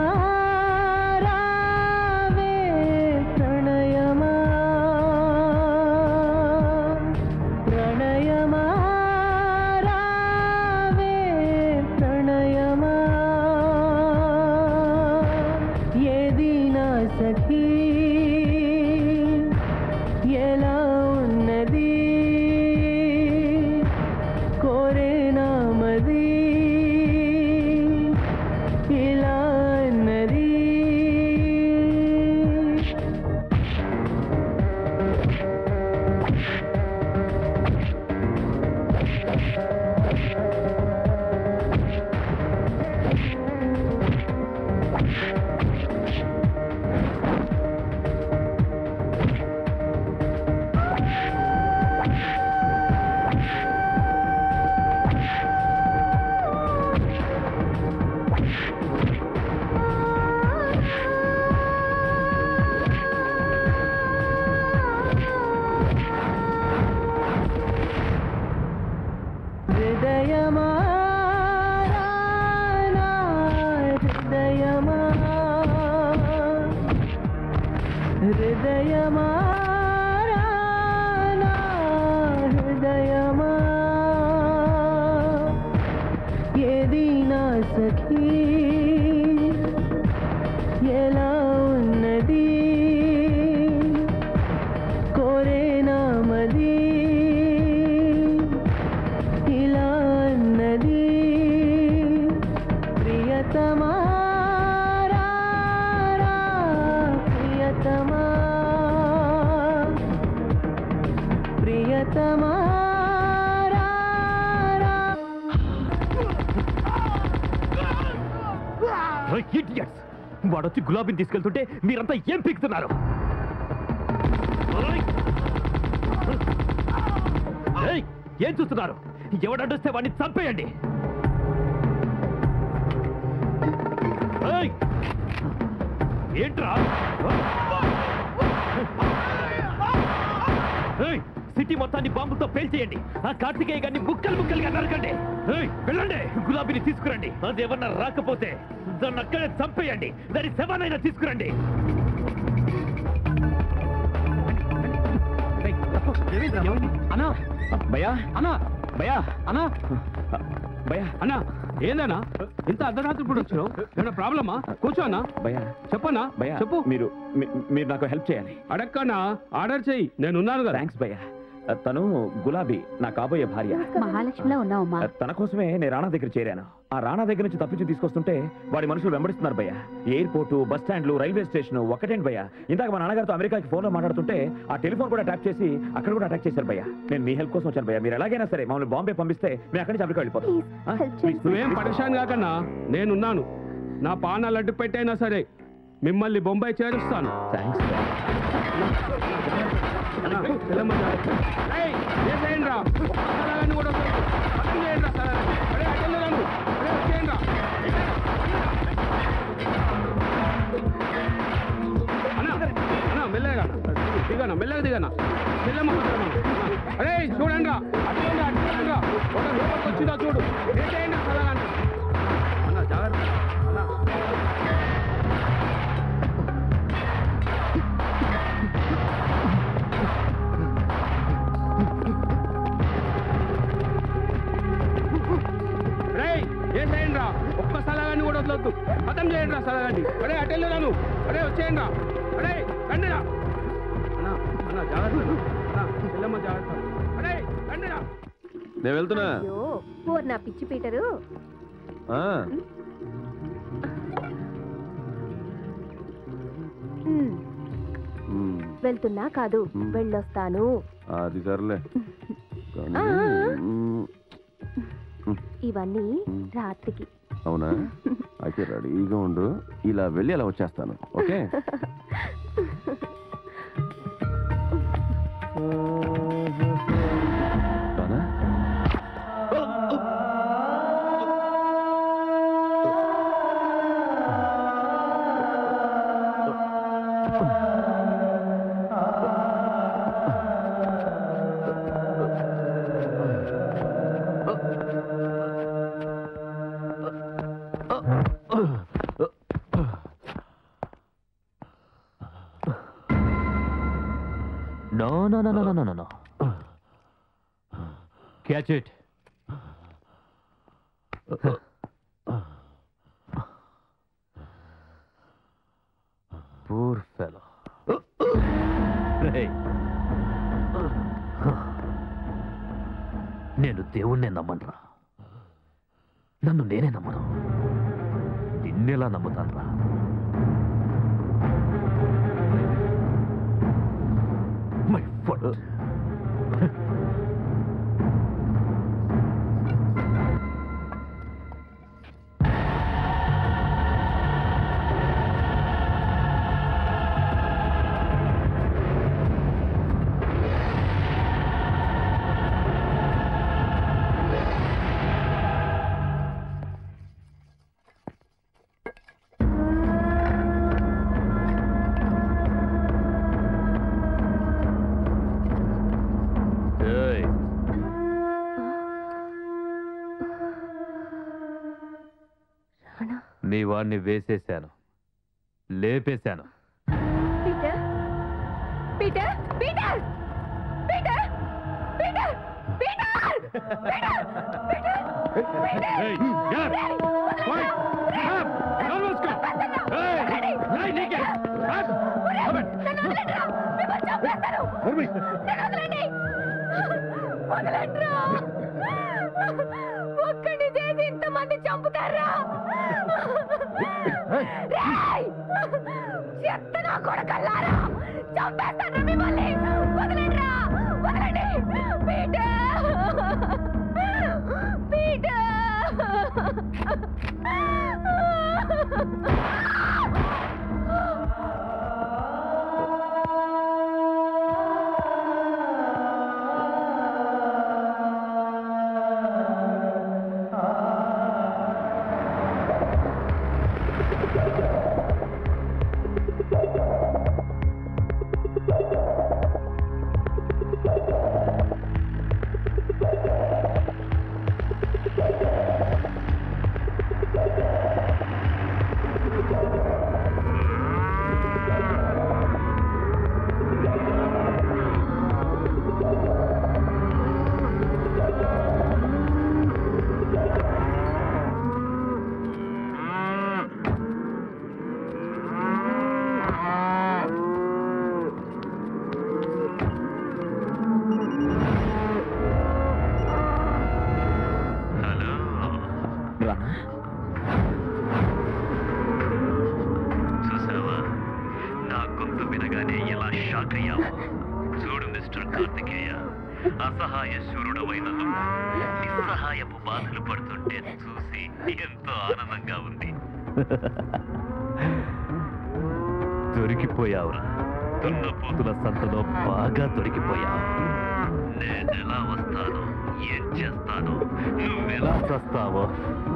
రావే ప్రణయమా ప్రణయమా రావే ప్రణయమా ఏది నా సఖీ ఎలా ఉన్నది కోరేనా మది ప్రియతమా రా, రా. ఇడియట్స్ వాడొచ్చి గులాబీని తీసుకెళ్తుంటే మీరంతా ఏం పీకుతున్నారు ఏయ్, ఏం చూస్తున్నారు ఎవడడ్డొస్తే వాడిని చంపేయండి ఏయ్, ఏంట్రా ఏయ్, సిటీ మొత్తాన్ని బాంబుతో పేల్చేయండి ఆ కార్తికేయ గారిని ముక్కలు ముక్కలుగా నరకండి ఏయ్, వెళ్ళండి గులాబీని తీసుకురండి అదేమన్నా రాకపోతే దాన్ని అక్కడే చంపేయండి దాని శవానైనా తీసుకురండి అన్నా భయా అన్నా భయా అన్నా భయా అన్నా ఏందన్నా ఇంత అర్ధరాత్రి ఇప్పుడు వచ్చినావు ఏమైనా ప్రాబ్లమా కూర్చో అన్నా భయా చెప్పన్నా భయా చెప్పు మీరు మీ- మీరు నాకు హెల్ప్ చేయాలి అడక్కన్నా ఆర్డర్ చెయ్యి నేను ఉన్నాను కదా థ్యాంక్స్ భయ్యా తను గులాబీ నా కాబోయే భార్య మహాలక్ష్మిలో ఉన్నావమ్మా తన కోసమే నేను రాణా దగ్గర చేరాను ఆ రాణా దగ్గర నుంచి తప్పించి తీసుకొస్తుంటే వాడి మనుషులు వెంబడిస్తున్నారు భయ్య ఎయిర్పోర్టు బస్ స్టాండ్లు రైల్వే స్టేషన్ ఒకటేంటి భయ్య ఇందాక మా నాన్నగారితో అమెరికాకి ఫోన్లో మాట్లాడుతుంటే ఆ టెలిఫోన్ కూడా ట్యాప్ చేసి అక్కడ కూడా అటాక్ చేశారు భయ్య నేను మీ హెల్ప్ కోసం వచ్చాను భయ్య మీరు ఎలాగైనా సరే మమ్మల్ని బాంబే పంపిస్తే మేము అక్కడి నుంచి అమెరికా వెళ్ళిపోతాం ఆ? Please, నువ్వేం please. పరేషాన్ కాకన్నా నేనున్నాను నా పానాలు అడ్డు పెట్టైనా సరే మిమ్మల్ని బొంబాయి చేరుస్తాను థ్యాంక్స్ అన్నా, తెల్లమ్మ జాగ్రత్త. ఏయ్, ఏం చేయండిరా? ఒక్క స్థలాన్ని కూడా వదలొద్దు. పక్కన చేయండిరా స్థలాన్ని. అరే, అటు వెళ్ళరాను. అరే, వచ్చేయండిరా. అన్నా, అన్నా, మెల్లగా దిగనా మెల్లగా దిగనా తెల్లమ్మ పక్కన అరే చూడండి రా అటు చూడండి అటు చూడండి రా ఒక లోపలికి వచ్చిందా చూడు ఏం చేయండి స్థలాన్ని అన్న జాగ్రత్త అన్నా రేయ్ ఏం చేయండి రా ఒక్క స్థలాన్ని కూడా వదలొద్దు పదం చేయండి రా స్థలాన్ని అరే అటు వెళ్ళరాను అరే వచ్చేయండి రా అరే రండి రా అన్నా అన్న జాగ్రత్త అన్నా చెల్లమ్మ జాగ్రత్త అరే రండి రా నేను వెళ్తున్నా అయ్యో ఓర్ నా పిచ్చి పీటరు ఆ, ఉమ్, ఉమ్, వెళ్తున్నా కాదు మ్. వెళ్ళొస్తాను అది సర్లే కానీ, ఆ. ఉమ్, ఇవన్నీ మ్. రాత్రికి అవునా అయితే రెడీగా ఉండు ఇలా వెళ్ళి అలా వచ్చేస్తాను ఓకే రానా? No, no, no, no, no, no, no, no. Catch it. Poor fellow. Hey. నేను దేవుణ్ణే నమ్మనురా నన్ను నేనే నమ్మను నిన్నెలా నమ్ముతానురా మై ఫుట్ ఏయ్ నీ వాడిని వేసేశాను లేపేశాను Peter Peter Peter Peter Peter Peter ఏయ్, యార్! ఓయ్! యాప్! నోరు మూసుకో! ఏయ్! ఏయ్, నీకే! యాప్! అబే! నోర్మి! ఒక్కడి చేసి ఇంతమంది చంపుతారా రేయ్! చెత్త నా కొడకల్లారా చంపేస్తాను మిమ్మల్ని వదలండి రా వదలండి చూసావా నా గొంతు వినగానే ఎలా షాక్ అయ్యావో చూడు మిస్టర్ కార్తికేయ అసహాయ శూరుడమైన నువ్వు నిస్సహాయపు బాధలు పడుతుంటే చూసి ఎంతో ఆనందంగా ఉంది దొరికిపోయావురా దున్నపోతుల సంతలో బాగా దొరికిపోయావు నేనెలా వస్తానో ఏం చేస్తానో నువ్వెలా చస్తావో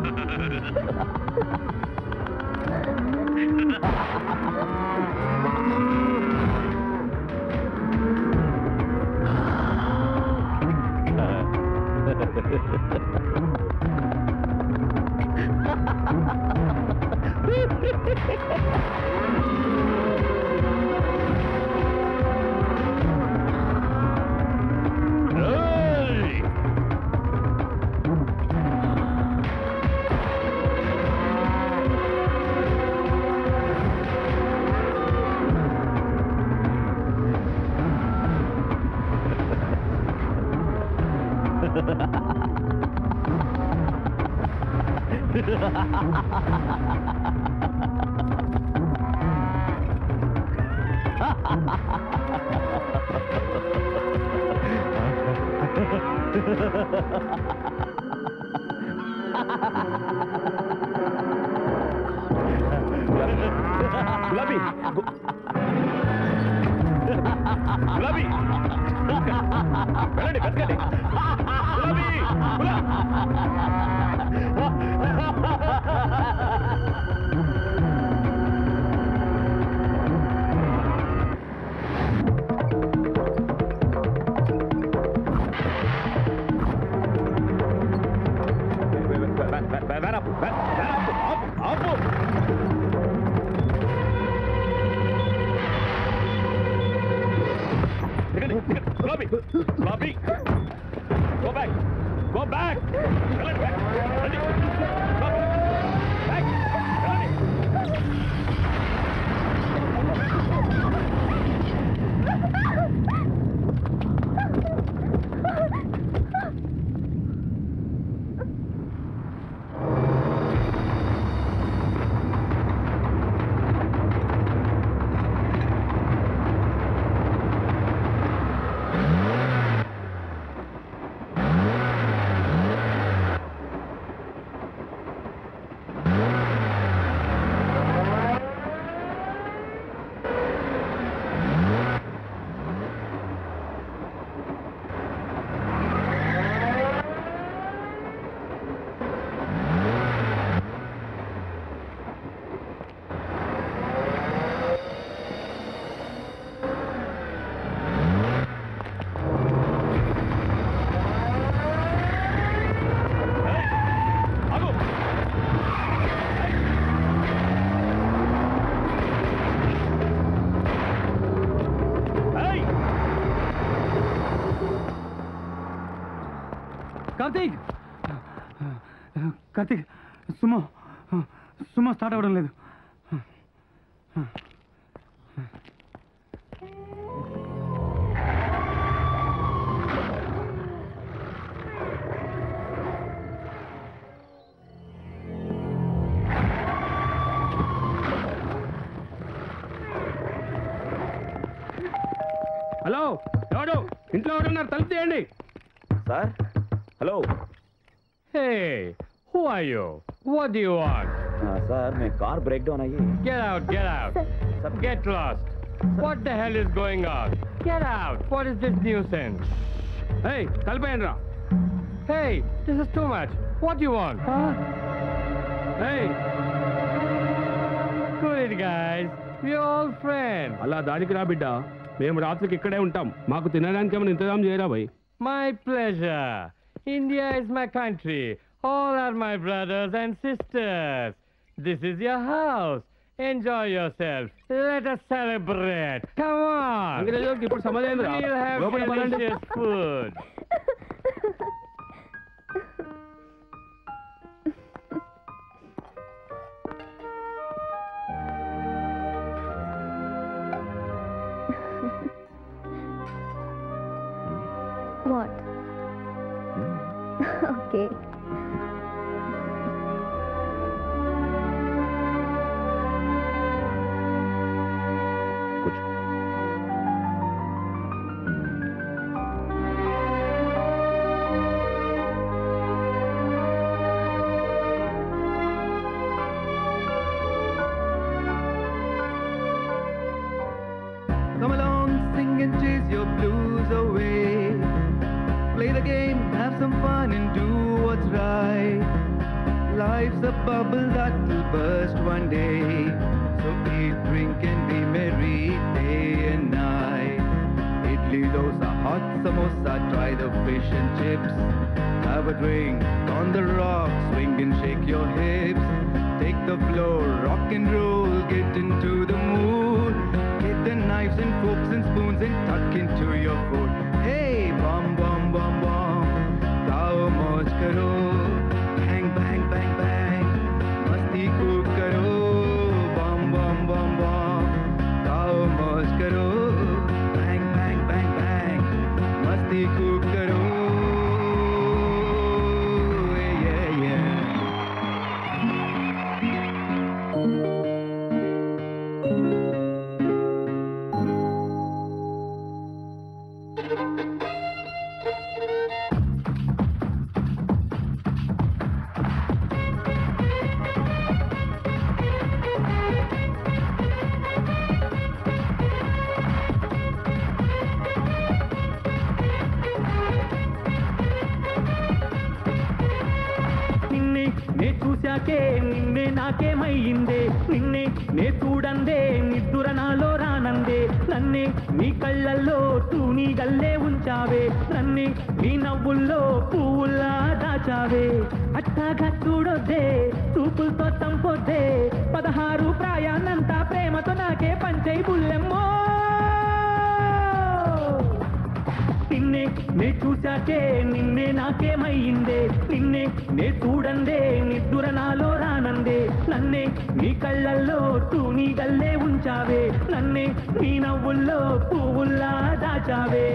గులాబీ గులాబీ వెళ్ళండి బతకండి గులాబీ Lobby! Lobby! Go back! Go back! వెళ్ళండి, back. రండి. Lobby. Back. వెళ్ళండి. Karthik Karthik Sumo Sumo start అవ్వడం లేదు హలో ఎవడు ఇంట్లో ఎవరున్నారు తలుపు తీయండి sir hello hey who are you what do you want sir నేను కార్ బ్రేక్ డౌన్ అయ్యి Get out, get out. Get lost. What the hell is going on? Get out. What is this nuisance? Hey, కలిపేయండి రా Hey, this is too much. What do you want? Hey. Cool it, guys. We're all friends. అలా దానికి రా బిడ్డ మేము రాత్రికి ఇక్కడే ఉంటాం మాకు తినడానికి ఏమైనా ఇంతజాం చేయరా భయ్ My pleasure. India is my country. All are my brothers and sisters. This is your house. Enjoy yourself. Let us celebrate. Come on. అంగ్రేజోకి ఇప్పుడు సమయం రా. We'll have లోపల పదండి. delicious food. What? okay. Play the game, have some fun, and do what's right. Life's a bubble that will burst one day. So eat, drink, and be merry day and night. Idli, dosa, hot samosa, try the fish and chips. Have a drink on the rock, swing and shake your hips. Take the floor, rock and roll, get into the mood. Get the knives and forks and spoons and tuck into your food. Hey, bum bum bum bum, गाओ मौज करो. Bang bang bang bang, मस्ती खूब करो. Bum bum bum bum, गाओ मौज करो. Bang bang bang bang, मस्ती खूब करो. Yeah yeah yeah. నిన్నే నే చూశాకే నిన్నే నాకేమయ్యిందే నిన్నే నే చూడందే నిద్దుర నాలో రానందే నన్నే నీ కళ్ళల్లో తూని గల్లే ఉంచావే నన్నే నీ నవ్వుల్లో పువ్వుల్లా దాచావే అట్టాగా చూడొద్దే చూపులతో చంపొద్దే పదహారు ప్రాయాన్నంతా ప్రేమతో నాకే పంచై బుల్లెమ్మో నిన్నే నే చూశాకే నిన్నే నాకేమయ్యిందే నిన్నే నే చూడందే నిద్దుర నాలో రానందే నన్నే నీ కళ్ళల్లో తూని గల్లే ఉంచావే నన్నే నీ నవ్వుల్లో పువ్వుల్లా దాచావే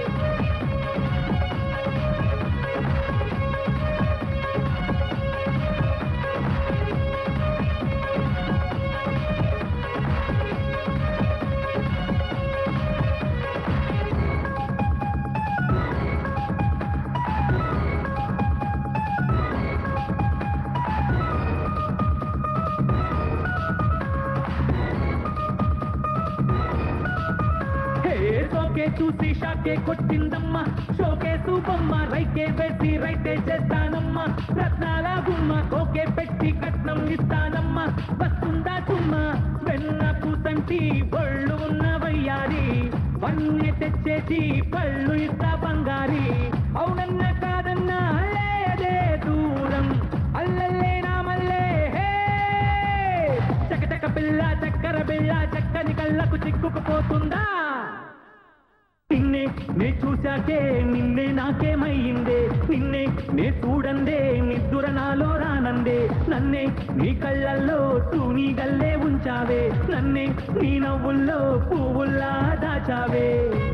హే సోకే చూసి షాకే కొట్టిందమ్మా షోకే సూపమ్మ రైకే వేసి రైతే చేస్తానమ్మా రత్నాల గుమ్మ కోకే పెట్టి కట్నం ఇస్తానమ్మా వస్తుందా చుమ్మ వెన్న పూసంటి ఒళ్ళు ఉన్న వయ్యారి వన్నె తెచ్చేసి పళ్ళు ఇస్తా బంగారి అవునన్న కాదన్నా లేదే దూరం అల్లల్లే నా మల్లే హే చకచక పిల్ల చక్కర బిళ్ళ చక్కని కళ్ళకు చిక్కుకుపోతుందా నిన్నే నే చూశాకే నిన్నే నాకేమయ్యిందే నిన్నే నే చూడందే నిద్దుర నాలో రానందే నన్నే నీ కళ్ళల్లో తూని గల్లే ఉంచావే నన్నే నీ నవ్వుల్లో పువ్వుల్లా దాచావే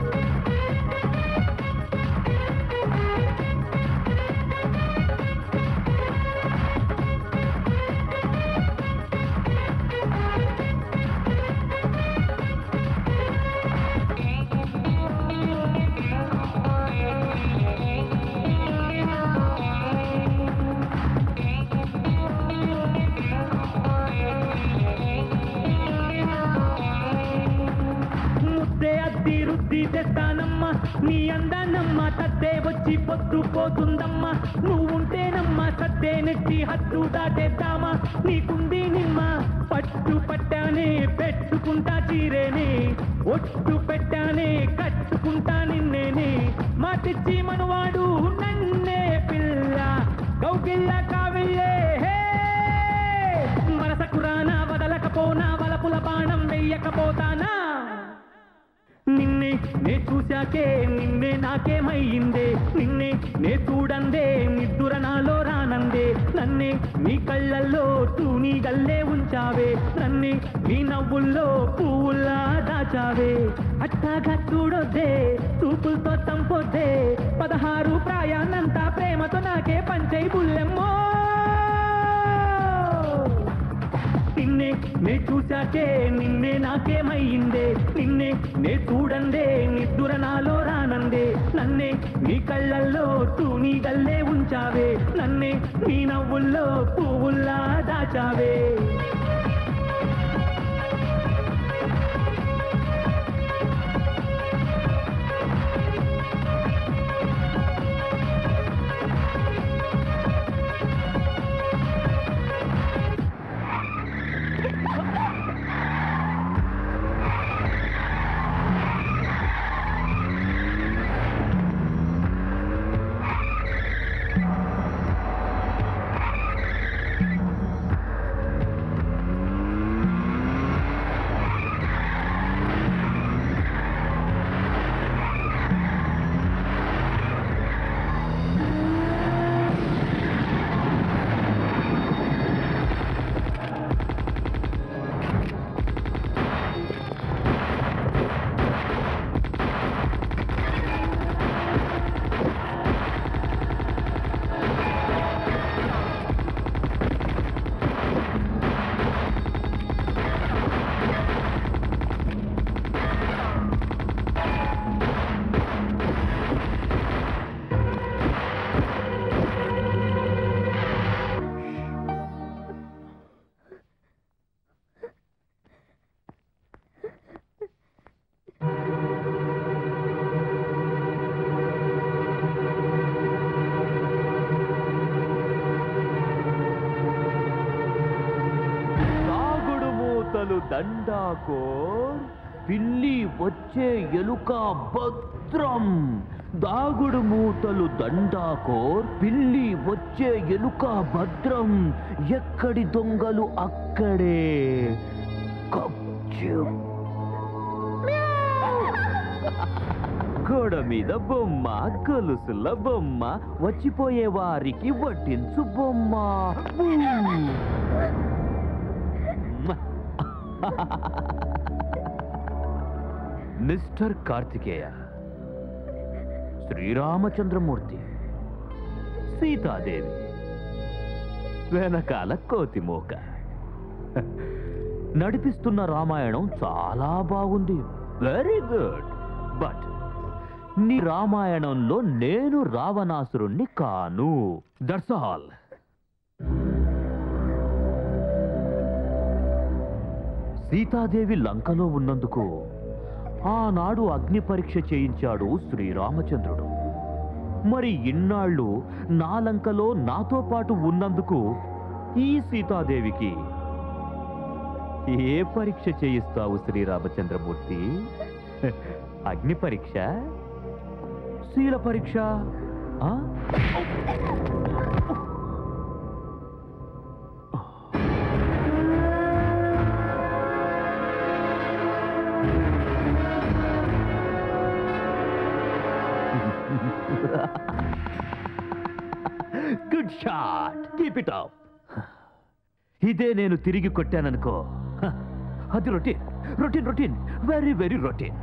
ముద్దే అద్ది రుద్ది తెస్తానమ్మా నీ అందానమ్మా తద్దే వచ్చి పొద్దు పోతుందమ్మా నువ్వుంటేనమ్మా సద్దే నెట్టి హద్దు దాటేద్దామా నీకుంది నిమ్మ పట్టు పట్టానే పెట్టుకుంటా చీరేనే ఒట్టు పెట్టానే కట్టుకుంటా నిన్నేనే మాటిచ్చి మనవాడు నన్నే పిల్ల కౌగిల్ల కావిల్లే హే మనసకు రానా వదలకపోనా వలపుల బాణం వెయ్యకపోతానా నిన్నే నే చూశాకే నిన్నే నాకేమయ్యిందే నిన్నే నే చూడందే నిద్దుర నాలో రానందే నన్నే నీ కళ్ళల్లో తూని గల్లే ఉంచావే నన్నే నీ నవ్వుల్లో పువ్వుల్లా దాచావే అట్టాగా చూడొద్దే చూపులతో చంపొద్దే పదహారు ప్రాయాన్నంతా ప్రేమతో నాకే పంచై బుల్లెమ్మో నిన్నే నే చూశాకే నిన్నే నాకేమయ్యిందే నిన్నే నే చూడందే నిద్దుర నాలో రానందే నన్నే నీ కళ్ళల్లో తూని గల్లే ఉంచావే నన్నే నీ నవ్వుల్లో పువ్వుల్లా దాచావే దండాకోర్ పిల్లి వచ్చే ఎలుక భద్రం దాగుడు మూతలు దండాకోర్ పిల్లి వచ్చే ఎలుక భద్రం ఎక్కడి దొంగలు అక్కడే కప్చుప్. గోడ మీద బొమ్మ గొలుసుల బొమ్మ వచ్చిపోయే వారికి వడ్డించు బొమ్మ బూమ్. మిస్టర్ కార్తికేయ శ్రీరామచంద్రమూర్తి సీతాదేవి వెనకాల కోతిమోక నడిపిస్తున్న రామాయణం చాలా బాగుంది వెరీ గుడ్ బట్ నీ రామాయణంలో నేను రావణాసురుణ్ణి కాను దట్స్ ఆల్ సీతాదేవి లంకలో ఉన్నందుకు ఆనాడు అగ్ని పరీక్ష చేయించాడు శ్రీరామచంద్రుడు మరి ఇన్నాళ్ళు నా లంకలో నాతో పాటు ఉన్నందుకు ఈ సీతాదేవికి ఏ పరీక్ష చేయిస్తావు శ్రీరామచంద్రమూర్తి అగ్ని పరీక్ష శీల పరీక్ష ఆ? Good shot keep it up ఇదే నేను తిరిగి కొట్టాననుకో హ, అది routine routine routine very very routine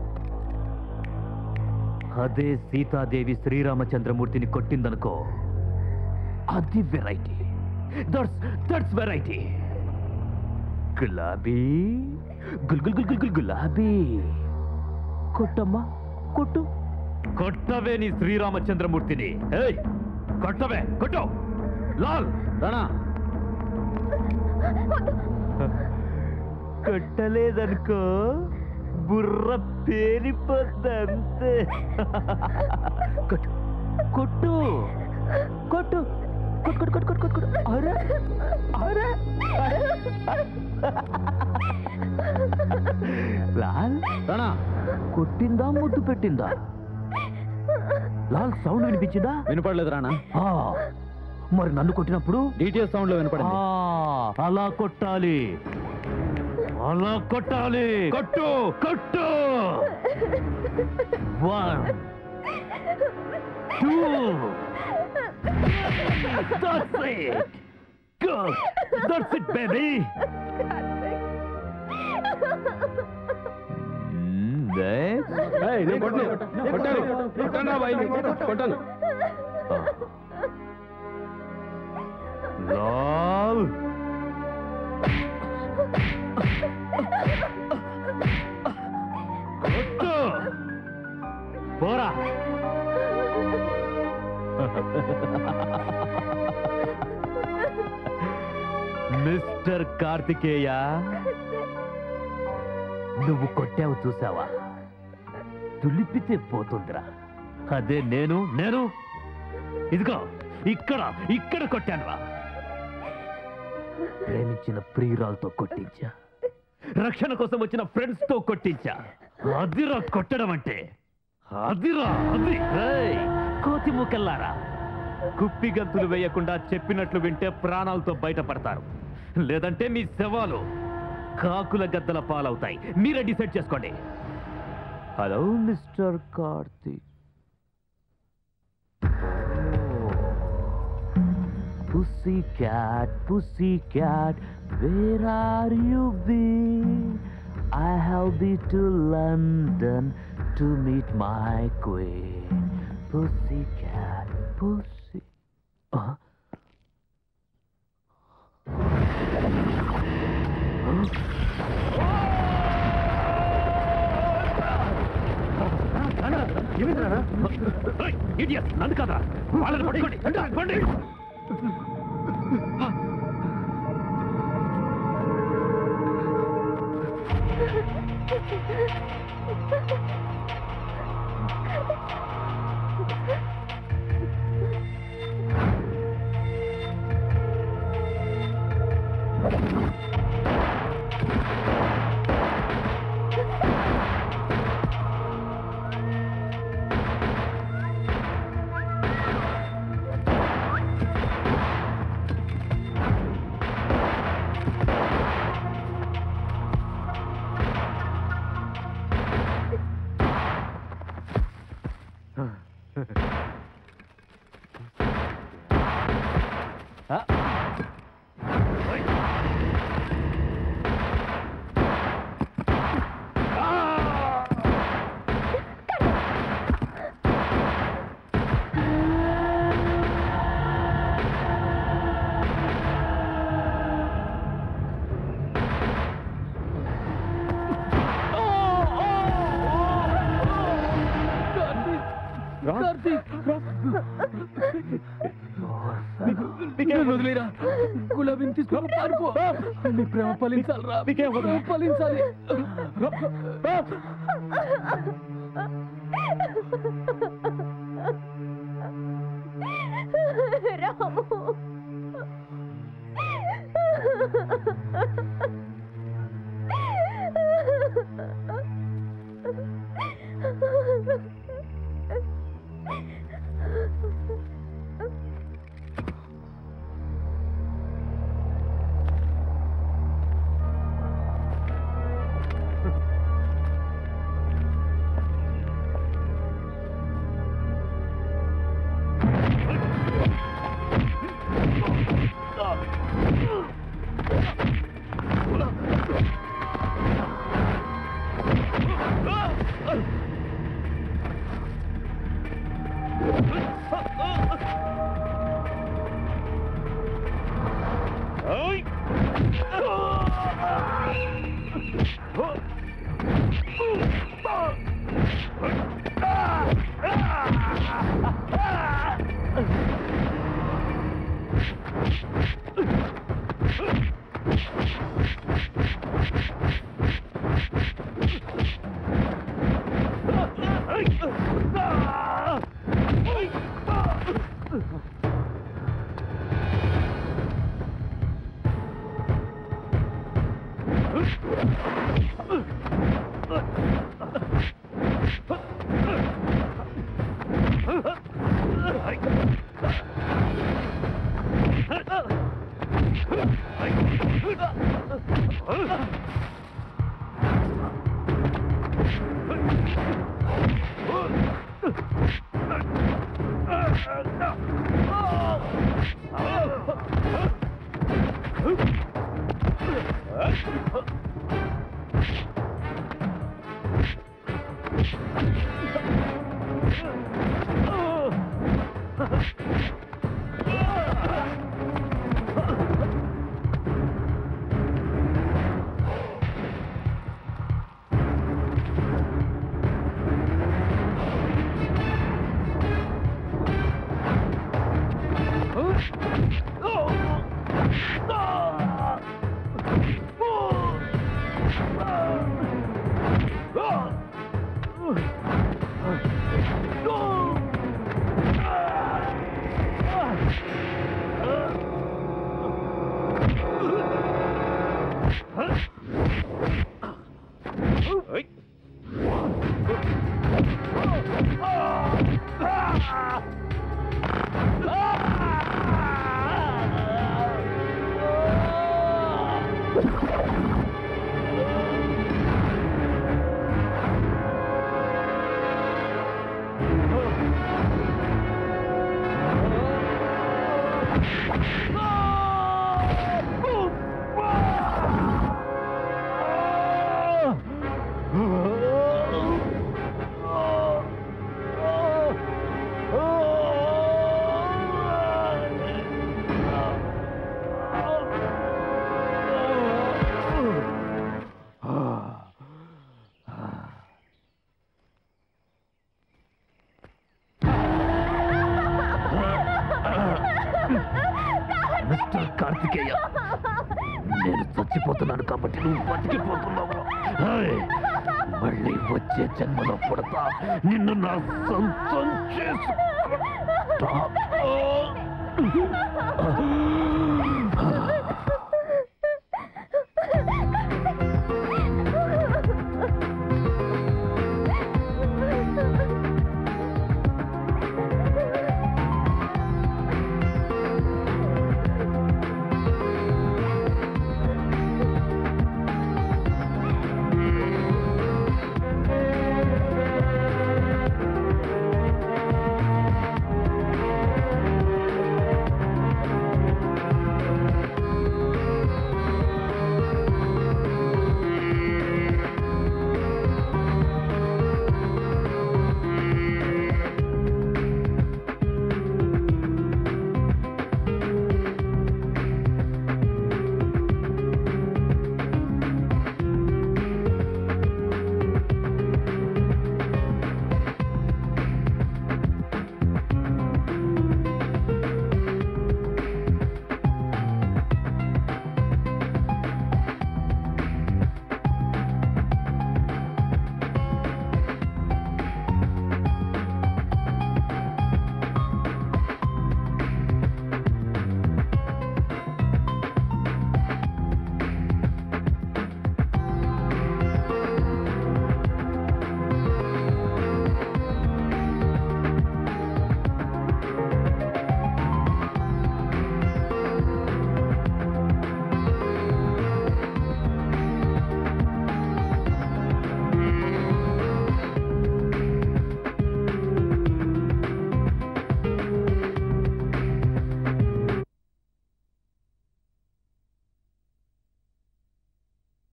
అదే సీతాదేవి శ్రీరామచంద్రమూర్తిని కొట్టిందనుకో అది వెరైటీ దట్స్ దట్స్ వెరైటీ గులాబీ గుల్ గుల్ గుల్ గుల్ గుల్ గులాబీ కొట్టమ్మా కొట్టు కొట్టవే నీ శ్రీరామచంద్రమూర్తిని ఏయ్ కొట్టవే కొట్టు లాల్ రాణా కొట్టలేదనుకో బుర్ర పేలిపోద్దంతే కొట్టు కొట్టు కొట్టు కొట్టు కొట్టు కొట్టు కొట్టు కొట్టు అరే అరే లాల్ రాణా కొట్టిందా ముద్దు పెట్టిందా లాల్ సౌండ్ వినిపించిందా వినపడలేదు రానా ఆ, మరి నన్ను కొట్టినప్పుడు డీటెయిల్ సౌండ్ లో వినపడింది ఆ, అలా కొట్టాలి అలా కొట్టాలి కొట్టు కొట్టు one two That's it. Good. That's it, baby. Mm, next. ఏయ్, నేను కొట్టను. కొట్టాను. కొట్టాను రా బాయ్. కొట్టాను. లాల్ కొట్టు పోరా మిస్టర్ కార్తికేయ నువ్వు కొట్టావు చూసావా తులిపితే పోతుందిరా అదే నేను నేను ఇదిగో ఇక్కడ ఇక్కడ కొట్టానురా ప్రేమించిన ప్రియురాలతో కొట్టించా రక్షణ కోసం వచ్చిన ఫ్రెండ్స్ తో కొట్టించా అదిరా కొట్టడం అంటే అదిరా అది రేయ్, కోతి మూకెళ్ళారా కుప్పి గంతులు వేయకుండా చెప్పినట్లు వింటే ప్రాణాలతో బయటపడతారు లేదంటే మీ శవాలు కాకుల గద్దల పాలవుతాయి మీరే డిసైడ్ చేసుకోండి hello mister Karthik Pussycat, pussycat, where are you been? I have been to London to meet my queen. Pussycat, pussy. Uh? Idiot నన్ను కదా వాళ్ళని పట్టుకోండి పట్టుకోండి ఆ వదిలేరా గులాబీని తీసుకుని పారిపో నీ ప్రేమ ఫలించాలి రా ప్రేమ ఫలించాలి రాము మిస్టర్ కార్తికేయ నేను చచ్చిపోతున్నాను కాబట్టి నువ్వు బతికిపోతున్నావు హాయ్, మళ్ళీ వచ్చే జన్మలో పుడతా నిన్ను నా సొంతం చేసుకుంటా